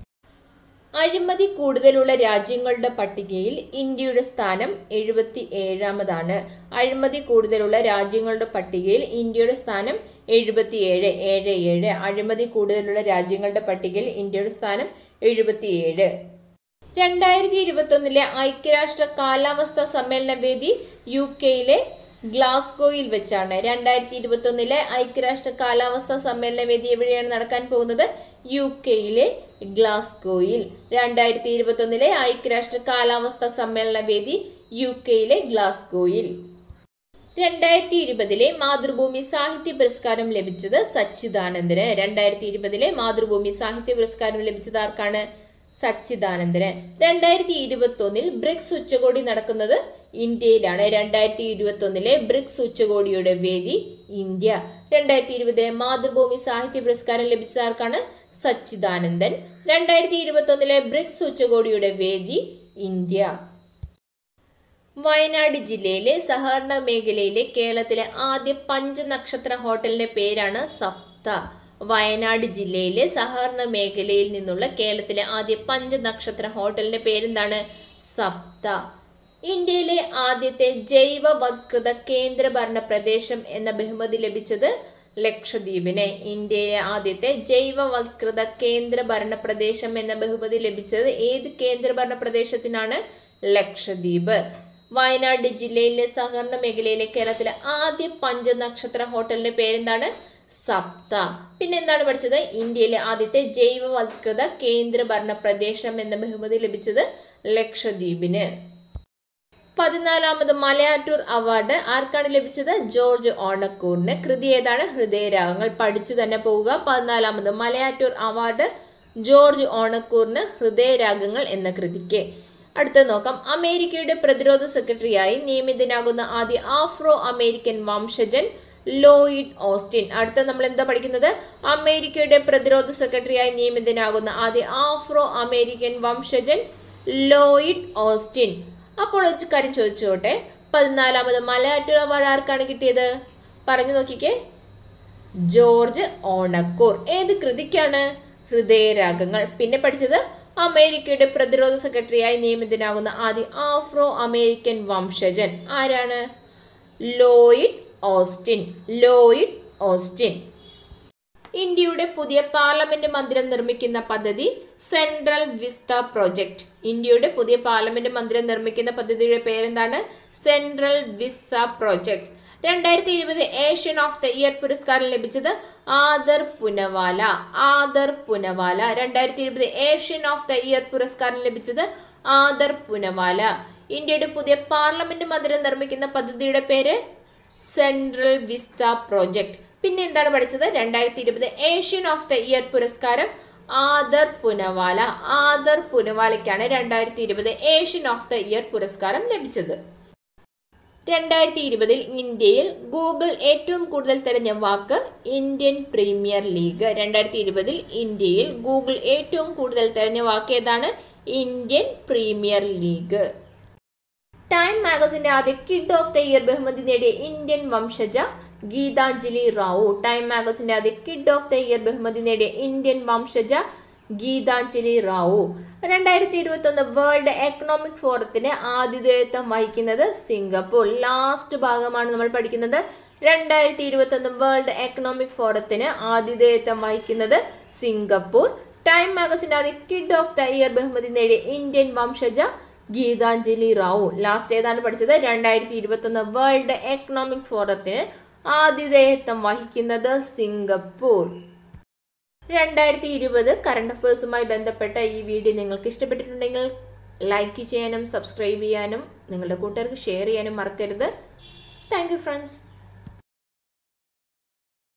അഴിമതി കൂടുതലുള്ള രാജ്യങ്ങളുടെ പട്ടികയിൽ ഇന്ത്യയുടെ സ്ഥാനം എഴുപത്തി ഏഴാമതാണ് അഴിമതി കൂടുതലുള്ള രാജ്യങ്ങളുടെ പട്ടികയിൽ ഇന്ത്യയുടെ സ്ഥാനം എഴുപത്തി ഏഴ് ഏഴ് ഏഴ് അഴിമതി കൂടുതലുള്ള രാജ്യങ്ങളുടെ പട്ടികയിൽ ഇന്ത്യയുടെ സ്ഥാനം എഴുപത്തിയേഴ് രണ്ടായിരത്തി ഇരുപത്തൊന്നിലെ ഐക്യരാഷ്ട്ര കാലാവസ്ഥാ സമ്മേളന വേദി യു കെയിലെ ഗ്ലാസ്ഗോയിൽ വെച്ചാണ് രണ്ടായിരത്തി ഇരുപത്തൊന്നിലെ ഐക്യരാഷ്ട്ര കാലാവസ്ഥാ സമ്മേളന വേദി എവിടെയാണ് നടക്കാൻ പോകുന്നത് യു കെയിലെ ഗ്ലാസ്ഗോയിൽ രണ്ടായിരത്തി ഇരുപത്തൊന്നിലെ ഐക്യരാഷ്ട്ര കാലാവസ്ഥാ സമ്മേളന വേദി യു കെയിലെ ഗ്ലാസ്ഗോയിൽ രണ്ടായിരത്തി ഇരുപതിലെ മാതൃഭൂമി സാഹിത്യ പുരസ്കാരം ലഭിച്ചത് സച്ചിദാനന്ദന് രണ്ടായിരത്തി ഇരുപതിലെ മാതൃഭൂമി സാഹിത്യ പുരസ്കാരം ലഭിച്ചത് ആർക്കാണ് സച്ചിദാനന്ദന് രണ്ടായിരത്തി ഇരുപത്തി ഒന്നിൽ ബ്രിക്സ് ഉച്ചകോടി നടക്കുന്നത് ഇന്ത്യയിലാണ് രണ്ടായിരത്തി ഇരുപത്തി ഒന്നിലെ ബ്രിക്സ് ഉച്ചകോടിയുടെ വേദി ഇന്ത്യ രണ്ടായിരത്തി ഇരുപതിലെ മാതൃഭൂമി സാഹിത്യ പുരസ്കാരം ലഭിച്ചത് ആർക്കാണ് സച്ചിദാനന്ദൻ രണ്ടായിരത്തി ഇരുപത്തി ഒന്നിലെ ബ്രിക്സ് ഉച്ചകോടിയുടെ വേദി ഇന്ത്യ വയനാട് ജില്ലയിലെ സഹകരണ മേഖലയിലെ കേരളത്തിലെ ആദ്യ പഞ്ചനക്ഷത്ര ഹോട്ടലിന്റെ പേരാണ് സപ്ത വയനാട് ജില്ലയിലെ സഹകരണ മേഖലയിൽ നിന്നുള്ള കേരളത്തിലെ ആദ്യ പഞ്ചനക്ഷത്ര ഹോട്ടലിന്റെ പേരെന്താണ് സപ്ത ഇന്ത്യയിലെ ആദ്യത്തെ ജൈവവത്കൃത കേന്ദ്രഭരണ പ്രദേശം എന്ന ബഹുമതി ലഭിച്ചത് ലക്ഷദ്വീപിന് ഇന്ത്യയിലെ ആദ്യത്തെ ജൈവവത്കൃത കേന്ദ്രഭരണ പ്രദേശം എന്ന ബഹുമതി ലഭിച്ചത് ഏത് കേന്ദ്രഭരണ പ്രദേശത്തിനാണ് ലക്ഷദ്വീപ് വയനാട് ജില്ലയിലെ സഹകരണ മേഖലയിലെ കേരളത്തിലെ ആദ്യ പഞ്ചനക്ഷത്ര ഹോട്ടലിന്റെ പേരെന്താണ് സപ്ത പിന്നെ എന്താണ് പഠിച്ചത് ഇന്ത്യയിലെ ആദ്യത്തെ ജൈവവത്കൃത കേന്ദ്രഭരണ പ്രദേശം എന്ന ബഹുമതി ലഭിച്ചത് ലക്ഷദ്വീപിന് പതിനാലാമത് മലയാറ്റൂർ അവാർഡ് ആർക്കാണ് ലഭിച്ചത് ജോർജ് ഓണക്കൂറിന് കൃതി ഏതാണ് ഹൃദയരാഗങ്ങൾ പഠിച്ചു തന്നെ പോവുക പതിനാലാമത് മലയാറ്റൂർ അവാർഡ് ജോർജ് ഓണക്കൂറിന് ഹൃദയരാഗങ്ങൾ എന്ന കൃതിക്ക് അടുത്തത് നോക്കാം അമേരിക്കയുടെ പ്രതിരോധ സെക്രട്ടറിയായി നിയമിതനാകുന്ന ആദ്യ ആഫ്രോ അമേരിക്കൻ വംശജൻ ലോയിഡ് ഓസ്റ്റിൻ അടുത്ത നമ്മൾ എന്താ പഠിക്കുന്നത് അമേരിക്കയുടെ പ്രതിരോധ സെക്രട്ടറിയായി നിയമിതനാകുന്ന ആദ്യ ആഫ്രോ അമേരിക്കൻ വംശജൻ ലോയിഡ് ഓസ്റ്റിൻ അപ്പോൾ ഒരു കാര്യം ചോദിച്ചോട്ടെ പതിനാലാമത് മലയാറ്റൂർ അവാർഡ് ആർക്കാണ് കിട്ടിയത് പറഞ്ഞു നോക്കിക്കേ ജോർജ് ഓണക്കൂർ ഏത് കൃതിക്കാണ് ഹൃദയരാഗങ്ങൾ പിന്നെ പഠിച്ചത് അമേരിക്കയുടെ പ്രതിരോധ സെക്രട്ടറിയായി നിയമിതനാകുന്ന ആദ്യ ആഫ്രോ അമേരിക്കൻ വംശജൻ ആരാണ് ലോയിഡ് ഓസ്റ്റിൻ ലോയിഡ് ഓസ്റ്റിൻ ഇന്ത്യയുടെ പുതിയ പാർലമെന്റ് മന്ദിരം നിർമ്മിക്കുന്ന പദ്ധതി സെൻട്രൽ വിസ്ത പ്രോജക്റ്റ് ഇന്ത്യയുടെ പുതിയ പാർലമെന്റ് മന്ദിരം നിർമ്മിക്കുന്ന പദ്ധതിയുടെ പേരെന്താണ് സെൻട്രൽ വിസ്ത പ്രോജക്റ്റ് രണ്ടായിരത്തി ഇരുപത് ഏഷ്യൻ ഓഫ് ദ ഇയർ പുരസ്കാരം ലഭിച്ചത് ആദർ പുനവാല ആദർ പുനവാല രണ്ടായിരത്തി ഇരുപത് ഏഷ്യൻ ഓഫ് ദ ഇയർ പുരസ്കാരം ലഭിച്ചത് ആദർ പുനവാല ഇന്ത്യയുടെ പുതിയ പാർലമെന്റ് മന്ദിരം നിർമ്മിക്കുന്ന പദ്ധതിയുടെ പേര് സെൻട്രൽ വിസ്ത പ്രോജക്ട് പിന്നെ എന്താണ് പഠിച്ചത് രണ്ടായിരത്തി ഇരുപത് ഏഷ്യൻ ഓഫ് ദ ഇയർ പുരസ്കാരം ആദർ പുനവാല ആദർ പുനവാലയ്ക്കാണ് രണ്ടായിരത്തി ഇരുപത് ഏഷ്യൻ ഓഫ് ദ ഇയർ പുരസ്കാരം ലഭിച്ചത് രണ്ടായിരത്തി ഇരുപതിൽ ഇന്ത്യയിൽ ഗൂഗിൾ ഏറ്റവും കൂടുതൽ തിരഞ്ഞ വാക്ക് ഇന്ത്യൻ പ്രീമിയർ ലീഗ് രണ്ടായിരത്തി ഇരുപതിൽ ഇന്ത്യയിൽ ഗൂഗിൾ ഏറ്റവും കൂടുതൽ തിരഞ്ഞ വാക്ക് ഏതാണ് ഇന്ത്യൻ പ്രീമിയർ ലീഗ് ടൈം മാഗസിന്റെ ആദ്യ കിഡ് ഓഫ് ദ ഇയർ ബഹുമതി നേടിയ ഇന്ത്യൻ വംശജ ഗീതാഞ്ജലി റാവു ടൈം മാഗസിന്റെ ആദ്യ കിഡ് ഓഫ് ദ ഇയർ ബഹുമതി നേടിയ ഇന്ത്യൻ വംശജ ഗീതാഞ്ജലി റാവു രണ്ടായിരത്തി ഇരുപത്തി ഒന്ന് വേൾഡ് എക്കണോമിക് ഫോറത്തിന് ആതിഥേയത്വം വഹിക്കുന്നത് സിംഗപ്പൂർ ലാസ്റ്റ് ഭാഗമാണ് നമ്മൾ പഠിക്കുന്നത് രണ്ടായിരത്തി ഇരുപത്തി ഒന്ന് വേൾഡ് എക്കണോമിക് ഫോറത്തിന് ആതിഥേയത്വം വഹിക്കുന്നത് സിംഗപ്പൂർ ടൈം മാഗസിന്റെ ആദ്യ കിഡ് ഓഫ് ദ ഇയർ ബഹുമതി നേടിയ ഇന്ത്യൻ വംശജ ഗീതാഞ്ജലി റാവു ലാസ്റ്റ് ഏതാണ് പഠിച്ചത് രണ്ടായിരത്തി ഇരുപത്തി ഒന്ന് വേൾഡ് എക്കണോമിക് ഫോറത്തിന് ആതിഥേയത്വം വഹിക്കുന്നത് സിംഗപ്പൂർ രണ്ടായിരത്തി ഇരുപത് കറണ്ട് അഫയേഴ്സുമായി ബന്ധപ്പെട്ട ഈ വീഡിയോ നിങ്ങൾക്ക് ഇഷ്ടപ്പെട്ടിട്ടുണ്ടെങ്കിൽ ലൈക്ക് ചെയ്യാനും സബ്സ്ക്രൈബ് ചെയ്യാനും നിങ്ങളുടെ കൂട്ടുകാർക്ക് ഷെയർ ചെയ്യാനും മറക്കരുത് താങ്ക് യു ഫ്രണ്ട്സ്